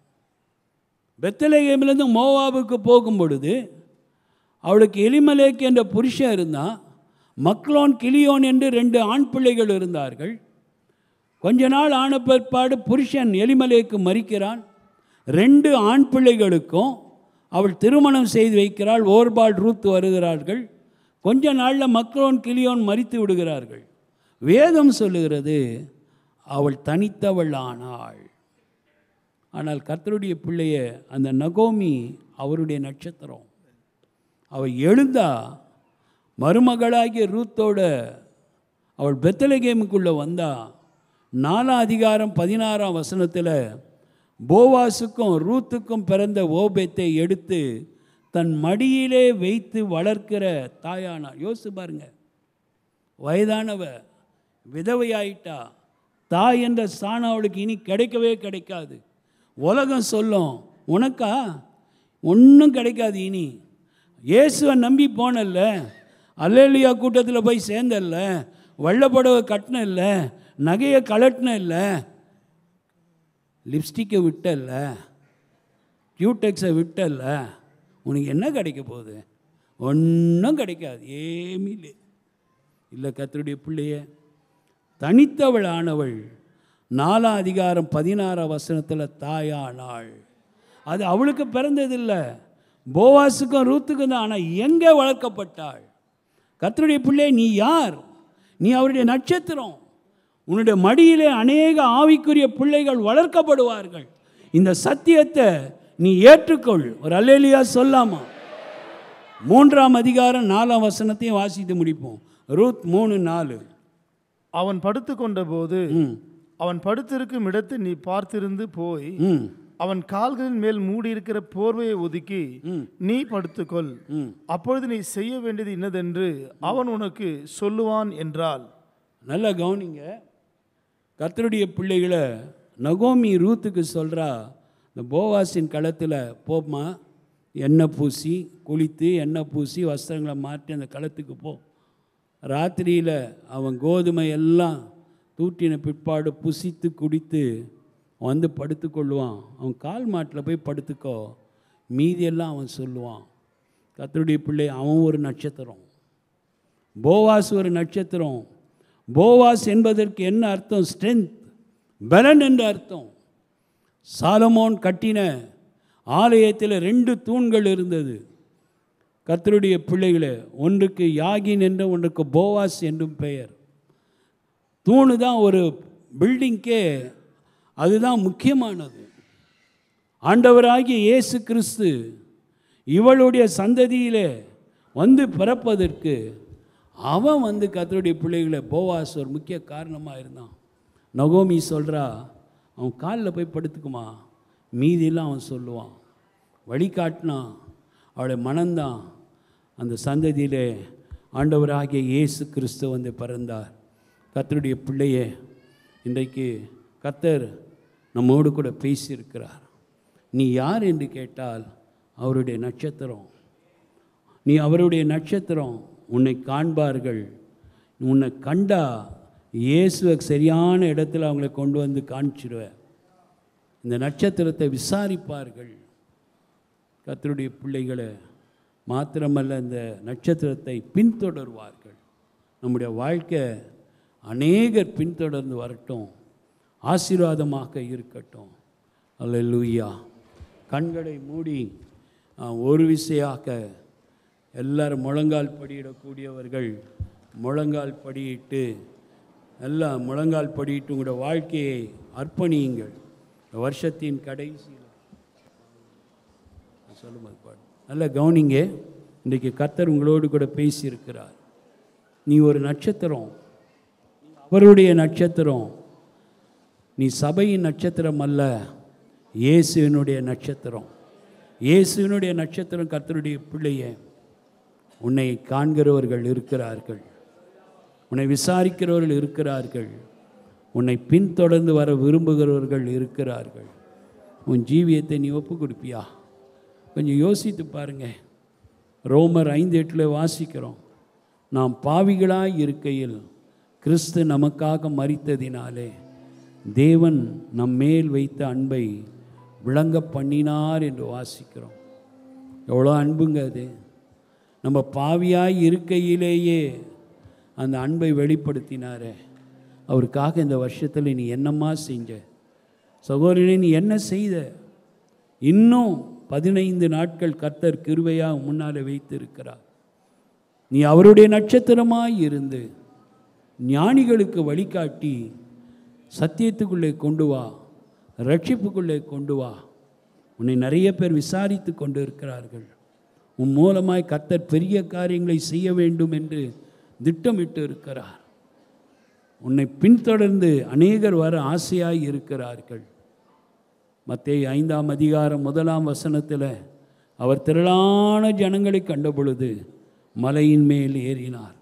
பெத்தலேகேமிலிருந்து மோவாபுக்கு போகும் பொழுது அவளுக்கு எலிமலேக் என்ற புருஷன் இருந்தான் மக்லோன் கிளியோன் என்று ரெண்டு ஆண் பிள்ளைகள் இருந்தார்கள் கொஞ்ச நாள் ஆன பிற்பாடு புருஷன் எலிமலேக்கு மறிக்கிறான் ரெண்டு ஆண் பிள்ளைகளுக்கும் அவள் திருமணம் செய்து வைக்கிறாள் ஓர்பால் ரூத் வருகிறார்கள் கொஞ்ச நாளில் மக்ரோன் கிளியோன் மறித்து விடுகிறார்கள் வேதம் சொல்லுகிறது அவள் தனித்தவள் ஆனாள் ஆனால் கர்த்தருடைய பிள்ளைய அந்த நகோமி அவருடைய நட்சத்திரம் அவள் எழுந்தா மருமகளாகிய ரூத்தோட அவள் பெத்தலகேமுக்குள்ளே வந்தா நாலாம் அதிகாரம் பதினாறாம் வசனத்தில் போவாசுக்கும் ரூத்துக்கும் பிறந்த ஓபேத்தை எடுத்து தன் மடியிலே வைத்து வளர்க்கிற தாயானா யோசிச்சு பாருங்க வயதானவ விதவையாயிட்டா தாய் என்ற ஸ்தானம் அவளுக்கு இனி கிடைக்கவே கிடைக்காது உலகம் சொல்லும் உனக்கா ஒன்றும் கிடைக்காது இனி இயேசுவை நம்பி போனல்ல அல்லேலியா கூட்டத்தில் போய் சேர்ந்தல்ல வெள்ளப்புடவை கட்டினல்ல நகையை கலட்டின இல்லை லிப்ஸ்டிக்கை விட்டல்ல கியூடெக்ஸை விட்டல்ல உனக்கு என்ன கிடைக்க போகுது ஒன்றும் கிடைக்காது ஏமில்லை இல்லை கத்தருடைய பிள்ளைய தனித்தவள் ஆனவள் நாலாம் அதிகாரம் பதினாறாம் வசனத்தில் தாயானாள் அது அவளுக்கு பிறந்ததில்லை போவாஸுக்கும் ரூத்துக்கும் தான் ஆனால் எங்கே வளர்க்கப்பட்டாள் கத்தருடைய பிள்ளை நீ யார் நீ அவருடைய நட்சத்திரம் உன்னுடைய மடியிலே அநேக ஆவிக்குரிய பிள்ளைகள் வளர்க்கப்படுவார்கள் இந்த சத்தியத்தை நீ ஏற்றுக்கொள் ஒரு அல்லேலியா சொல்லாமா மூன்றாம் அதிகாரம் நாலாம் வசனத்தையும் வாசித்து முடிப்போம் ரூத் மூணு நாலு அவன் படுத்து கொண்டபோது ம் அவன் படுத்திருக்கும் இடத்தை நீ பார்த்திருந்து போய் ம் அவன் கால்களின் மேல் மூடியிருக்கிற போர்வையை ஒதுக்கி ம். நீ படுத்துக்கொள் ம் அப்பொழுது நீ செய்ய வேண்டியது இன்னதென்று அவன் உனக்கு சொல்லுவான் என்றாள் நல்லா கவனிங்க கர்த்தருடைய பிள்ளைகளை நகோமி ரூத்துக்கு சொல்கிறா இந்த போவாசின் களத்தில் போம்மா எண்ணெய் பூசி குளித்து எண்ணெய் பூசி வஸ்திரங்களை மாற்றி அந்த களத்துக்கு போ ராத்திரியில் அவன் கோதுமை எல்லாம் தூட்டின பிற்பாடு புசித்து குடித்து வந்து படுத்துக்கொள்ளுவான் அவன் கால் மாட்டில் போய் படுத்துக்கோ மீதியெல்லாம் அவன் சொல்லுவான் கர்த்தருடைய பிள்ளை அவன் ஒரு நட்சத்திரம் போவாஸ் ஒரு நட்சத்திரம் போவாஸ் என்பதற்கு என்ன அர்த்தம் ஸ்ட்ரென்த் பலன் என்று அர்த்தம் சாலமோன் கட்டின ஆலயத்தில் ரெண்டு தூண்கள் இருந்தது கர்த்தருடைய பிள்ளைகளே ஒன்றுக்கு யாகின் என்றும் ஒன்றுக்கு போவாஸ் என்றும் பெயர் தூணு தான் ஒரு பில்டிங்க்கே அதுதான் முக்கியமானது ஆண்டவராகிய இயேசு கிறிஸ்து இவளுடைய சந்ததியிலே வந்து பிறப்பதற்கு அவன் வந்து கத்தருடைய பிள்ளைகளை போவாஸ் ஒரு முக்கிய காரணமாக இருந்தான் நகோமி சொல்கிறா அவன் காலில் போய் படுத்துக்குமா மீதியெல்லாம் அவன் சொல்லுவான் வழிகாட்டினான் அவளை மணந்தான் அந்த சந்ததியிலே ஆண்டவராகிய இயேசு கிறிஸ்து வந்து பிறந்தார் கத்தருடைய பிள்ளையே இன்றைக்கு கத்தர் நம்மோடு கூட பேசியிருக்கிறார் நீ யார் என்று கேட்டால் அவருடைய நட்சத்திரம் நீ அவருடைய நட்சத்திரம் உன்னை காண்பார்கள் உன்னை கண்டா இயேசுவை சரியான இடத்துல அவங்கள கொண்டு வந்து காமிச்சிடுவ இந்த நட்சத்திரத்தை விசாரிப்பார்கள் கர்த்தருடைய பிள்ளைகளை மாத்திரமல்ல இந்த நட்சத்திரத்தை பின்தொடர்வார்கள் நம்முடைய வாழ்க்கை அநேகர் பின்தொடர்ந்து வரட்டும் ஆசீர்வாதமாக இருக்கட்டும் அல்லேலூயா கண்களை மூடி ஆ, ஒரு விசையாக எல்லாரும் முழங்கால் படியிடக்கூடியவர்கள் முழங்கால் படியிட்டு எல்லாம் முழங்கால் படியிட்டு உங்களோட வாழ்க்கையை அர்ப்பணியுங்கள் இந்த வருஷத்தின் கடைசியில் சொல்லும்போது பாடு நல்லா கவனிங்க இன்றைக்கு கர்த்தர் உங்களோடு கூட பேசியிருக்கிறார் நீ ஒரு நட்சத்திரம் அவருடைய நட்சத்திரம் நீ சபையின் நட்சத்திரம் அல்ல இயேசுவினுடைய நட்சத்திரம் இயேசுவினுடைய நட்சத்திரம் கர்த்தருடைய பிள்ளையே உன்னை காண்கிறவர்கள் இருக்கிறார்கள் உன்னை விசாரிக்கிறவர்கள் இருக்கிறார்கள் உன்னை பின்தொடர்ந்து வர விரும்புகிறவர்கள் இருக்கிறார்கள் உன் ஜீவியத்தை நீ ஒப்பு கொடுப்பியா கொஞ்சம் யோசித்து பாருங்க ரோமர் ஐந்து எட்டில் வாசிக்கிறோம் நாம் பாவிகளாய் இருக்கையில் கிறிஸ்து நமக்காக மரித்ததினாலே தேவன் நம் மேல் வைத்த அன்பை விளங்க பண்ணினார் என்று வாசிக்கிறோம் எவ்வளோ அன்புங்க அது நம்ம பாவியாய் இருக்கையிலேயே அந்த அன்பை வெளிப்படுத்தினாரே அவருக்காக இந்த வருஷத்தில் நீ என்னம்மா செஞ்ச சகோதரனே நீ என்ன செய்த இன்னும் பதினைந்து நாட்கள் கர்த்தர் கிருபையாக முன்னால் வைத்திருக்கிறார் நீ அவருடைய நட்சத்திரமாய் இருந்து ஞானிகளுக்கு வழிகாட்டி சத்தியத்துக்குள்ளே கொண்டு வா ரட்சிப்புக்குள்ளே கொண்டு வா உன்னை நிறைய பேர் விசாரித்து கொண்டு இருக்கிறார்கள் உன் மூலமாய் கர்த்தர் பெரிய காரியங்களை செய்ய வேண்டும் என்று திட்டமிட்டு இருக்கிறார் உன்னை பின்தொடர்ந்து அநேகர் வர ஆசையாய் இருக்கிறார்கள் மத்தேயு ஐந்தாம் அதிகாரம் முதலாம் வசனத்தில் அவர் திரளான ஜனங்களை கண்ட பொழுது மலையின் மேல் ஏறினார்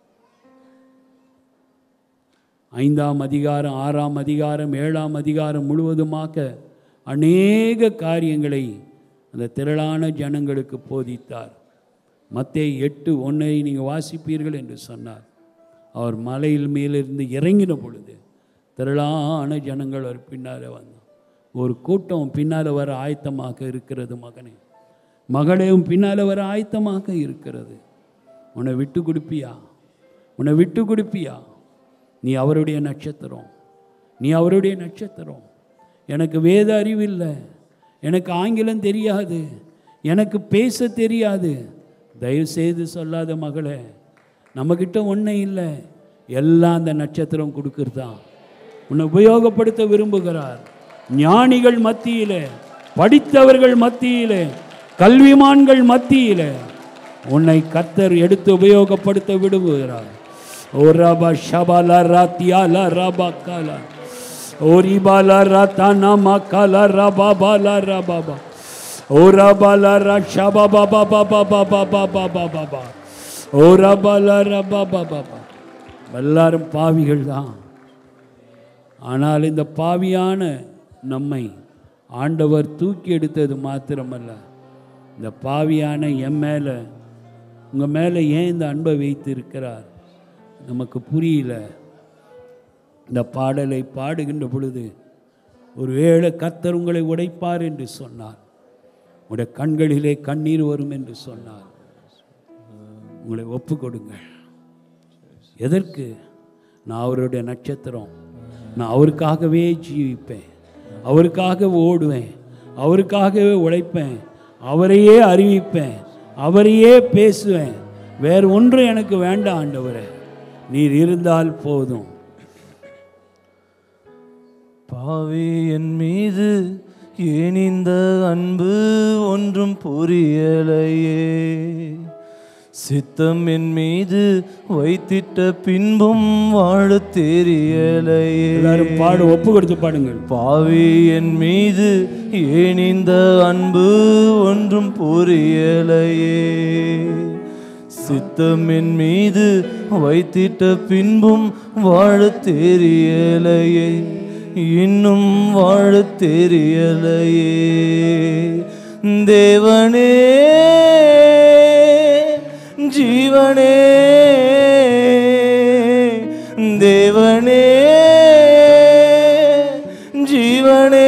ஐந்தாம் அதிகாரம் ஆறாம் அதிகாரம் ஏழாம் அதிகாரம் முழுவதுமாக அநேக காரியங்களை அந்த திரளான ஜனங்களுக்கு போதித்தார் மத்தேயு எட்டு ஒன்றை நீங்கள் வாசிப்பீர்கள் என்று சொன்னார் அவர் மலையில் மேலிருந்து இறங்கின பொழுது திரளான ஜனங்கள் அவர் பின்னாலே வந்தார் ஒரு கூட்டம் பின்னால் வர ஆயத்தமாக இருக்கிறது மகனே மகளையும் பின்னால் வர ஆயத்தமாக இருக்கிறது உன்னை விட்டு கொடுப்பியா உன்னை விட்டு கொடுப்பியா நீ அவருடைய நட்சத்திரம் நீ அவருடைய நட்சத்திரம் எனக்கு வேத அறிவு இல்லை எனக்கு ஆங்கிலம் தெரியாது எனக்கு பேச தெரியாது தயவு செய்து சொல்லாத மகளே நம்மக்கிட்ட ஒன்றும் இல்லை எல்லாம் அந்த நட்சத்திரம் கொடுக்கறதான் உன்னை உபயோகப்படுத்த விரும்புகிறார் ஞானிகள் மத்தியிலே படித்தவர்கள் மத்தியிலே கல்விமான்கள் மத்தியிலே உன்னை கத்தர் எடுத்து உபயோகப்படுத்த விரும்புகிறார் ஓ ரபா ஷபாலா ராத்தியாலா ரபா காலா ஓ ரிபாலா ராத்தானா மக்காலா ரபா பாலா ரபாபா ஓ ரபாலா ரா ஷபா பாபா பாபா பாபா பாபா பாபா பா ஓ ரபாலா ரபா பாபா பா எல்லாரும் பாவிகள் தான் ஆனால் இந்த பாவியான நம்மை ஆண்டவர் தூக்கி எடுத்தது மாத்திரமல்ல இந்த பாவியான என் மேலே உங்கள் மேலே ஏன் இந்த அன்பை வைத்து இருக்கிறார் நமக்கு புரியல இந்த பாடலை பாடுகின்ற பொழுது ஒருவேளை கர்த்தர் உங்களை உடைப்பார் என்று சொன்னார் உடைய கண்களிலே கண்ணீர் வரும் என்று சொன்னார் உங்களை ஒப்பு கொடுங்கள் எதற்கு நான் அவருடைய நட்சத்திரம் நான் அவருக்காகவே ஜீவிப்பேன் அவருக்காக ஓடுவேன் அவருக்காகவே உழைப்பேன் அவரையே அறிவிப்பேன் அவரையே பேசுவேன் வேறு ஒன்றும் எனக்கு வேண்டாம் ஆண்டவரே நீர் இருந்தால் போதும் பாவி என் மீது ஏன் இந்த அன்பு ஒன்றும் புரியலையே சித்தம் என் மீது வைத்திட்ட பின்பும் வாழ தெரியலையே எல்லாரும் பாடு ஒப்பு கொடுத்து பாடுங்கள் பாவி என் மீது ஏன் இந்த அன்பு ஒன்றும் புரியலையே சித்தம் என் மீது வைத்திட்ட பின்பும் வாழ தெரியலையே இன்னும் வாழ தெரியலையே தேவனே ஜீவனே தேவனே ஜீவனே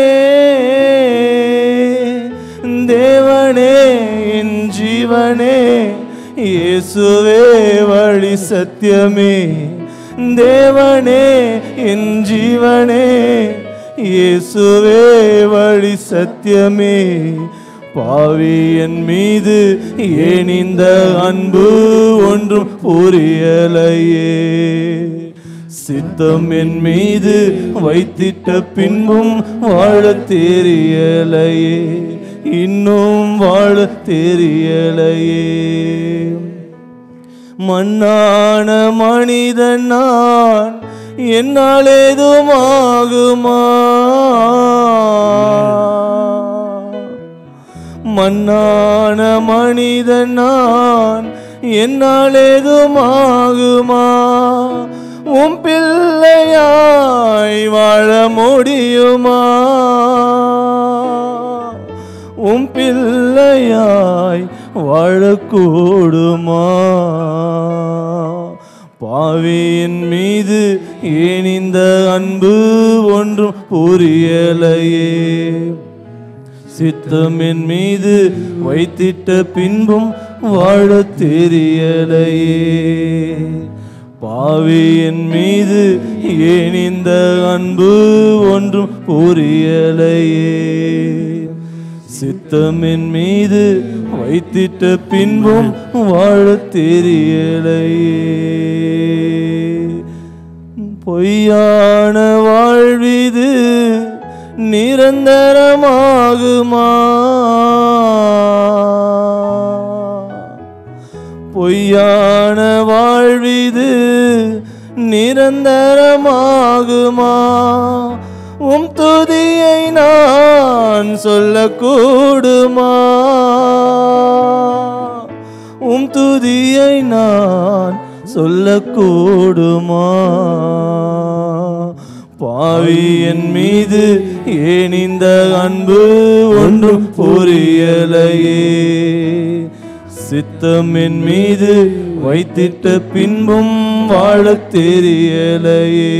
தேவனே என் ஜீவனே இயேசுவே வழி சத்தியமே தேவனே என் ஜீவனே இயேசுவே வழி சத்தியமே பாவி என் மீது ஏன் இந்த அன்பு ஒன்றும் புரியலையே சித்தம் என் மீது வைத்திட்ட பின்பும் வாழ தெரியலையே இன்னும் வாழ தெரியலையே மண்ணான மனிதன் நான் என்னால் ஏதும் ஆகுமா மண்ணான மனிதன் நான் என்னால் ஏதும் ஆகுமா உன் பிள்ளையாய் வாழ முடியுமா உன் பிள்ளையாய் வாழக்கூடுமா பாவியின் மீது ஏன் இந்த அன்பு ஒன்றும் புரியலையே சித்தம் என் மீது வைத்திட்ட பின்பும் வாழ தெரியலையே பாவி என் மீது ஏன் இந்த அன்பு ஒன்றும் புரியலையே சித்தம் என் மீது வைத்திட்ட பின்பும் வாழ தெரியலையே பொய்யான வாழ்விது நிரந்தரமாகுமா பொய்யான வாழ்விது நிரந்தரமாகுமா உம் துதியை நான் சொல்லக்கூடுமா உம் துதியை நான் சொல்லக்கூடுமா பாவி என் மீது ஏன் இந்த அன்பு ஒன்றும் புரியலையே சித்தம் என் மீது வைத்திட்ட பின்பும் வாழத் தெரியலையே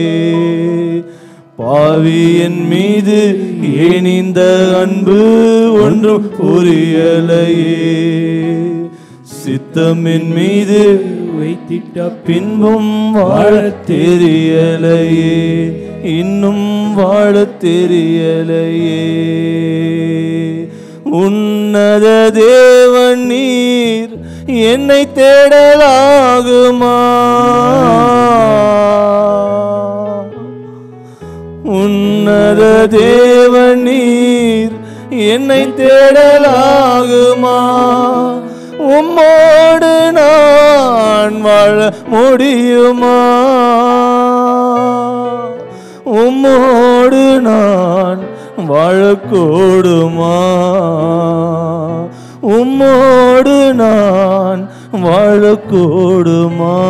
பாவி என் மீது ஏன் இந்த அன்பு ஒன்றும் புரியலையே சித்தம் என் மீது வைத்திட்ட பின்பும் வாழத் தெரியலையே இன்னும் வாழத் தெரியலையே உன்னத தேவன் நீர் என்னை தேடலாகுமா உன்னத தேவன் நீர் என்னை தேடலாகுமா உம்மோடு நான் வாழ முடியுமா உம்மோடு நான் வாழக்கூடுமா உம்மோடு நான் வாழக்கூடுமா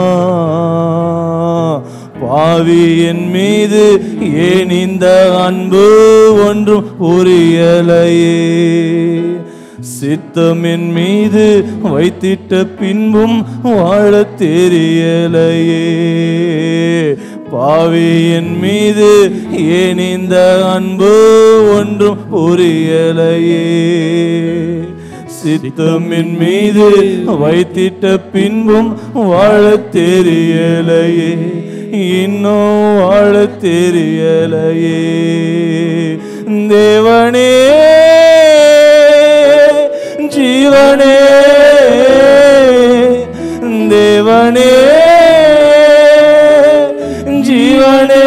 பாவி என் மீது ஏன் இந்த அன்பு ஒன்றும் புரியலையே சித்தம் என் மீது வைத்திட்ட பின்பும் வாழத் தெரியலையே பாவி என் மீது ஏன் இந்த அன்பு ஒன்றும் புரியலையே சித்தம் என் மீது வைத்திட்ட பின்பும் வாழத் தெரியலையே இன்னும் வாழத் தெரியலையே தேவனே ஜீவனே தேவனே ஜீவனே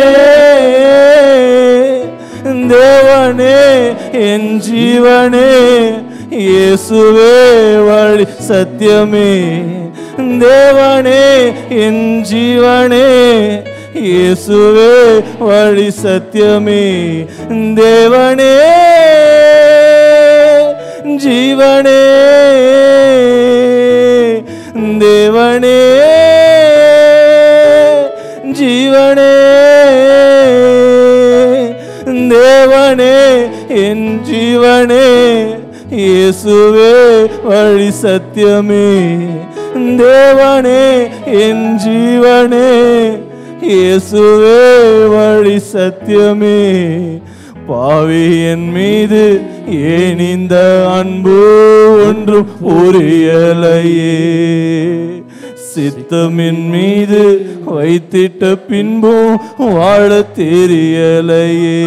தேவனே என் ஜீவனே இயேசுவே வழி சத்தியமே தேவனே என் ஜீவனே இயேசுவே வழி சத்தியமே தேவனே ஜீவனே தேவனே ஜீவனே தேவனே என் ஜீவனே இயேசுவே வழி சத்தியமே தேவனே என் ஜீவனே இயேசுவே வழி சத்தியமே பாவி என் மீது ஏன் இந்த அன்பு ஒன்றும் புரியலையே சித்தமின் மீது வைத்திட்ட பின்பும் வாழ தெரியலையே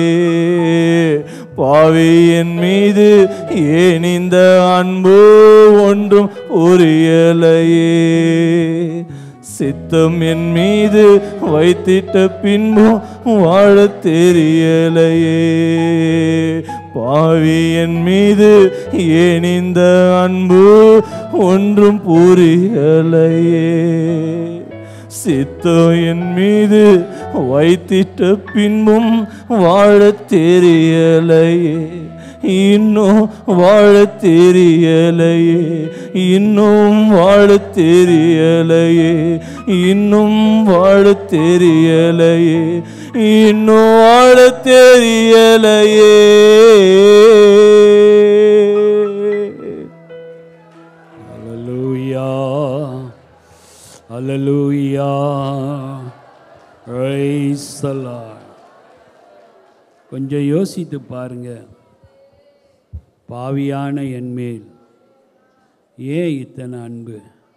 பாவி என் மீது ஏன் இந்த அன்பு ஒன்றும் புரியலையே சித்தம் என் மீது வைத்திட்ட பின்பும் வாழ தெரியலையே பாவி என் மீது ஏன் இந்த அன்பு ஒன்றும் புரியலையே சித்தம் என் மீது வைத்திட்ட பின்பும் வாழ தெரியலையே இன்னும் வாழ தெரியலையே இன்னும் வாழ தெரியலையே இன்னும் வாழ தெரியலையே இன்னும் வாழ தெரியலையே Hallelujah. Hallelujah. Praise the Lord. கொஞ்சம் யோசித்து பாருங்க பாவியான என்மேல் ஏன் இத்தனை அன்பு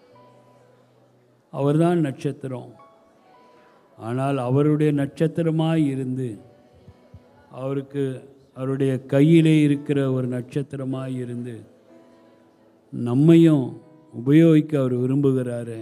அவர்தான் நட்சத்திரம் ஆனால் அவருடைய நட்சத்திரமாய் இருந்து அவருக்கு அவருடைய கையிலே இருக்கிற ஒரு நட்சத்திரமாய் இருந்து நம்மையும் உபயோகிக்க அவர் விரும்புகிறாரு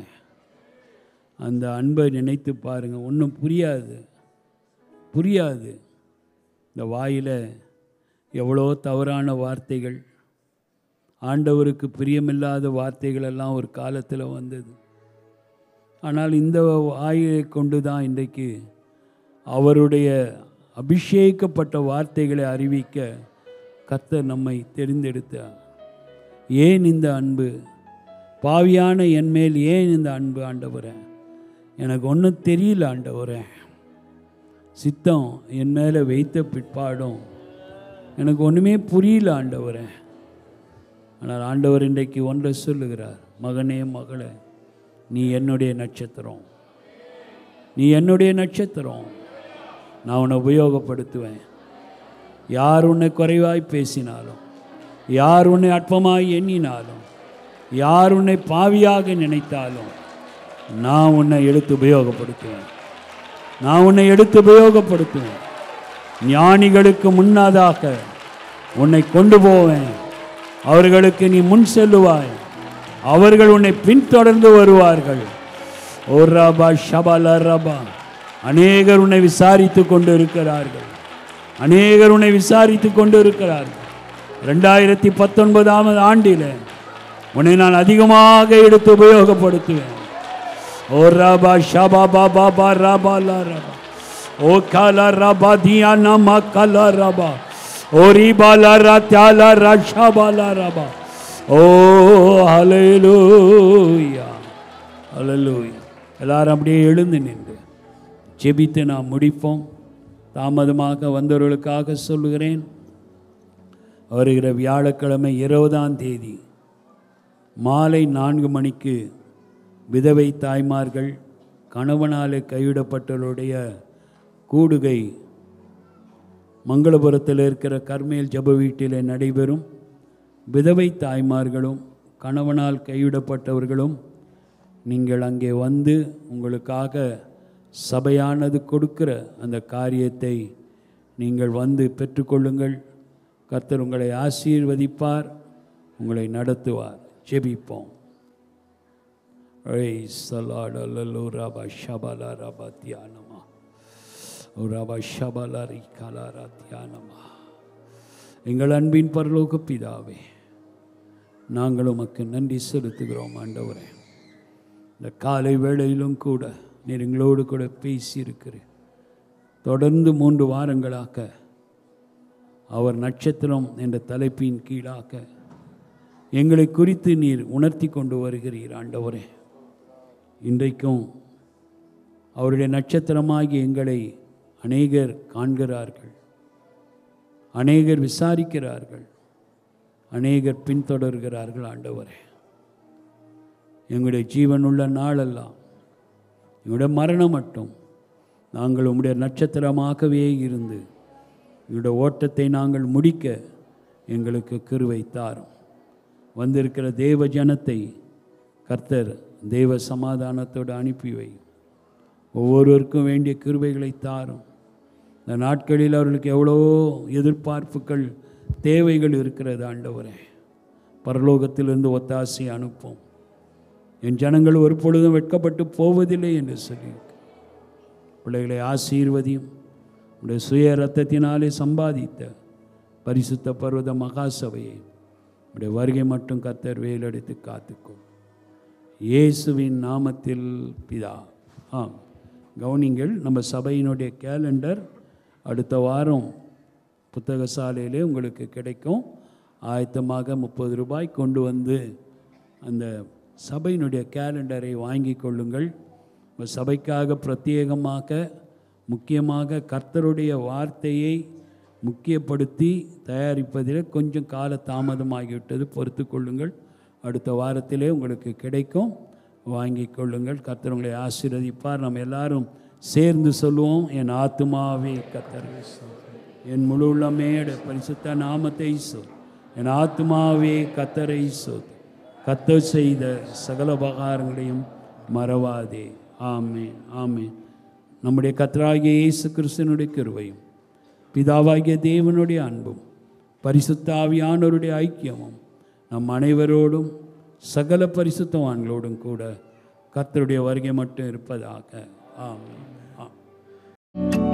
அந்த அன்பை நினைத்து பாருங்கள் ஒன்றும் புரியாது புரியாது இந்த வாயில் எவ்வளோ தவறான வார்த்தைகள் ஆண்டவருக்கு பிரியமில்லாத வார்த்தைகள் எல்லாம் ஒரு காலத்தில் வந்தது ஆனால் இந்த வாயை கொண்டு தான் இன்றைக்கு அவருடைய அபிஷேகிக்கப்பட்ட வார்த்தைகளை அறிவிக்க கர்த்தர் நம்மை தெரிந்தெடுத்தார் ஏன் இந்த அன்பு பாவியான என் மேல் ஏன் இந்த அன்பு ஆண்டவரே எனக்கு ஒன்றும் தெரியல ஆண்டவரே சித்தம் என் மேலே வைத்த பிற்பாடும் எனக்கு ஒன்றுமே புரியல ஆண்டவரே ஆனால் ஆண்டவர் இன்றைக்கு ஒன்றை சொல்லுகிறார் மகனே மகளே நீ என்னுடைய நட்சத்திரம் நீ என்னுடைய நட்சத்திரம் நான் உன்னை உபயோகப்படுத்துவேன் யார் உன்னை குறைவாய் பேசினாலும் யார் உன்னை அற்பமாய் எண்ணினாலும் யார் உன்னை பாவியாக நினைத்தாலும் நான் உன்னை எடுத்து உபயோகப்படுத்துவேன் நான் உன்னை எடுத்து உபயோகப்படுத்துவேன் ஞானிகளுக்கு முன்னதாக உன்னை கொண்டு போவேன் அவர்களுக்கு நீ முன் செல்லுவாய் அவர்கள் உன்னை பின்தொடர்ந்து வருவார்கள் ஓ ரபா ஷபால ரபா அநேகர் உன்னை விசாரித்து கொண்டு இருக்கிறார்கள் அநேகர் உன்னை விசாரித்து கொண்டு இருக்கிறார்கள் ரெண்டாயிரத்தி பத்தொன்பதாம் ஆண்டில் உன்னை நான் அதிகமாக எடுத்து உபயோகப்படுத்துவேன் ஓ ரபா ஷபா பாபா பா ரபா லா ரபா ஓ காலா ரபா தியா நமா கலா ரபா ஓ ரிபா லா ரா தியாலா ரா ஷபா லா ரபா ஓ ஹalleluya ஹalleluya எல்லாரும் அப்படியே எழுந்து நின்று ஜெபித்து நாம் முடிப்போம் தாமதமாக வந்தவர்களுக்காக சொல்லுகிறேன் வருகிற வியாழக்கிழமை இருபதாம் தேதி மாலை நான்கு மணிக்கு விதவை தாய்மார்கள் கணவனாலே கைவிடப்பட்டவருடைய கூடுகை மங்களபுரத்தில் இருக்கிற கர்மேல் ஜப வீட்டிலே நடைபெறும் விதவை தாய்மார்களும் கணவனால் கைவிடப்பட்டவர்களும் நீங்கள் அங்கே வந்து உங்களுக்காக சபையானது கொடுக்கிற அந்த காரியத்தை நீங்கள் வந்து பெற்றுக்கொள்ளுங்கள் கர்த்தர் உங்களை ஆசீர்வதிப்பார் உங்களை நடத்துவார் ஜெபிப்போம் Praise the Lord. Hallelujah. Rabba Shabala Rabba Dhyanama. Rabba Shabala Rikala Dhyanama. எங்கள் அன்பின் பரலோக பிதாவே நாங்கள் உமக்கு நன்றி செலுத்துகிறோம் ஆண்டவரே இந்த காலை வேளையிலும் கூட நீர் எங்களோடு கூட பேசியிருக்கிறேன் தொடர்ந்து மூன்று வாரங்களாக அவர் நட்சத்திரம் என்ற தலைப்பின் கீழாக எங்களை குறித்து நீர் உணர்த்தி கொண்டு வருகிறீர் ஆண்டவரே இன்றைக்கும் அவருடைய நட்சத்திரமாகி எங்களை அநேகர் காண்கிறார்கள் அநேகர் விசாரிக்கிறார்கள் அநேகர் பின்தொடர்கிறார்கள் ஆண்டவரே எங்களுடைய ஜீவனுள்ள நாளெல்லாம் எங்களுடைய மரணம் மட்டும் நாங்கள் உம்முடைய நட்சத்திரமாகவே இருந்து எங்களுடைய ஓட்டத்தை நாங்கள் முடிக்க எங்களுக்கு கிருவை தாரும் வந்திருக்கிற தேவ ஜனத்தை கர்த்தர் தேவ சமாதானத்தோடு அனுப்பி வை ஒவ்வொருவருக்கும் வேண்டிய கிருபைகளை தாரும் இந்த நாட்களில் அவர்களுக்கு எவ்வளோ எதிர்பார்ப்புகள் தேவைகள் இருக்கிறது ஆண்டவரே பரலோகத்திலிருந்து ஒத்தாசை அனுப்பும் என் ஜனங்கள் ஒரு பொழுதும் வெட்கப்பட்டு போவதில்லை என்று சொல்லி பிள்ளைகளை ஆசீர்வதியும் உடைய சுய ரத்தத்தினாலே சம்பாதித்த பரிசுத்த பர்வத மகாசபையை உடைய வருகை மட்டும் கத்தர் வேலெடுத்து காத்துக்கொள் இயேசுவின் நாமத்தில் பிதா ஆம் கவனிங்கள் நம்ம சபையினுடைய கேலண்டர் அடுத்த வாரம் புத்தக சாலையிலே உங்களுக்கு கிடைக்கும் ஆயத்தமாக முப்பது ரூபாய் கொண்டு வந்து அந்த சபையினுடைய கேலண்டரை வாங்கி கொள்ளுங்கள் உங்கள் சபைக்காக பிரத்யேகமாக முக்கியமாக கர்த்தருடைய வார்த்தையை முக்கியப்படுத்தி தயாரிப்பதில் கொஞ்சம் கால தாமதமாகிவிட்டது பொறுத்து கொள்ளுங்கள் அடுத்த வாரத்திலே உங்களுக்கு கிடைக்கும் வாங்கி கொள்ளுங்கள் கர்த்தர் உங்களை ஆசீர்வதிப்பார் நம்ம எல்லாரும் சேர்ந்து சொல்லுவோம் என் ஆத்துமாவே கர்த்தர் என் முழு உள்ளமே உடைய பரிசுத்த நாமத்தை சொல் என் ஆத்துமாவே கத்தரை சொல் கத்தர் செய்த சகல உபகாரங்களையும் மறவாதே ஆமே ஆமே நம்முடைய கத்தராகிய இயேசு கிறிஸ்தனுடைய கிருபையும் பிதாவாகிய தேவனுடைய அன்பும் பரிசுத்த ஆவியானவருடைய ஐக்கியமும் நம் அனைவரோடும் சகல பரிசுத்தவான்களோடும் கூட கர்த்தருடைய வருகை மட்டும் இருப்பதாக ஆமென் ஆம்